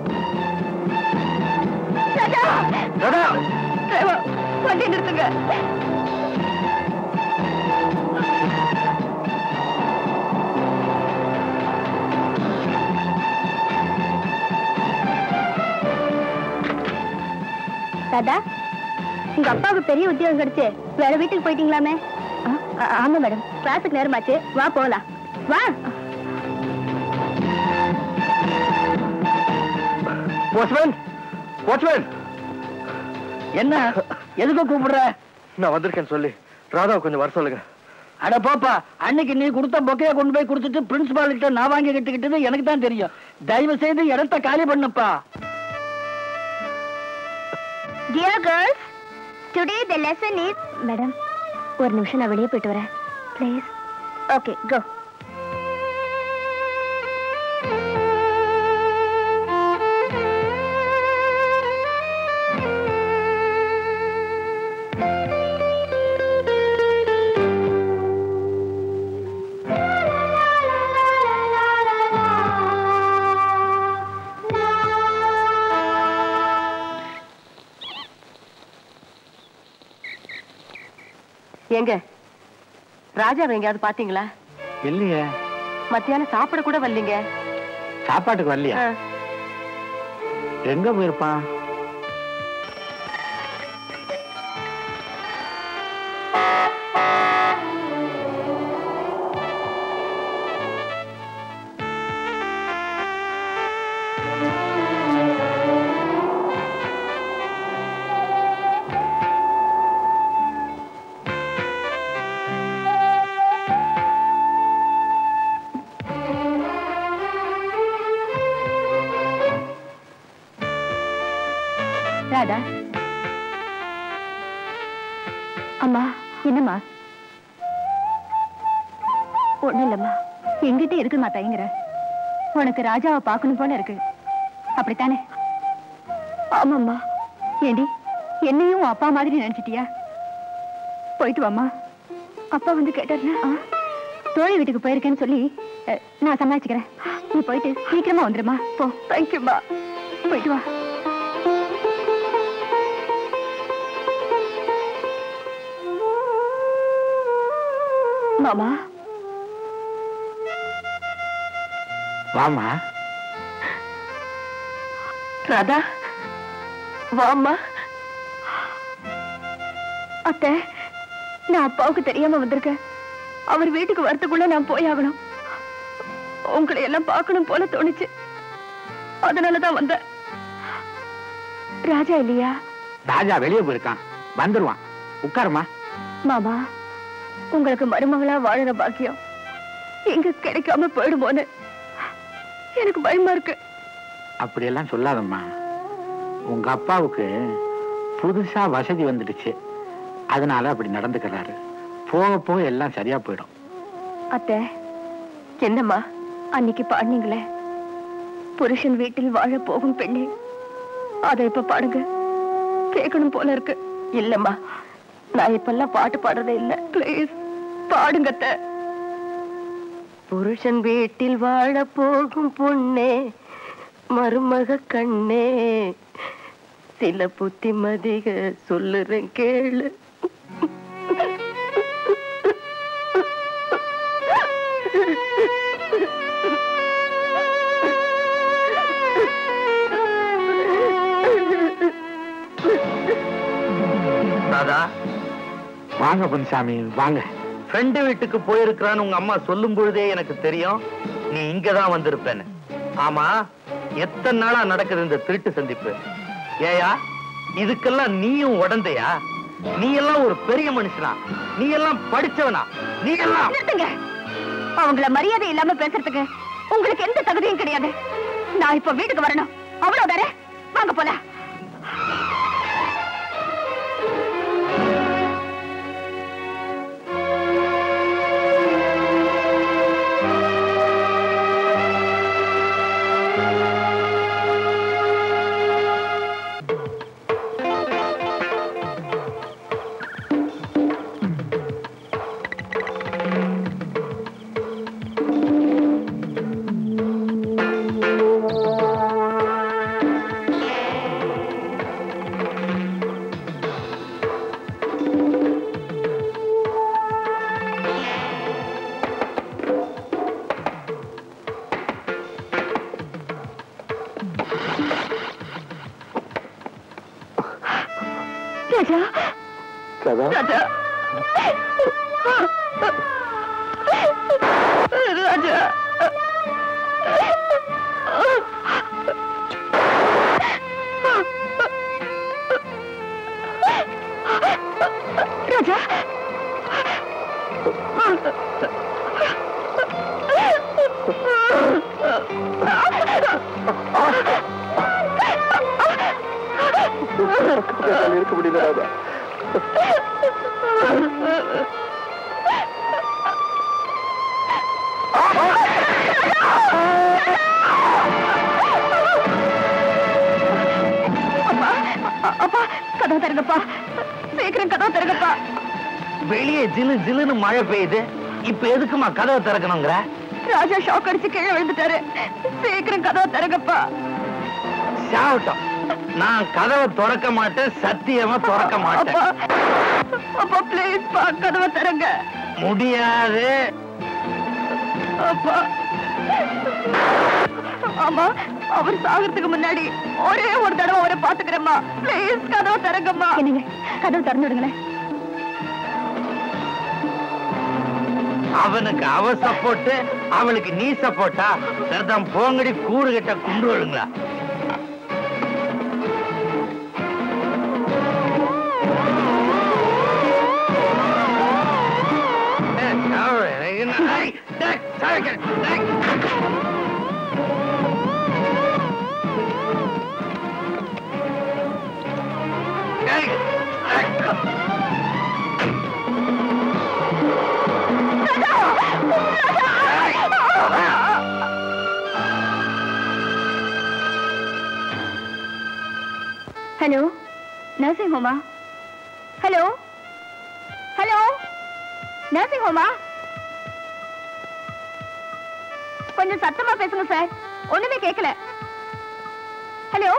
ராஜா ராதா டிரைவர் வண்டி நிறுத்துங்க ராதா உங்க அப்பாவுக்கு பெரிய உத்தியோகம் கிடைச்சு வேற வீட்டுக்கு போயிட்டீங்களாமே ஆமா மேடம் கிளாஸுக்கு நேரமாச்சு வா போகலாம் வா வாட்ச்மேன் வாட்ச்மேன் என்ன எதுக்கு கூப்பிடுற நான் வந்திருக்கேன்னு சொல்லி ராதாவை கொஞ்சம் வர சொல்லுங்க அட போப்பா அன்னைக்கு நீ கொடுத்த பொக்கைய கொண்டு போய் கொடுத்துட்டு பிரின்சிபால் கிட்ட நான் வாங்கி கட்டுக்கிட்டது எனக்கு தான் தெரியும் தயவு செய்து இடத்த காலி பண்ணுப்பா dear girls today the lesson is madam ஒரு நிமிஷம் நான் வெளியே போயிட்டு வரேன் ப்ளீஸ் ஓகே கோ எங்க ராஜாவை எங்கேயாவது பாத்தீங்களா இல்லையே மத்தியானம் சாப்பிட கூட வரலீங்க சாப்பாட்டுக்கு வரலையா ஆ. எங்க போயிருப்பான் ராதா அம்மா என்னம்மா ஒண்ணும் இல்லம்மா எங்கிட்ட இருக்குமா தயங்குற உனக்கு ராஜாவை பார்க்கணும் போல இருக்கு அப்படித்தானே ஆமாம்மா ஏண்டி என்னையும் உன் அப்பா மாதிரி நினைச்சிட்டியா போயிட்டு வாம்மா அப்பா வந்து கேட்டாருன்னா தோழி வீட்டுக்கு போயிருக்கேன்னு சொல்லி அஹ், நான் சமாளிச்சுக்கிறேன் நீ போயிட்டு சீக்கிரமா வந்துருமா போ தேங்க்யூம்மா போயிட்டு வா மாமா வாமா ராதா வாம்மா அத்தை நான் அப்பாவுக்கு தெரியாம வந்திருக்கேன் அவர் வீட்டுக்கு வரதுக்குள்ள நான் போயாகணும் உங்களை எல்லாம் பார்க்கணும் போல தோணுச்சு அதனாலதான் வந்தேன் ராஜா இல்லையா ராஜா வெளியே போயிருக்கான் வந்துருவான் உட்காருமா மாமா உங்களுக்கு மருமகளா வாழற பாக்கியம் எங்க கிடைக்காம போயிடுமோன்னு எனக்கு பயமா இருக்கு அப்படியெல்லாம் சொல்லாதம்மா உங்க அப்பாவுக்கு புதுசா வசதி வந்துடுச்சு அதனால அப்படி நடந்துக்கிறாரு போக போக எல்லாம் சரியா போயிடும் அத்தை என்னம்மா அன்னைக்கு பாடினீங்களே புருஷன் வீட்டில் வாழ போகும் பெண்ணே அதை இப்ப பாடுங்க கேட்கணும் போல இருக்கு இல்லம்மா நான் இப்பெல்லாம் பாட்டு பாடுறதே இல்ல ப்ளீஸ் பாடுங்க அத்தை புருஷன் வீட்டில் வாழ போகும் பொண்ணே மருமக கண்ணே சில புத்திமதிக சொல்லுறேன் கேளு வாங்க பொன்சாமி வாங்க ஃப்ரெண்டு வீட்டுக்கு போயிருக்கிறான்னு உங்க அம்மா சொல்லும் பொழுதே எனக்கு தெரியும் நீ இங்கதான் வந்திருப்பேன்னு ஆமா எத்தனை நாளா நடக்குது இந்த திருட்டு சந்திப்பு ஏயா இதுக்கெல்லாம் நீயும் உடந்தையா நீ எல்லாம் ஒரு பெரிய மனுஷனா நீ எல்லாம் படிச்சவனா நீ எல்லாம் நிறுத்துங்க அவங்கள மரியாதை இல்லாம பேசுறதுக்கு உங்களுக்கு எந்த தகுதியும் கிடையாது நான் இப்ப வீட்டுக்கு வரணும் அவ்வளவுதானே வாங்க போலாம் ராஜா கதா ராஜா ராஜா ராஜா இருக்க முடியல ராதா அப்பா கதவு தருங்கப்பா சீக்கிரம் கதவு தருங்கப்பா வெளியே ஜிலு ஜிலுன்னு மழை பெய்யுது இப்ப எதுக்குமா கதவை திறக்கணுங்கிற ராஜா ஷாக் அடிச்சு கீழே விழுந்துட்டாரு சீக்கிரம் கதவு தருங்கப்பா சாவட்டும் நான் கதவை திறக்க மாட்டேன் சத்தியமா திறக்க மாட்டேன் அப்பா அப்பா ப்ளீஸ் பா கதவை தருங்க முடியாது அப்பா ஆமா அவர் சாகிறதுக்கு முன்னாடி ஒரே ஒரு தடவை அவரை பாத்துக்கிறேம்மா ப்ளீஸ் கதவை தரங்கம்மா என்னங்க கதவை திறந்து விடுங்களேன் அவனுக்கு அவ சப்போர்ட் அவளுக்கு நீ சப்போர்ட்டா சரிதான் போங்கடி கூறு கிட்ட குண்டு விழுங்களா ஏய், சாவு, எனக்கு என்ன- ஏய், டேய், சாவுங்க, டேய். ஏய், ஏய். ஹலோ நர்சிங் ஹோமா ஹலோ ஹலோ நர்சிங் ஹோமா கொஞ்சம் சத்தமா பேசுங்க சார் ஒண்ணுமே கேட்கல ஹலோ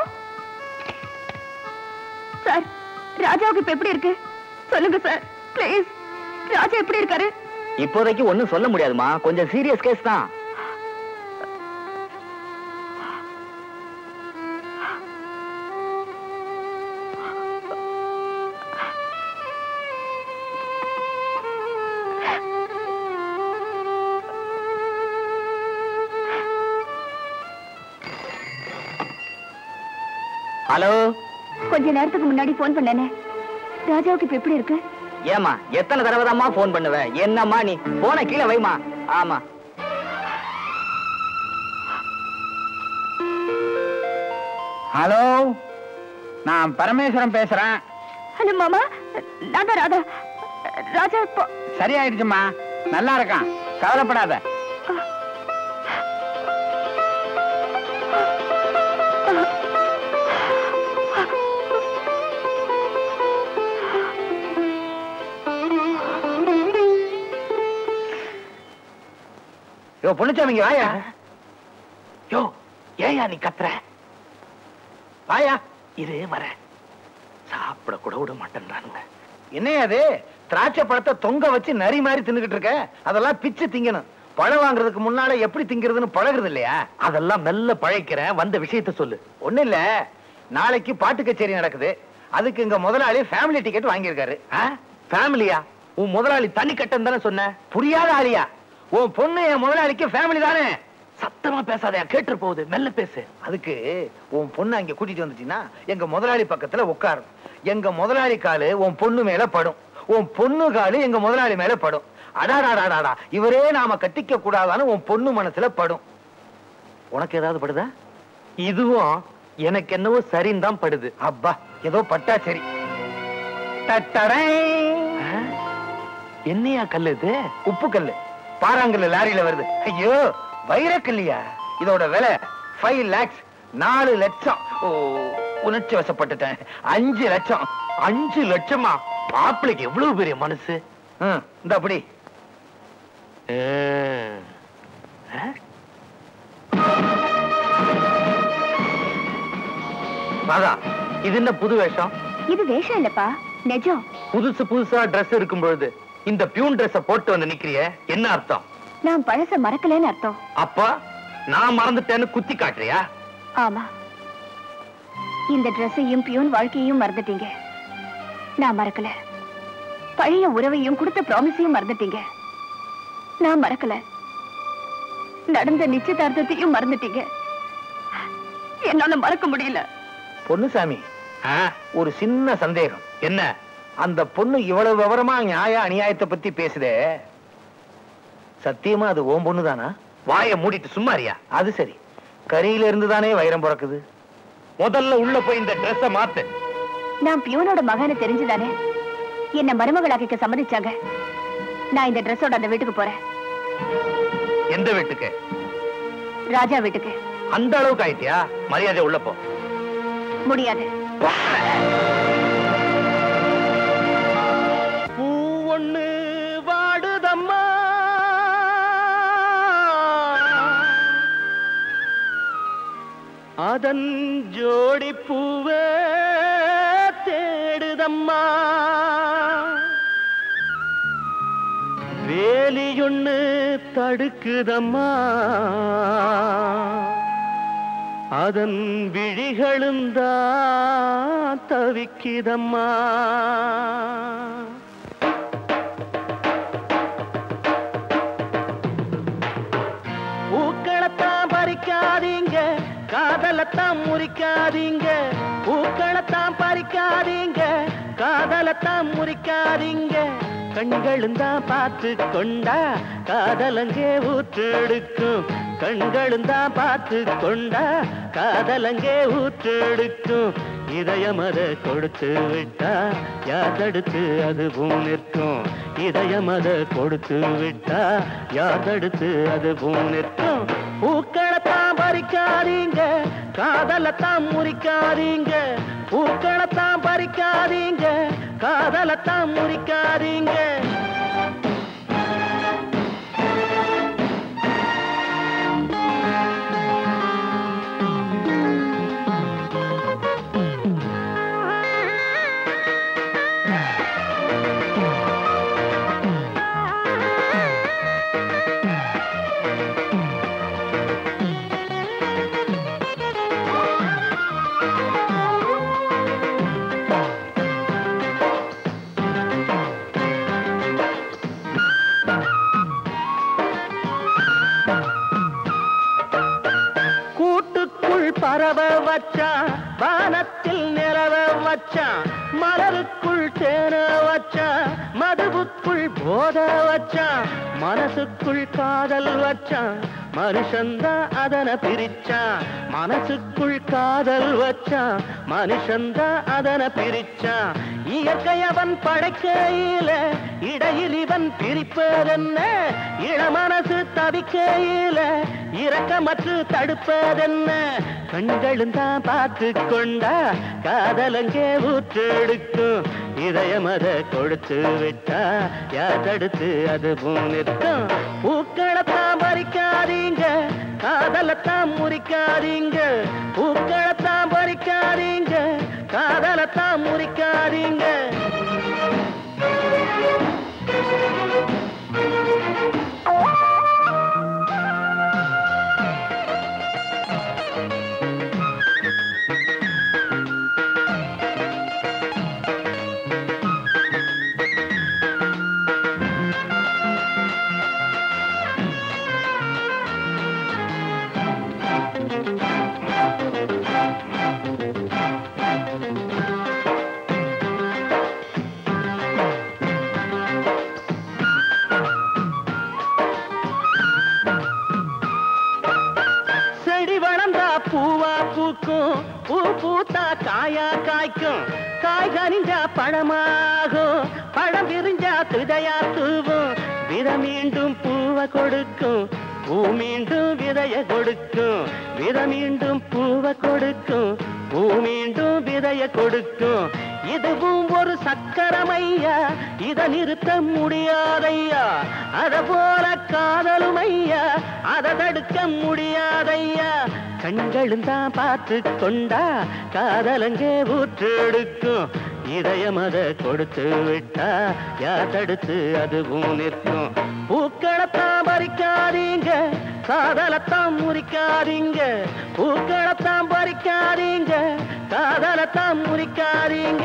சார் ராஜாவுக்கு இப்ப எப்படி இருக்கு சொல்லுங்க சார் ப்ளீஸ் ராஜா எப்படி இருக்காரு இப்போதைக்கு ஒண்ணும் சொல்ல முடியாதுமா கொஞ்சம் சீரியஸ் கேஸ் தான் ஹலோ கொஞ்ச நேரத்துக்கு முன்னாடி போன் பண்ணேனே ராஜாவுக்கு இப்ப எப்படி இருக்கு ஏமா எத்தனை தடவை தான்மா போன் பண்ணுவ என்னம்மா நீ போன கீழே வைமா ஆமா ஹலோ நான் பரமேஸ்வரன் பேசுறேன் ஹலோ மாமா நான் தான் ராதா ராஜா இப்போ சரியாயிடுச்சுமா நல்லா இருக்கான் கவலைப்படாத யோ பொண்ணுச்சாமிங்க வாயா யோ ஏயா நீ கத்துற வாயா இது வர சாப்பிட கூட விட மாட்டேன்றானுங்க என்னையா அது திராட்சை பழத்தை தொங்க வச்சு நரி மாதிரி தின்னுகிட்டு இருக்க அதெல்லாம் பிச்சு திங்கணும் பழம் வாங்குறதுக்கு முன்னால எப்படி திங்கிறதுன்னு பழகுறது இல்லையா அதெல்லாம் மெல்ல பழைக்கிறேன் வந்த விஷயத்த சொல்லு ஒண்ணு இல்ல நாளைக்கு பாட்டு கச்சேரி நடக்குது அதுக்கு இங்க முதலாளி ஃபேமிலி டிக்கெட் வாங்கியிருக்காரு ஃபேமிலியா உன் முதலாளி தனி கட்டம் தானே சொன்ன புரியாத ஆலியா உன் பொண்ணு என் முதலாளிக்கு ஃபேமிலி தானே சத்தமா பேசாதயா கேட்டு போகுது மெல்ல பேசு அதுக்கு உன் பொண்ணு அங்க கூட்டிட்டு வந்துட்டீங்கன்னா எங்க முதலாளி பக்கத்துல உட்காரும் எங்க முதலாளி காலு உன் பொண்ணு மேல படும் உன் பொண்ணு காலு எங்க முதலாளி மேல படும் அடாடாடாடாடா இவரே நாம கட்டிக்க கூடாதான்னு உன் பொண்ணு மனசுல படும் உனக்கு ஏதாவது படுதா இதுவும் எனக்கு என்னவோ சரின்னு தான் படுது அப்பா ஏதோ பட்டா சரி தட்டடை. என்னையா கல்லு இது உப்பு கல்லு பாறாங்கல்லு லாரியில வருது ஐயோ வைரக்கல்லியா இதோட விலை ஃபைவ் லேக்ஸ் நாலு லட்சம் ஓ உணர்ச்சி வசப்பட்டுட்டேன் அஞ்சு லட்சம் அஞ்சு லட்சமா மாப்பிளைக்கு எவ்வளவு பெரிய மனசு ம், இந்த அப்படி ராதா இது என்ன புது வேஷம் இது வேஷம் இல்லப்பா நிஜம் புதுசு புதுசா Dress இருக்கும் பொழுது இந்த பியூன் Dress போட்டு வந்து நிக்கிறியே என்ன அர்த்தம் நான் பழச மறக்கலன்னு அர்த்தம் அப்பா நான் மறந்துட்டேன்னு குத்தி காட்டுறியா ஆமா இந்த ட்ரெஸ்ஸையும் பியூன் வாழ்க்கையையும் மறந்துட்டீங்க நான் மறக்கல பழைய உறவையும் கொடுத்த ப்ராமிஸையும் மறந்துட்டீங்க நான் மறக்கல நடந்த நிச்சயதார்த்தத்தையும் மறந்துட்டீங்க என்னால மறக்க முடியல பொன்னுசாமி ஆ, ஒரு சின்ன சந்தேகம் என்ன அந்த பொண்ணு இவ்வளவு விவரமா நியாய அநியாயத்தை பத்தி பேசுதே சத்தியமா அது ஓம் பொண்ணு தானா வாயை மூடிட்டு சும்மாரியா அது சரி கரியில இருந்து தானே வைரம் பிறக்குது முதல்ல உள்ள போய் இந்த Dress-அ மாத்து நான் பியூனோட மகனை தெரிஞ்சுதானே என்ன மருமகளாக்கிக்க சம்மதிச்சாங்க நான் இந்த ட்ரெஸ்ஸோட அந்த வீட்டுக்கு போறேன் எந்த வீட்டுக்கு ராஜா வீட்டுக்கு அந்த அளவுக்கு ஆயிட்டியா மரியாதை உள்ள போ முடியாது பூ ஒண்ணு வாடுதம்மா அதன் ஜோடி பூவே தேடுதம்மா வேலியொன்னு தடுக்குதம்மா அதன் விழிகளும் தான் தவிக்குதம்மா பூக்களத்தான் பறிக்காதீங்க காதலத்தான் முறிக்காதீங்க பூக்களத்தான் பறிக்காதீங்க காதலத்தான் முறிக்காதீங்க கண்களும் தான் பார்த்து கொண்டா காதலங்கே ஊற்றெடுக்கும் கண்களும் தான் பார்த்து கொண்டா காதலங்கே ஊற்றெடுக்கும் இதயம் அதை கொடுத்து விட்டா யார் தடுத்து அதுவும் நிற்கும் இதயம் அதை கொடுத்து விட்டா யார் தடுத்து அதுவும் நிற்கும் பூக்களத்தான் பறிக்காதீங்க காதலத்தான் முறிக்காதீங்க பூக்களத்தான் பறிக்காதீங்க காதலத்தான் முறிக்காதீங்க கூட்டுக்குள் பரவ வச்சான் வானத்தில் நிலவ வச்சான் மலருக்குள் தேன வச்சான் மதுவுக்குள் போத வச்சான் மனசுக்குள் காதல் வச்சான் மனுஷந்தான் அதனை பிரிச்சான் மனசுக்குள் காதல் வச்சான் மனுஷந்தான் அதனை பிரிச்சான் இயற்கை அவன் படைக்கையில இடையில் இவன் பிரிப்பதென்ன இளமனசு தவிக்கையில இரக்கமற்று தடுப்பதென்ன கண்களும் தான் பார்த்து கொண்டா காதலங்கே ஊற்றெடுக்கும் இதயம் அதை கொடுத்து விட்டா யார் தடுத்து அது நிற்கும் பூக்களத்தான் பறிக்காதீங்க காதலத்தான் முறிக்காதீங்க பூக்களத்தான் பறிக்காதீங்க காதலத்தான் முறிக்காதீங்க செடி வளர்ந்தா பூவா பூக்கும் பூ பூத்தா காயா காய்க்கும் காய் கனிஞ்சா பழமாகும் பழம் விரிஞ்சா துதையா தூவும் வித மீண்டும் பூவை கொடுக்கும் பூ மீண்டும் விதைய கொடுக்கும் வித மீண்டும் பூவை கொடுக்கும் பூ மீண்டும் விதைய கொடுக்கும் இதுவும் ஒரு சக்கரமையா இத நிறுத்த முடியாதையா அத போல காதலும் ஐயா அதை தடுக்க முடியாதையா கண்களும் தான் பார்த்து கொண்டா காதலங்கே ஊற்றெடுக்கும் இதயம் அதை கொடுத்து விட்டா யார் தடுத்து அதுவும் நிற்கும் பூக்களத்தான் பறிக்காதீங்க காதலத்தான் முறிக்காதீங்க பூக்களத்தான் பறிக்காதீங்க காதலத்தான் முறிக்காதீங்க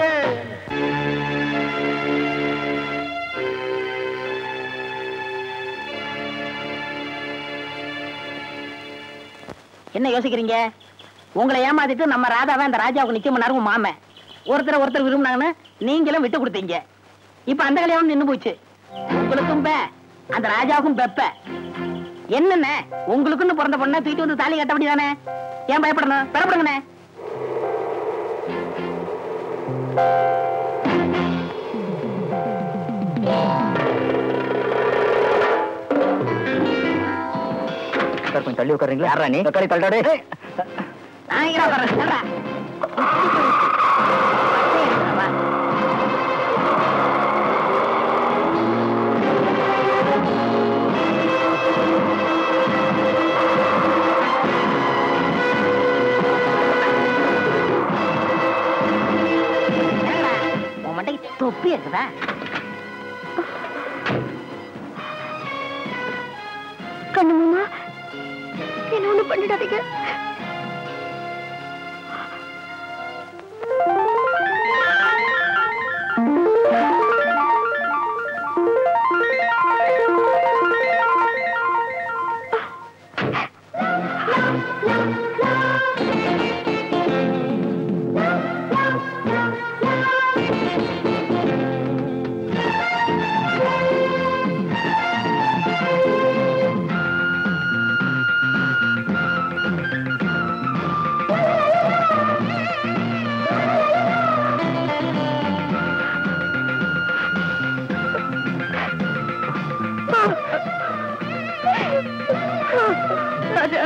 என்ன யோசிக்கிறீங்க உங்களை ஏமாத்திட்டு நம்ம ராதாவை அந்த ராஜாவுக்கு நிக்க மணி மாம ஒருத்தரை ஒருத்தர் விரும்பினாங்கன்னு நீங்களும் விட்டு கொடுத்தீங்க இப்ப அந்த கல்யாணம் நின்னு போச்சு உங்களுக்கும் பே அந்த ராஜாவுக்கும் பெப்ப என்னண்ணே உங்களுக்குன்னு பிறந்த பொண்ணை தூக்கிட்டு வந்து தாலி கட்ட வேண்டியதானே ஏன் பயப்படணும் பெறப்படுங்கண்ணே சார் கொஞ்சம் தள்ளி உட்காருங்களா யாரா நீ தக்காளி தள்ளாடே நான் இங்க உட்கார்றேன். சொல்றா. வா. என்னடா, உன் மண்டைக்கு தொப்பி இருக்குதா கண்ணுமாமா என்ன ஒண்ணு பண்ணிடாதீங்க ராஜா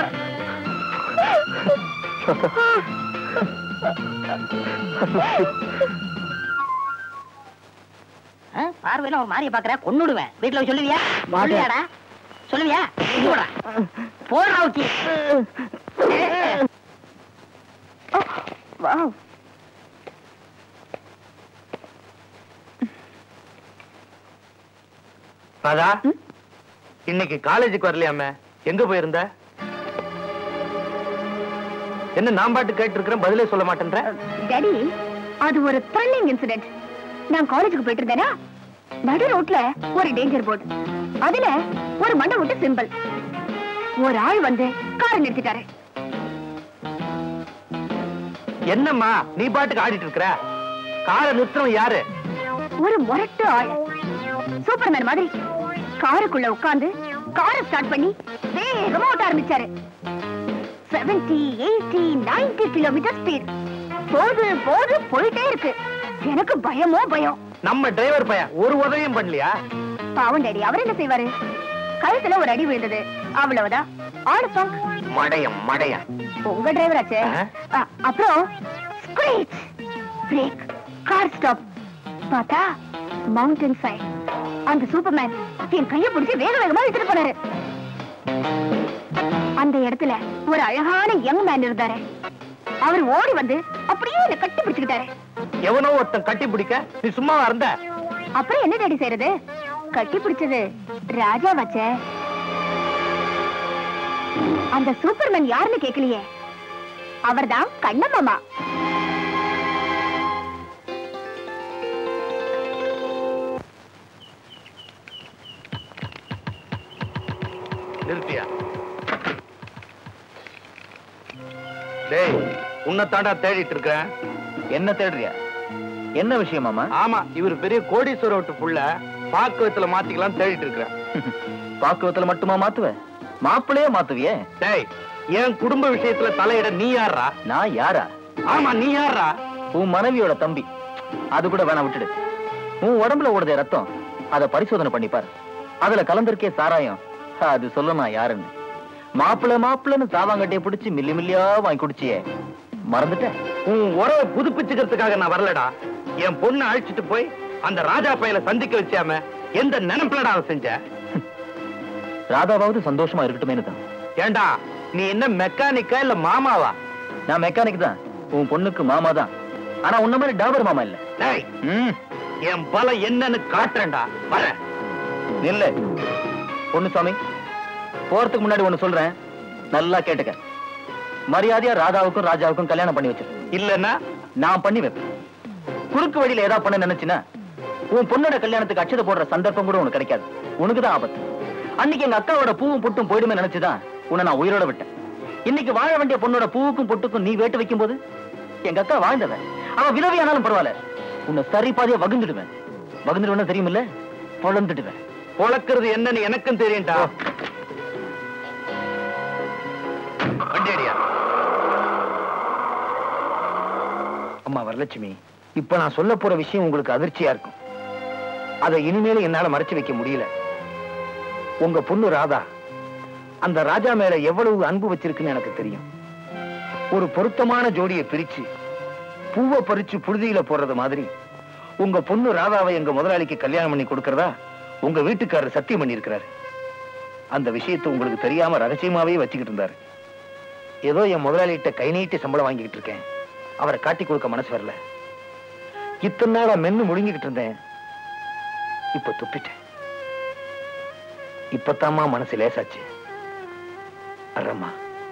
ஆ, பார்வையில ஒரு மாதிரிய பாக்குற கொன்னுடுவேன் வீட்டுல போய் சொல்லுவியா சொல்லுவியாடா சொல்லுவியா போடா போடுறா ஊச்சி வாவ் ராதா இன்னைக்கு காலேஜுக்கு வரலையாமே எங்க போயிருந்த என்ன நான் பாட்டு கேட்டு இருக்கிறேன் பதிலே சொல்ல மாட்டேன்ற டாடி அது ஒரு த்ரில்லிங் இன்சிடென்ட் நான் காலேஜுக்கு போயிட்டு இருந்தேனா நடு ரோட்ல ஒரு டேஞ்சர் போர்டு அதுல ஒரு மண்டை விட்டு சிம்பிள் ஒரு ஆள் வந்து காரை நிறுத்திட்டாரு என்னம்மா நீ பாட்டுக்கு ஆடிட்டு இருக்கிற காரை நிறுத்தணும் யாரு ஒரு முரட்டு ஆள் சூப்பர்மேன் மாதிரி காருக்குள்ள உட்கார்ந்து காரை ஸ்டார்ட் பண்ணி வேகமா ஓட்ட ஆரம்பிச்சாரு 70 80 90 கிலோமீட்டர் ஸ்பீட் போது போது போயிட்டே இருக்கு எனக்கு பயமோ பயம் நம்ம டிரைவர் பையன் ஒரு உதவியும் பண்ணலையா பாவம் டேடி அவர் என்ன செய்வாரு கழுத்துல ஒரு அடி விழுந்தது அவ்வளவுதான் ஆடு சாங் மடையம் மடையம் உங்க டிரைவர் ஆச்சே ஆ. அ, அப்புறம் ஸ்கிரீச் பிரேக் கார் ஸ்டாப் பார்த்தா மவுண்டன் சைட் அந்த சூப்பர்மேன் என் கைய பிடிச்சு வேக வேகமா இழுத்துட்டு போனாரு அந்த இடத்துல ஒரு அழகான யங் மேன் இருந்தாரு அவர் ஓடி வந்து அப்படியே என்ன கட்டி பிடிச்சுக்கிட்டாரு எவனோ ஒருத்தன் கட்டி பிடிக்க நீ சும்மாவா இருந்த அப்புறம் என்ன டாடி செய்யறது கட்டி பிடிச்சது ராஜா வச்ச அந்த சூப்பர்மேன் யாருன்னு கேக்கலையே அவர்தான் கண்ணம்மாமா நிறுத்தியா டேய் உன்னைத்தாண்டா தேடிட்டு இருக்கிறேன் என்ன தேடுறியா என்ன விஷயம் மாமா ஆமா இவர் பெரிய கோடீஸ்வர விட்டு புள்ள பாக்குவத்துல மாத்திக்கலாம் தேடிட்டு இருக்கிறேன் பாக்குவத்துல மட்டுமா மாத்துவ மாப்பிளையே மாத்துவியே டேய் என் குடும்ப விஷயத்துல தலையிட நீ யாரா நான் யாரா ஆமா நீ யாரா உன் மனைவியோட தம்பி அது கூட வேணா விட்டுடு உன் உடம்புல ஓடுதே ரத்தம் அத பரிசோதனை பண்ணிப்பார் அதுல கலந்திருக்கே சாராயம் அது சொல்ல நான் யாருன்னு மாப்பிள மாப்பிளன்னு சாவாங்கட்டையை பிடிச்சு மில்லி மில்லியா வாங்கி குடிச்சியே மறந்துட்ட உன் உறவை புதுப்பிச்சுக்கிறதுக்காக நான் வரலடா என் பொண்ணை அழைச்சிட்டு போய் அந்த ராஜா பையல சந்திக்க வச்சாம எந்த நினைப்புலடா அவன் செஞ்ச ராதாவாவது சந்தோஷமா இருக்கட்டுமேனு தான் ஏண்டா நீ என்ன மெக்கானிக்கா இல்ல மாமாவா நான் மெக்கானிக் தான் உன் பொண்ணுக்கு மாமா தான் ஆனா உன்ன மாதிரி டாபர் மாமா இல்ல டேய் ம், என் பலம் என்னன்னு காட்டுறேன்டா வரேன் நில்லு பொண்ணுசாமி போறதுக்கு முன்னாடி ஒண்ணு சொல்றேன் நல்லா கேட்டுக்க மரியாதையா ராதாவுக்கும் ராஜாவுக்கும் கல்யாணம் பண்ணி வச்சிரு இல்லன்னா நான் பண்ணி வைப்பேன் குறுக்கு வழியில ஏதாவது பண்ண நினைச்சுன்னா உன் பொண்ணோட கல்யாணத்துக்கு அச்சதை போடுற சந்தர்ப்பம் கூட உனக்கு கிடைக்காது உனக்கு தான் ஆபத்து அன்னைக்கு எங்க அக்காவோட பூவும் பொட்டும் போயிடுமே நினைச்சுதான் உன்னை நான் உயிரோட விட்டேன் இன்னைக்கு வாழ வேண்டிய பொண்ணோட பூவுக்கும் பொட்டுக்கும் நீ வேட்டு வைக்கும் போது எங்க அக்கா வாழ்ந்தவன் அவன் விதவையானாலும் பரவாயில்ல உன்னை சரி பாதியா வகுந்துடுவேன் வகுந்துடுவேன் தெரியுமில்ல பொழந்துடுவேன் பொழக்கிறது என்னன்னு எனக்கும் தெரியும்டா வண்டியடியா அம்மா வரலட்சுமி இப்ப நான் சொல்ல போற விஷயம் உங்களுக்கு அதிர்ச்சியா இருக்கும் அதை இனிமேல என்னால மறைச்சு வைக்க முடியல உங்க பொண்ணு ராதா அந்த ராஜா மேல எவ்வளவு அன்பு வச்சிருக்குன்னு எனக்கு தெரியும் ஒரு பொருத்தமான ஜோடியை பிரிச்சு பூவை பறிச்சு புழுதியில போடுறது மாதிரி உங்க பொண்ணு ராதாவை எங்க முதலாளிக்கு கல்யாணம் பண்ணி கொடுக்கறதா உங்க வீட்டுக்காரர் சத்தியம் பண்ணியிருக்கிறாரு அந்த விஷயத்தை உங்களுக்கு தெரியாம ரகசியமாவே வச்சுக்கிட்டு இருந்தாரு ஏதோ என் முதலாளிகிட்ட கை நீட்டி சம்பளம் வாங்கிக்கிட்டு இருக்கேன் அவரை காட்டி கொடுக்க மனசு வரல இத்தனை நாளா மென்னு முழுங்கிக்கிட்டு இருந்தேன் இப்ப துப்பிட்டேன் இப்பத்தாம்மா மனசு லேசாச்சு அறம்மா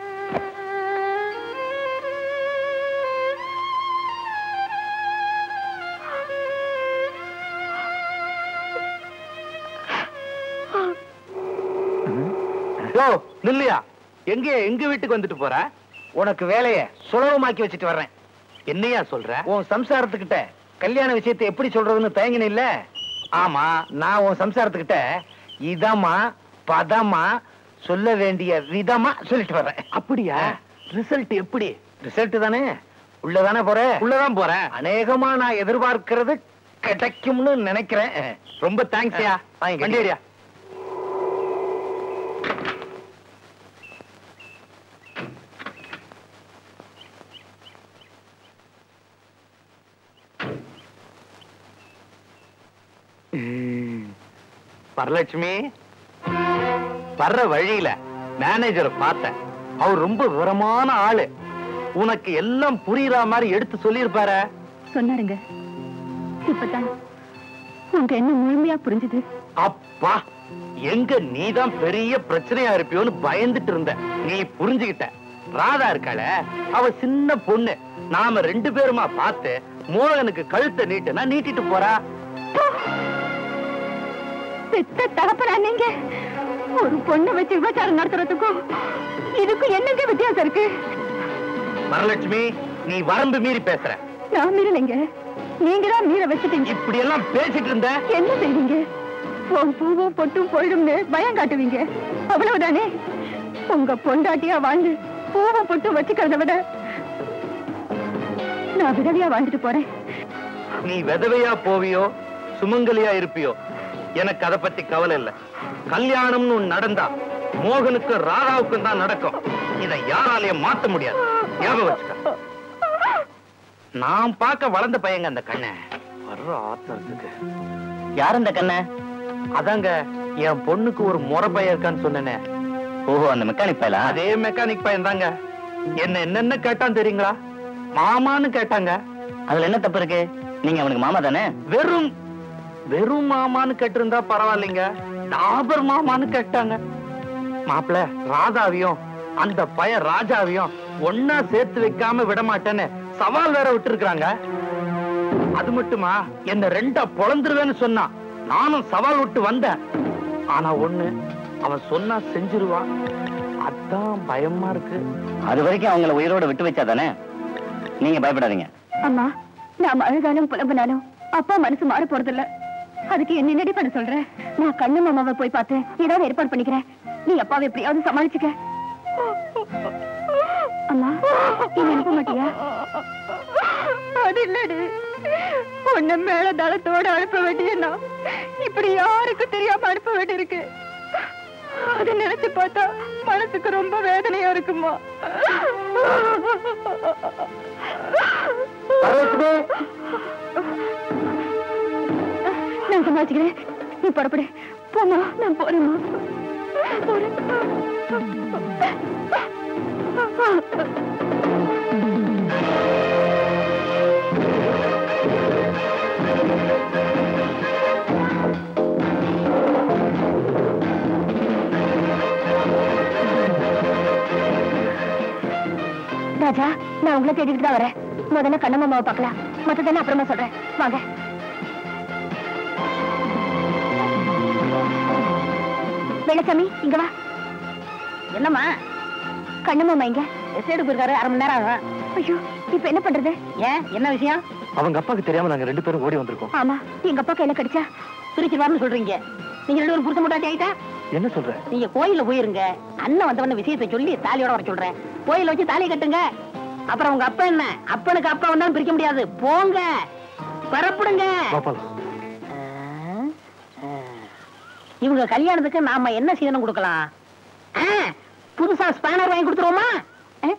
ஓ நில்லையா எங்க எங்க வீட்டுக்கு வந்துட்டு போற உனக்கு வேலைய சுலபமாக்கி வச்சுட்டு வர்றேன் என்னையா சொல்ற உன் சம்சாரத்துக்கிட்ட கல்யாண விஷயத்தை எப்படி சொல்றதுன்னு தயங்கின இல்ல ஆமா நான் உன் சம்சாரத்துக்கிட்ட இதமா பதமா சொல்ல வேண்டிய விதமா சொல்லிட்டு வர்றேன் அப்படியா ரிசல்ட் எப்படி ரிசல்ட் தானே உள்ளதானே போற உள்ளதான் போறேன் அநேகமா நான் எதிர்பார்க்கிறது கிடைக்கும்னு நினைக்கிறேன் ரொம்ப தேங்க்ஸ்யா வாங்கிக்க. வண்டியடியா வரலட்சுமி வர்ற வழியில மேனேஜரை பார்த்தேன் அவர் ரொம்ப விவரமான ஆளு உனக்கு எல்லாம் புரியுற மாதிரி எடுத்து சொல்லியிருப்பாரு சொன்னாருங்க இப்பதான் உங்க என்ன முழுமையா புரிஞ்சுது அப்பா எங்க நீதான் பெரிய பிரச்சனையா இருப்பியோன்னு பயந்துட்டு இருந்த நீ புரிஞ்சுகிட்ட ராதா இருக்காள அவ சின்ன பொண்ணு நாம ரெண்டு பேருமா பார்த்து மோகனுக்கு கழுத்தை நீட்டுனா நீட்டிட்டு போறா பெத்த தகப்பனா நீங்க ஒரு பொண்ணை வச்சு விபச்சாரம் நடத்துறதுக்கும் இதுக்கும் என்னங்க வித்தியாசம் இருக்கு வரலட்சுமி நீ வரம்பு மீறி பேசுற நான் மீறலைங்க நீங்க தான் மீற வச்சுட்டீங்க இப்படி எல்லாம் பேசிட்டு இருந்த என்ன செய்வீங்க உன் பூவும் பொட்டும் போயிடும்னு பயம் காட்டுவீங்க அவ்வளவுதானே உங்க பொண்டாட்டியா வாழ்ந்து பூவும் பொட்டும் வச்சுக்கிறத விட நான் விதவியா வாழ்ந்துட்டு போறேன் நீ விதவையா போவியோ சுமங்கலியா இருப்பியோ எனக்கு அத பத்தி கவலை இல்ல கல்யாணம்னு ஒண்ணு நடந்தா மோகனுக்கும் ராதாவுக்கும் தான் நடக்கும் இதை யாராலையும் மாத்த முடியாது ஞாபகம் வச்சுக்க நான் பார்க்க வளர்ந்த பையங்க அந்த கண்ணை வர்ற ஆத்திரத்துக்கு யார் இந்த கண்ண அதாங்க என் பொண்ணுக்கு ஒரு முறை பையன் இருக்கான்னு சொன்னேனே ஓஹோ அந்த மெக்கானிக் பயலா அதே மெக்கானிக் பையன் தாங்க என்ன என்னென்ன கேட்டான் தெரியுங்களா மாமான்னு கேட்டாங்க அதுல என்ன தப்பு இருக்கு நீங்க அவனுக்கு மாமா தானே வெறும் வெறும் மாமான்னு கேட்டிருந்தா பரவாயில்லைங்க டாபர் மாமான்னு கேட்டாங்க மாப்பிள ராதாவையும் அந்த பையன் ராஜாவையும் ஒன்னா சேர்த்து வைக்காம விட மாட்டேன்னு சவால் வேற விட்டுருக்காங்க அது மட்டுமா என்ன ரெண்டா பொழந்துருவேன்னு சொன்னான் நானும் சவால் விட்டு வந்தேன் ஆனா ஒண்ணு அவன் சொன்னா செஞ்சிருவான் அதான் பயமா இருக்கு அது வரைக்கும் அவங்கள உயிரோட விட்டு வச்சா தானே நீங்க பயப்படாதீங்க அம்மா நான் அழுதாலும் புலம்புனாலும் அப்பா மனசு மாற போறதில்ல அதுக்கு என்ன என்னடி பண்ண சொல்ற நான் கண்ணு மாமாவை போய் பார்த்து ஏதாவது ஏற்பாடு பண்ணிக்கிறேன் நீ அப்பாவை எப்படியாவது சமாளிச்சுக்க அம்மா நீ அனுப்ப மாட்டியா அது இல்லடி உன்ன மேல தளத்தோட அனுப்ப வேண்டியனா இப்படி யாருக்கும் தெரியாம அனுப்ப வேண்டியிருக்கு அதை நினைச்சு பார்த்தா மனசுக்கு ரொம்ப வேதனையா இருக்குமா நான் சமாளிச்சுக்கிறேன் நீ புறப்படு போமா நான் போறேம்மா போறேன் ராஜா நான் உங்களை தேடிட்டு தான் வரேன் முதல்ல கண்ணம்மாவை பார்க்கலாம் மத்ததெல்லாம் அப்புறமா சொல்றேன் வாங்க வெள்ளசாமி இங்க வா என்னம்மா கண்ணம்மாமா இங்க எஸ்டேட் போயிருக்காரு அரை மணி நேரம் ஆகும் ஐயோ இப்ப என்ன பண்றது ஏன் என்ன விஷயம் அவங்க அப்பாக்கு தெரியாம நாங்க ரெண்டு பேரும் ஓடி வந்திருக்கோம் ஆமா எங்க அப்பா கையில கிடைச்சா பிரிச்சிருவாருன்னு சொல்றீங்க நீங்க ரெண்டு பேரும் புருஷ முட்டாட்டி ஆயிட்டா என்ன சொல்ற நீங்க கோயில்ல போயிருங்க அண்ணன் வந்தவன விஷயத்தை சொல்லி தாலியோட வர சொல்றேன் கோயில்ல வச்சு தாலியை கட்டுங்க அப்புறம் உங்க அப்பா என்ன அப்பனுக்கு அப்பா வந்தாலும் பிரிக்க முடியாது போங்க பரப்புடுங்க பாப்பாலாம் இவங்க கல்யாணத்துக்கு நாம என்ன சீதனம் கொடுக்கலாம் ஆ, புதுசா ஸ்பேனர் வாங்கி கொடுத்துருவோமா ஆ?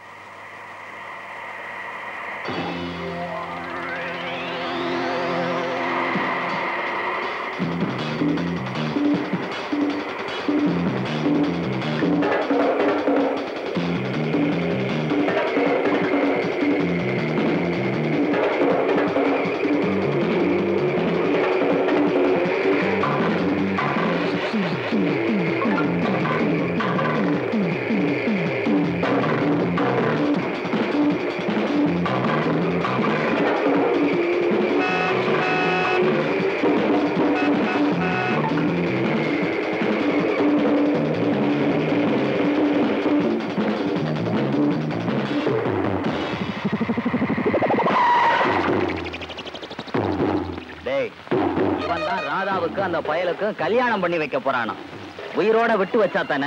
டேய் இவன் தான் ராதாவுக்கு அந்த பயலுக்கு கல்யாணம் பண்ணி வைக்க போறானாம் உயிரோட விட்டு வச்சா தானே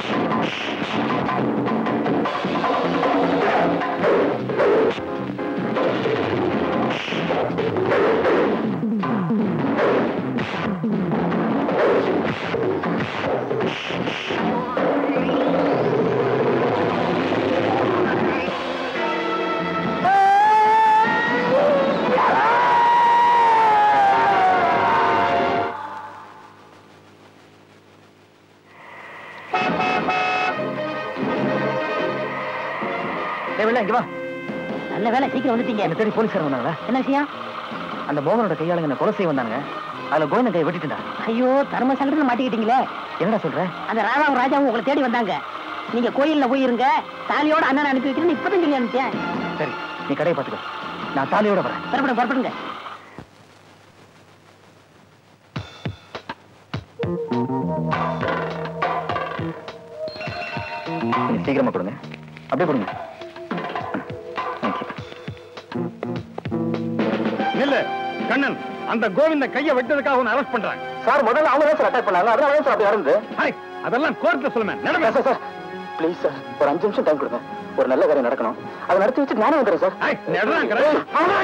தேவையில்ல இங்க வா நல்ல வேலை சீக்கிரம் வந்துட்டீங்க என்ன தேடி போலீஸ்காரங்க வந்தாங்களா என்ன விஷயம் அந்த மோகனோட கையாளுங்க என்ன கொலை செய்ய வந்தாங்க அதுல கோவிந்தன் கையை வெட்டிட்டுடா ஐயோ தர்ம சங்கடத்துல மாட்டிக்கிட்டீங்களே என்னடா சொல்ற அந்த ராதாவும் ராஜாவும் உங்களை தேடி வந்தாங்க நீங்க கோயில்ல போய் இருங்க தாலியோட அண்ணன் அனுப்பி வைக்கிறேன்னு இப்பதான் சொல்லி அனுப்பிச்சேன் சரி நீ கடையை பாத்துக்கோ நான் தாலியோட வரேன் புறப்படுங்க புறப்படுங்க நீங்க சீக்கிரமா கொடுங்க அப்படியே கொடுங்க தேங்க்யூ இல்ல கண்ணன் அந்த கோவிந்த கைய வெட்டதுக்காக உன்னை அரெஸ்ட் பண்றாங்க சார் முதல்ல அவங்க தான் சார் அட்டாக் பண்ணாங்க அதனால தான் சார் அப்படி இறந்து ஹாய், அதெல்லாம் கோர்ட்ல சொல்லுமே நடமே சார் சார் ப்ளீஸ் சார் ஒரு அஞ்சு நிமிஷம் டைம் கொடுங்க ஒரு நல்ல காரியம் நடக்கணும் அதை நடத்தி வச்சு நானே வந்துடுறேன் சார் ஹாய், நடுறாங்கிறேன்.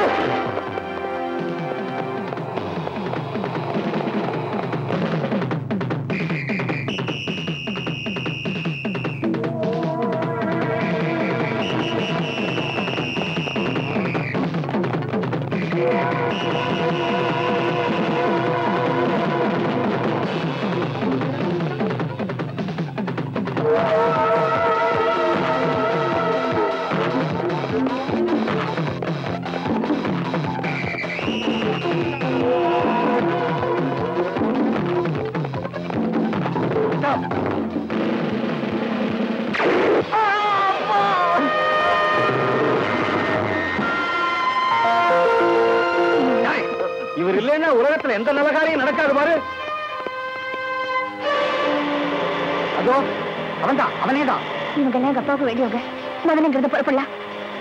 ஹாய், இவர் இல்லைன்னா உலகத்துல எந்த நல்ல காரியம் நடக்காது பாரு அதோ அவன்தான் அவனே தான் இவங்க எல்லாம் எங்க அப்பாவுக்கு வேண்டியவங்க முதல்ல இங்கிருந்து புறப்படலாம்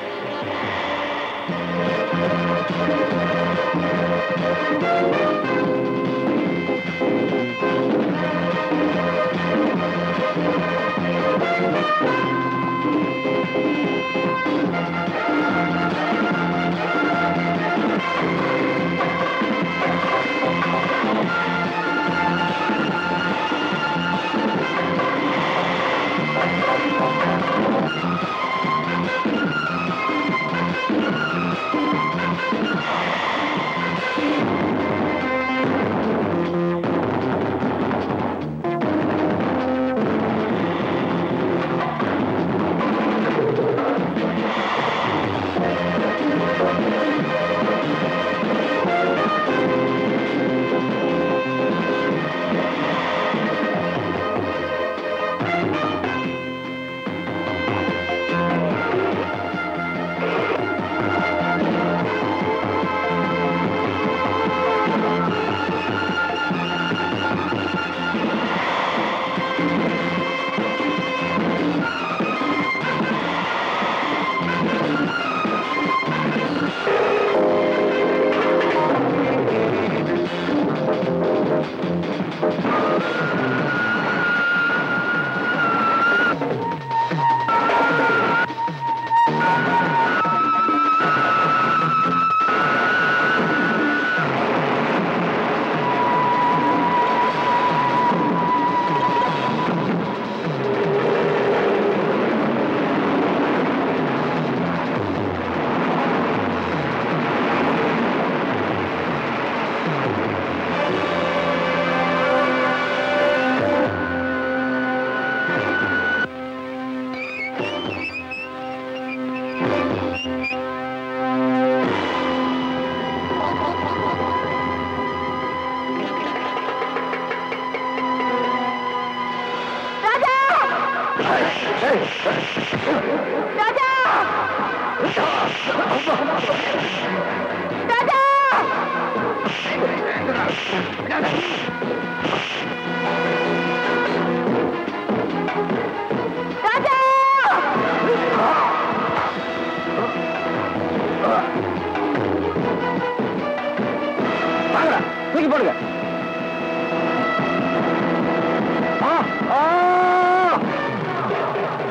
வாங்கடா தூக்கி போடுங்க ஆ, ஆ!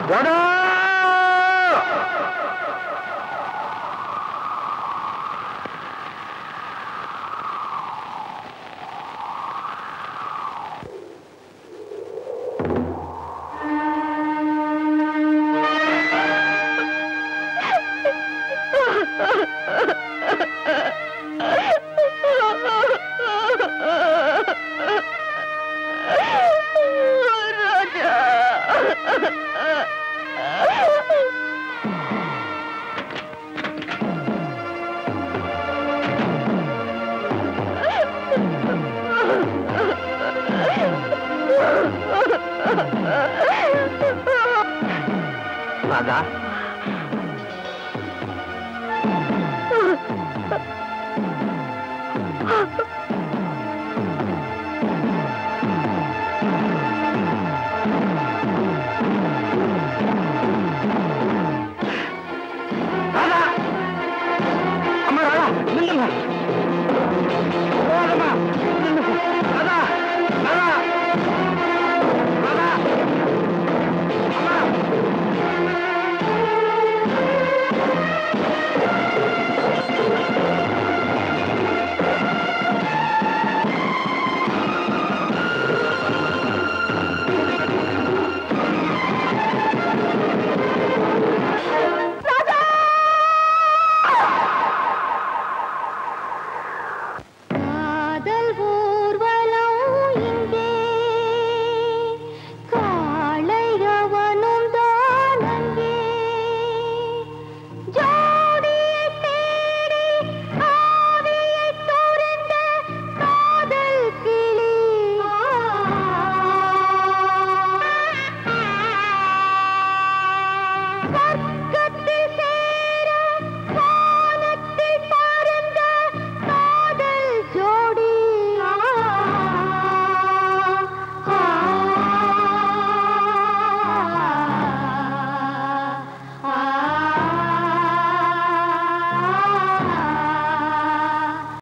ராதா